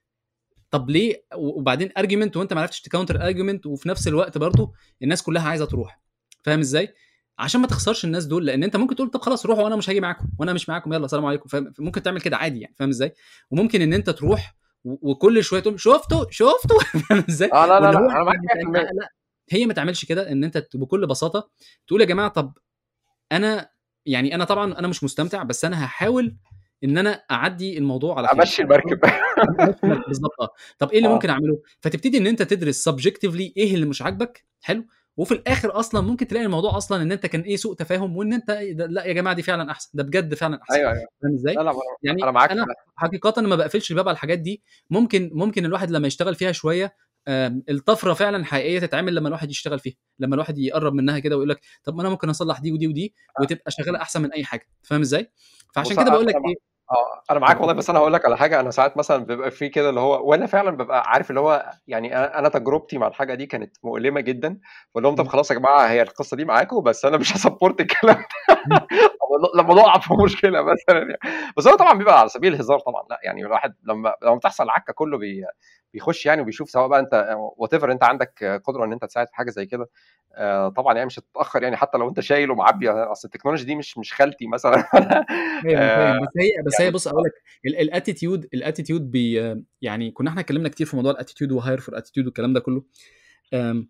طب ليه وبعدين ارجيومنت وانت ما عرفتش تكاونتر ارجيومنت وفي نفس الوقت برضو الناس كلها عايزه تروح فاهم ازاي عشان ما تخسرش الناس دول لان انت ممكن تقول طب خلاص روحوا وانا مش هاجي معاكم وانا مش معاكم يلا سلام عليكم فاهم ممكن تعمل كده عادي يعني فاهم ازاي وممكن ان انت تروح و- وكل شويه تقول شفتوا شفتوا فاهم ازاي اه لا لا واللي لا هو انا معاك يعني 100% لا هي ما تعملش كده ان انت بكل بساطه تقول يا جماعه طب انا يعني انا طبعا انا مش مستمتع بس انا هحاول ان انا اعدي الموضوع على خير امشي المركب بالظبط اه طب ايه اللي اه ممكن اعمله فتبتدي ان انت تدرس سبجكتيفلي ايه اللي مش عاجبك حلو وفي الاخر اصلا ممكن تلاقي الموضوع اصلا ان انت كان ايه سوء تفاهم وان انت ده لا يا جماعه دي فعلا احسن ده بجد فعلا احسن ايوه ايوه فاهم ازاي لا لا انا يعني أنا معاك في انا ده حقيقه ما بقفلش الباب على الحاجات دي ممكن ممكن الواحد لما يشتغل فيها شويه آم، الطفره فعلا حقيقيه تتعمل لما الواحد يشتغل فيها لما الواحد يقرب منها كده ويقول لك طب ما انا ممكن اصلح دي ودي ودي وتبقى شغاله احسن من اي حاجه فاهم ازاي فعشان بص كده بقول لك انا ايه اه انا معاك والله بس انا هقول لك على حاجه انا ساعات مثلا بيبقى في كده اللي هو وانا فعلا ببقى عارف اللي هو يعني انا أنا تجربتي مع الحاجه دي كانت مؤلمه جدا بقول لهم طب م. خلاص يا جماعه هي القصه دي معاكم بس انا مش هسبورت الكلام ده لما نقع في مشكله مثلا يعني. بس هو طبعا بيبقى على سبيل الهزار طبعا لا يعني الواحد لما لما بتحصل عكه كله بي بيخش يعني وبيشوف سواء بقى انت وات ايفر انت عندك قدره ان انت تساعد في حاجه زي كده آه، طبعا يعني مش هتتاخر يعني حتى لو انت شايل ومعبي اصل التكنولوجي دي مش مش خالتي مثلا فاهم آه، فاهم بس هي بس هي يعني بص اقول لك الاتيتيود الاتيتيود بي يعني كنا احنا اتكلمنا كتير في موضوع الاتيتيود وهاير فور اتيتيود والكلام ده كله أم،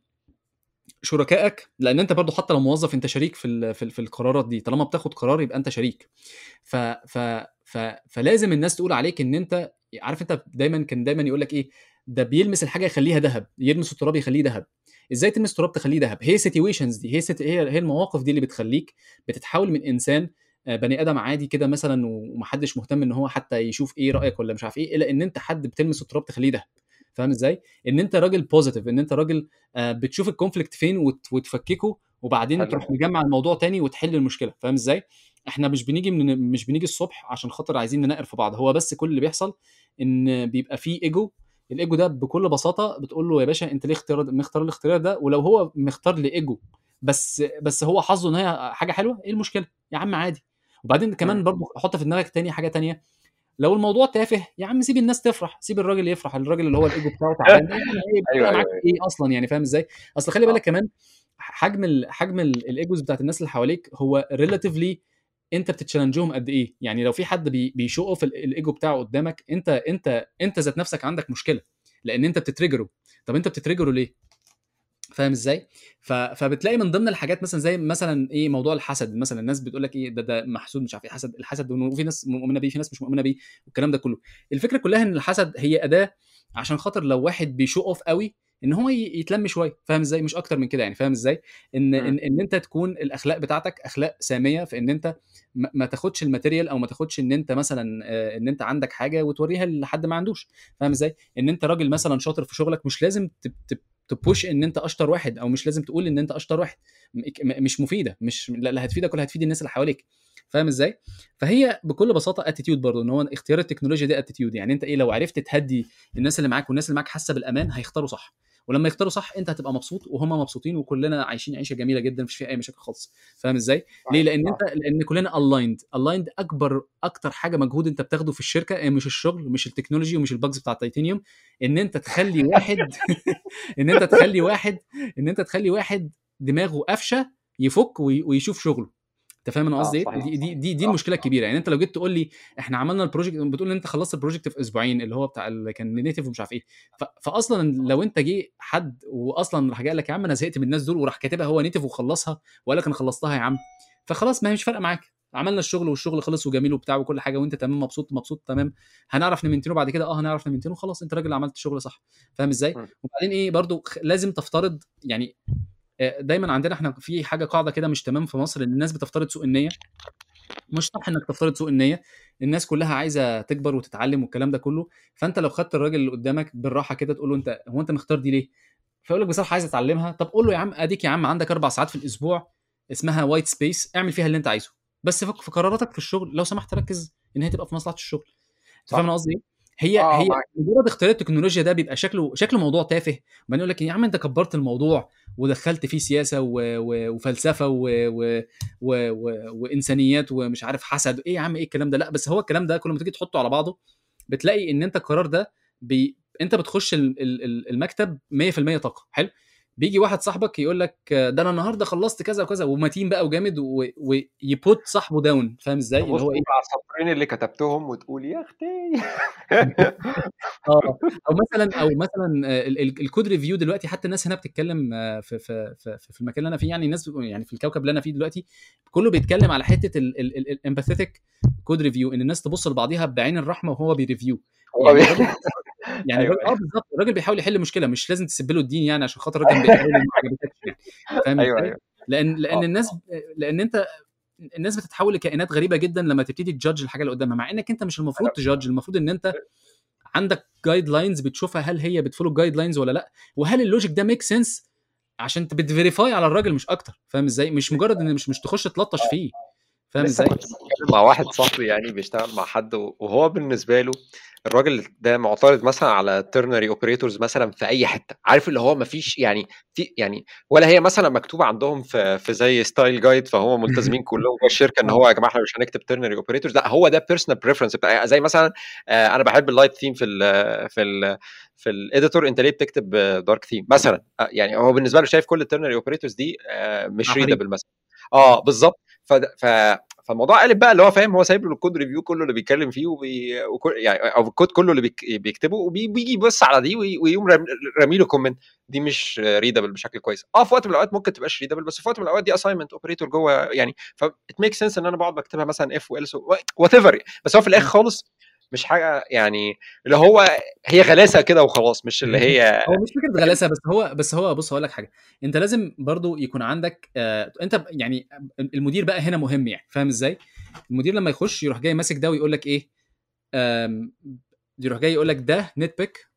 شركائك لان انت برضو حتى لو موظف انت شريك في ال- في, ال- في القرارات دي طالما بتاخد قرار يبقى انت شريك ف ف ف فلازم الناس تقول عليك ان انت عارف انت دايما كان دايما يقول لك ايه ده بيلمس الحاجه يخليها ذهب يلمس التراب يخليه ذهب ازاي تلمس التراب تخليه ذهب هي سيتويشنز دي هي ست... هي هي المواقف دي اللي بتخليك بتتحول من انسان آه، بني ادم عادي كده مثلا ومحدش مهتم ان هو حتى يشوف ايه رايك ولا مش عارف ايه الى ان انت حد بتلمس التراب تخليه ذهب فاهم ازاي ان انت راجل بوزيتيف ان انت راجل آه، بتشوف الكونفليكت فين وت... وتفككه وبعدين حلو تروح مجمع الموضوع تاني وتحل المشكله فاهم ازاي احنا مش بنيجي من مش بنيجي الصبح عشان خاطر عايزين ننقر في بعض هو بس كل اللي بيحصل ان بيبقى فيه ايجو الايجو ده بكل بساطه بتقول له يا باشا انت ليه اختار مختار الاختيار ده ولو هو مختار لايجو بس بس هو حظه ان هي حاجه حلوه ايه المشكله يا عم عادي وبعدين كمان مم. برضو حط في دماغك تاني حاجه تانية لو الموضوع تافه يا عم سيب الناس تفرح سيب الراجل يفرح الراجل اللي هو الايجو بتاعه تعبان ده يعني ايه ايوه بتبقى معاك ايوه ايه اصلا يعني فاهم ازاي اصل خلي اه بالك كمان حجم ال حجم ال- الايجوز بتاعت الناس اللي حواليك هو ريلاتيفلي انت بتتشالنجهم قد ايه يعني لو في حد بي بيشو اوف الايجو بتاعه قدامك انت انت انت ذات نفسك عندك مشكله لان انت بتتريجره طب انت بتتريجره ليه فاهم ازاي ف... فبتلاقي من ضمن الحاجات مثلا زي مثلا ايه موضوع الحسد مثلا الناس بتقول لك ايه ده ده محسود مش عارف ايه حسد الحسد وفي ناس مؤمنه بيه في ناس مش مؤمنه بيه والكلام ده كله الفكره كلها ان الحسد هي اداه عشان خاطر لو واحد بيشو اوف قوي ان هو يتلم شويه فاهم ازاي مش اكتر من كده يعني فاهم ازاي ان ان, إن انت تكون الاخلاق بتاعتك اخلاق ساميه في ان انت ما تاخدش الماتيريال او ما تاخدش ان انت مثلا آه، ان انت عندك حاجه وتوريها لحد ما عندوش فاهم ازاي ان انت راجل مثلا شاطر في شغلك مش لازم تبوش ان انت اشطر واحد او مش لازم تقول ان انت اشطر واحد مش مفيده مش لا هتفيدك ولا هتفيد الناس اللي حواليك فاهم ازاي فهي بكل بساطه اتيتيود برضه ان هو اختيار التكنولوجيا دي اتيتيود يعني انت ايه لو عرفت تهدي الناس اللي معاك والناس اللي معاك حاسه بالامان هيختاروا صح ولما يختاروا صح انت هتبقى مبسوط وهم مبسوطين وكلنا عايشين عيشه جميله جدا مفيش فيها اي مشاكل خالص فاهم ازاي ليه لان انت لان كلنا الايند الايند اكبر اكتر حاجه مجهود انت بتاخده في الشركه مش الشغل مش التكنولوجي ومش الباجز بتاع التيتانيوم ان انت تخلي واحد ان انت تخلي واحد ان انت تخلي واحد دماغه قفشه يفك ويشوف شغله انت فاهم انا قصدي ايه؟ دي دي دي, دي المشكله الكبيره يعني انت لو جيت تقول لي احنا عملنا البروجكت بتقول ان انت خلصت البروجكت في اسبوعين اللي هو بتاع اللي كان نيتف ومش عارف ايه فاصلا لو انت جه حد واصلا راح قال لك يا عم انا زهقت من الناس دول وراح كاتبها هو نيتف وخلصها وقال لك انا خلصتها يا عم فخلاص ما هي مش فارقه معاك عملنا الشغل والشغل خلص وجميل وبتاع وكل حاجه وانت تمام مبسوط مبسوط تمام هنعرف نمنتينه بعد كده اه هنعرف نمنتينه خلاص انت راجل عملت الشغل صح فاهم ازاي وبعدين ايه برضو لازم تفترض يعني آه، دايما عندنا احنا في حاجه قاعده كده مش تمام في مصر ان الناس بتفترض سوء النيه مش صح انك تفترض سوء النيه الناس كلها عايزه تكبر وتتعلم والكلام ده كله فانت لو خدت الراجل اللي قدامك بالراحه كده تقول له انت هو انت مختار دي ليه فيقول لك بصراحه عايز اتعلمها طب قول له يا عم اديك يا عم عندك اربع ساعات في الاسبوع اسمها وايت سبيس اعمل فيها اللي انت عايزه بس في قراراتك في الشغل لو سمحت ركز ان هي تبقى في مصلحه الشغل انت فاهم قصدي ايه هي آه هي مجرد اختيار التكنولوجيا ده بيبقى شكله شكله موضوع تافه وبعدين يقول لك يا عم انت كبرت الموضوع ودخلت فيه سياسه و... و... وفلسفه و... و... و... و... وانسانيات ومش عارف حسد ايه يا عم ايه الكلام ده لا بس هو الكلام ده كل ما تيجي تحطه على بعضه بتلاقي ان انت القرار ده بي... انت بتخش المكتب 100% طاقه حلو بيجي واحد صاحبك يقول لك ده انا النهارده خلصت كذا وكذا ومتين بقى وجامد ويبوت صاحبه داون فاهم ازاي؟ اللي هو ايه على السطرين اللي كتبتهم وتقول يا اختي اه او مثلا او مثلا الكود ريفيو دلوقتي حتى الناس هنا بتتكلم في في في, في المكان اللي انا فيه يعني الناس يعني في الكوكب اللي انا فيه دلوقتي كله بيتكلم على حته الامباثيتك كود ريفيو ان الناس تبص لبعضيها بعين الرحمه وهو بيريفيو يعني يعني أيوة اه بالظبط الراجل بيحاول يحل مشكله مش لازم تسب له الدين يعني عشان خاطر الراجل بيحاول ما عجبتكش يعني فاهم أيوة أيوة. لان لان أوه. الناس لان انت الناس بتتحول لكائنات غريبه جدا لما تبتدي تجادج الحاجه اللي قدامها مع انك انت مش المفروض تجادج المفروض ان انت عندك جايد لاينز بتشوفها هل هي بتفولو الجايد لاينز ولا لا وهل اللوجيك ده ميك سنس عشان بتفيريفاي على الراجل مش اكتر فاهم ازاي مش مجرد ان مش مش تخش تلطش فيه فاهم ازاي مع واحد صاحبي يعني بيشتغل مع حد وهو بالنسبه له الراجل ده معترض مثلا على ترنري اوبريتورز مثلا في اي حته عارف اللي هو ما فيش يعني في يعني ولا هي مثلا مكتوبه عندهم في في زي ستايل جايد فهو ملتزمين كلهم في الشركه ان هو يا جماعه احنا مش هنكتب ترنري اوبريتورز لا هو ده بيرسونال بريفرنس بتاع زي مثلا آه، انا بحب اللايت ثيم في ال في ال في الاديتور انت ليه بتكتب دارك ثيم مثلا آه، يعني هو بالنسبه له شايف كل الترنري اوبريتورز دي آه، مش ريدبل مثلا اه بالظبط ف فالموضوع قالب بقى اللي هو فاهم هو سايب له الكود ريفيو كله اللي بيتكلم فيه وبي... وكل... يعني او الكود كله اللي بيك... بيكتبه وبيجي يبص على دي ويقوم رامي له كومنت دي مش ريدبل بشكل كويس اه في وقت من الاوقات ممكن تبقاش ريدبل بس في وقت من الاوقات دي اساينمنت اوبريتور جوه يعني ف ات ميك سنس ان انا بقعد بكتبها مثلا اف والس وات ايفر بس هو في الاخر خالص مش حاجه يعني اللي هو هي غلاسه كده وخلاص مش اللي هي هو مش فكره غلاسه بس هو بس هو بص هقول لك حاجه انت لازم برضو يكون عندك آه انت يعني المدير بقى هنا مهم يعني فاهم ازاي المدير لما يخش يروح جاي ماسك ده ويقول لك ايه يروح جاي يقول لك ده نت بيك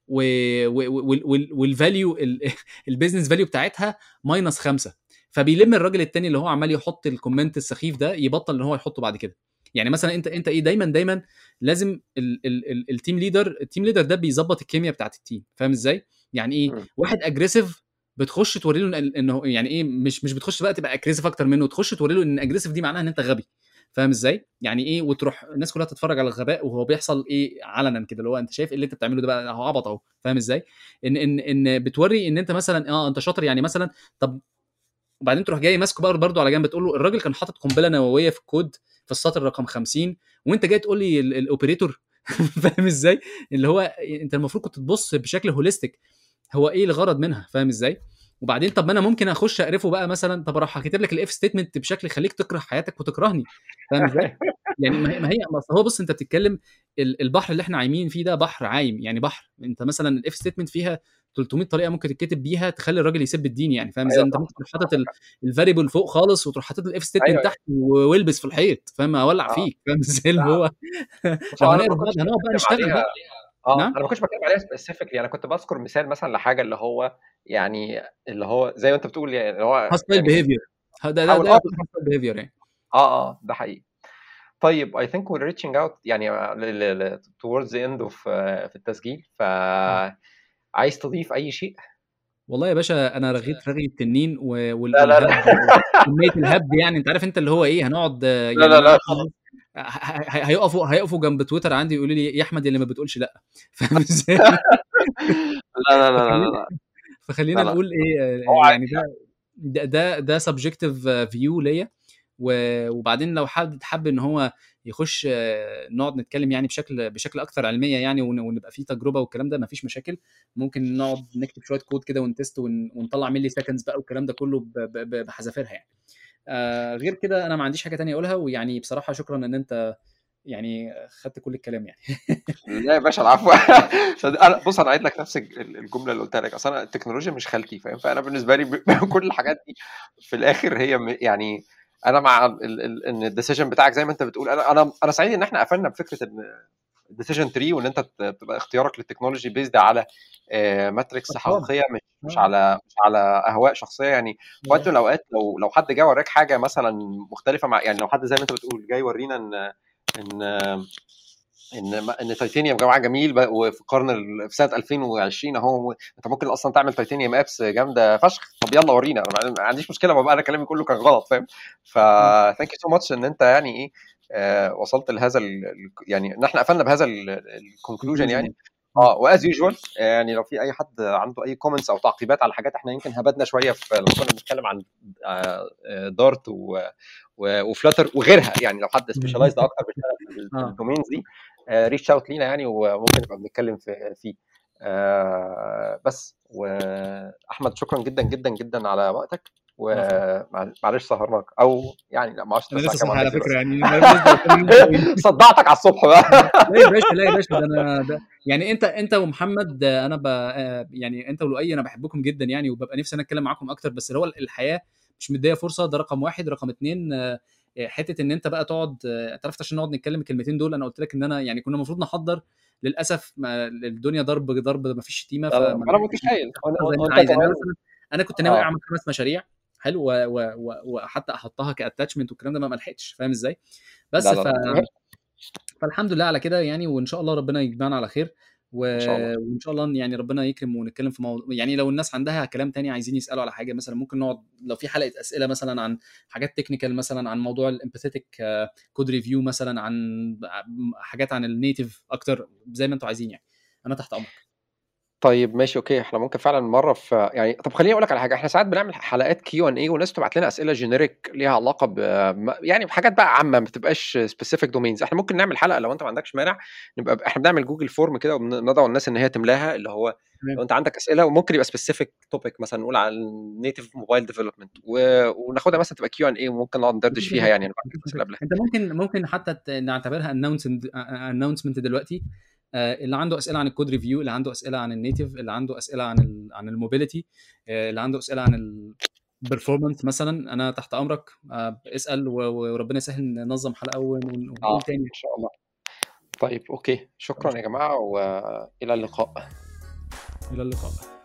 والفاليو البيزنس فاليو بتاعتها ماينس خمسة فبيلم الراجل التاني اللي هو عمال يحط الكومنت السخيف ده يبطل ان هو يحطه بعد كده يعني مثلا انت انت ايه دايما دايما لازم التيم ليدر التيم ليدر ده بيظبط الكيمياء بتاعت التيم فاهم ازاي يعني ايه م. واحد اجريسيف بتخش توري له انه يعني ايه مش مش بتخش بقى تبقى اجريسيف اكتر منه تخش توري له ان اجريسيف دي معناها ان انت غبي فاهم ازاي يعني ايه وتروح الناس كلها تتفرج على الغباء وهو بيحصل ايه علنا كده اللي هو انت شايف اللي انت بتعمله ده بقى اهو عبط اهو فاهم ازاي ان ان ان بتوري ان انت مثلا اه انت شاطر يعني مثلا طب وبعدين تروح جاي ماسكه بقى برضه على جنب تقول له الراجل كان حاطط قنبله نوويه في الكود في السطر رقم 50 وانت جاي تقول لي الاوبريتور فاهم ازاي اللي هو انت المفروض كنت تبص بشكل هوليستيك هو ايه الغرض منها فاهم ازاي وبعدين طب ما انا ممكن اخش اقرفه بقى مثلا طب اروح كاتب لك الاف ستيتمنت بشكل يخليك تكره حياتك وتكرهني فاهم ازاي؟ يعني ما هي ما هو بص انت بتتكلم البحر اللي احنا عايمين فيه ده بحر عايم يعني بحر انت مثلا الاف ستيتمنت فيها 300 طريقه ممكن تتكتب بيها تخلي الراجل يسب الدين يعني فاهم ازاي ايوه انت صح ممكن تروح صح حاطط الفاريبل فوق خالص وتروح حاطط الاف ستيتمنت ايوه تحت و- والبس في الحيط فاهم اولع اه فيك فاهم ازاي اللي لا هو بص لو هو انا هنعرف ما بعض كنتش هنقعد بقى بتكلم نشتغل عليها بقى اه نعم انا ما كنتش بتكلم عليها سبيسيفيكلي انا كنت بذكر مثال مثلا لحاجه اللي هو يعني اللي هو زي ما انت بتقول يعني اللي هو هاستايل يعني بيهيفير ده ده حاول ده اه هاستايل بالظبط بيهيفير يعني اه اه ده حقيقي طيب I think we're reaching out يعني ل- ل- ل- towards the end of آه، في التسجيل فعايز تضيف أي شيء؟ والله يا باشا انا رغيت رغي التنين و- وال- لا لا لا والهبد كميه الهبد يعني انت عارف انت اللي هو ايه هنقعد آه، لا يعني لا انا لا عارف خلاص ه- ه- هيقفوا هيقفوا جنب تويتر عندي يقولوا لي يا احمد اللي ما بتقولش لا فاهم ازاي لا لا لا لا لا فخلينا لا فخلينا لا لا نقول ايه هو آه، عادي يعني ده ده ده ده سبجكتيف فيو ليا و- وبعدين لو حد حب ان هو يخش آه، نقعد نتكلم يعني بشكل بشكل اكثر علميه يعني ون- ونبقى فيه تجربه والكلام ده مفيش مشاكل ممكن نقعد نكتب شويه كود كده ونتست ون- ونطلع ملي سكندز بقى والكلام ده كله ب- ب- ب- بحذافيرها يعني آه، غير كده انا ما عنديش حاجه تانية اقولها ويعني بصراحه شكرا ان انت يعني خدت كل الكلام يعني لا يا باشا العفو عشان انا بص انا عايز لك نفس الج- الجمله اللي قلتها لك اصل انا التكنولوجيا مش خالتي فاهم فانا بالنسبه لي ب- كل الحاجات دي في الاخر هي م- يعني انا مع ال- ال- ان الديسيجن بتاعك زي ما انت بتقول انا انا انا سعيد ان احنا قفلنا بفكره ان الديسيجن تري وان انت ت- تبقى اختيارك للتكنولوجي بيزد على ماتريكس ارقام حقيقيه مش مش اه على مش على اهواء شخصيه يعني في وقت من اه الاوقات لو لو حد جه وراك حاجه مثلا مختلفه مع يعني لو حد زي ما انت بتقول جاي يورينا ان ان ان ما- ان تيتانيوم جماعه جميل بقى وفي القرن ال- في سنه 2020 اهو انت ممكن اصلا تعمل تيتانيوم ابس جامده فشخ طب يلا ورينا انا ما عنديش مشكله ما بقى انا كلامي كله كان غلط فاهم ف اه ثانك يو سو ماتش ان انت يعني ايه آه وصلت لهذا ال ال- يعني ان احنا قفلنا بهذا الكونكلوجن يعني conclusion. اه اه واز يوجوال يعني لو في اي حد عنده اي كومنتس او تعقيبات على حاجات احنا يمكن هبدنا شويه في لما كنا بنتكلم عن آه، آه، دارت و- و- وفلاتر وغيرها يعني لو حد سبيشالايزد اكتر بيشتغل في ال- في اه الدومينز دي ريتش اوت لينا يعني وممكن نبقى بنتكلم في فيه آه، بس واحمد شكرا جدا جدا جدا على وقتك اه ومعلش سهرناك او يعني لا ما اعرفش انا الساعه لسه كام صاحي على عندك فكره دلوقتي يعني انا لسه بتكلم صدعتك على الصبح بقى لا يا باشا لا يا باشا ده انا ده يعني انت انت ومحمد آه، انا ب آه، يعني انت ولؤي انا بحبكم جدا يعني وببقى نفسي انا اتكلم معاكم اكتر بس اللي هو الحياه مش مديه فرصه ده رقم واحد رقم اتنين آه، حته ان انت بقى تقعد آه، انت عرفت عشان نقعد نتكلم الكلمتين دول انا قلت لك ان انا يعني كنا المفروض نحضر للاسف ما الدنيا ضرب ضرب ما فيش شتيمه أنا- فما انا لحقتش متخيل نحضر زي ما وانت انا عايز يعني انا كمان مثلا انا كنت ناوي اه اعمل خمس مشاريع حلو و- و- و- وحتى احطها كاتاتشمنت والكلام ده ما ما لحقتش فاهم ازاي بس لا لا ف لا فالحمد لله على كده يعني وان شاء الله ربنا يجمعنا على خير و... ان شاء الله وان شاء الله يعني ربنا يكرم ونتكلم في موضوع يعني لو الناس عندها كلام تاني عايزين يسالوا على حاجه مثلا ممكن نقعد لو في حلقه اسئله مثلا عن حاجات تكنيكال مثلا عن موضوع الامباثيتك كود ريفيو مثلا عن حاجات عن النيتيف اكتر زي ما انتوا عايزين يعني انا تحت امرك طيب ماشي اوكي احنا ممكن فعلا مره في يعني طب خليني اقول لك على حاجه احنا ساعات بنعمل حلقات كيو ان اي والناس بتبعت لنا اسئله جينيريك ليها علاقه ب يعني بحاجات بقى عامه ما بتبقاش سبيسيفيك دومينز احنا ممكن نعمل حلقه لو انت ما عندكش مانع نبقى احنا بنعمل جوجل فورم كده وبندعو الناس ان هي تملاها اللي هو لو تمام انت عندك اسئله وممكن يبقى سبيسيفيك توبيك مثلا نقول عن النيتف موبايل ديفلوبمنت وناخدها مثلا تبقى كيو ان اي وممكن نقعد ندردش مفيش فيها مشاكل يعني نبعت لك مفيش اسئله مشاكل قبلها انت ممكن ممكن حتى ت- نعتبرها اناونسمنت دلوقتي آه، اللي عنده اسئله عن الكود ريفيو اللي عنده اسئله عن النيتيف اللي عنده اسئله عن ال عن الموبيليتي اللي عنده اسئله عن البرفورمانس مثلا انا تحت امرك آه، اسال و- وربنا يسهل ننظم حلقه ون- ون- اه ونقول تاني ان شاء الله طيب اوكي شكرا يا جماعه والى اللقاء الى اللقاء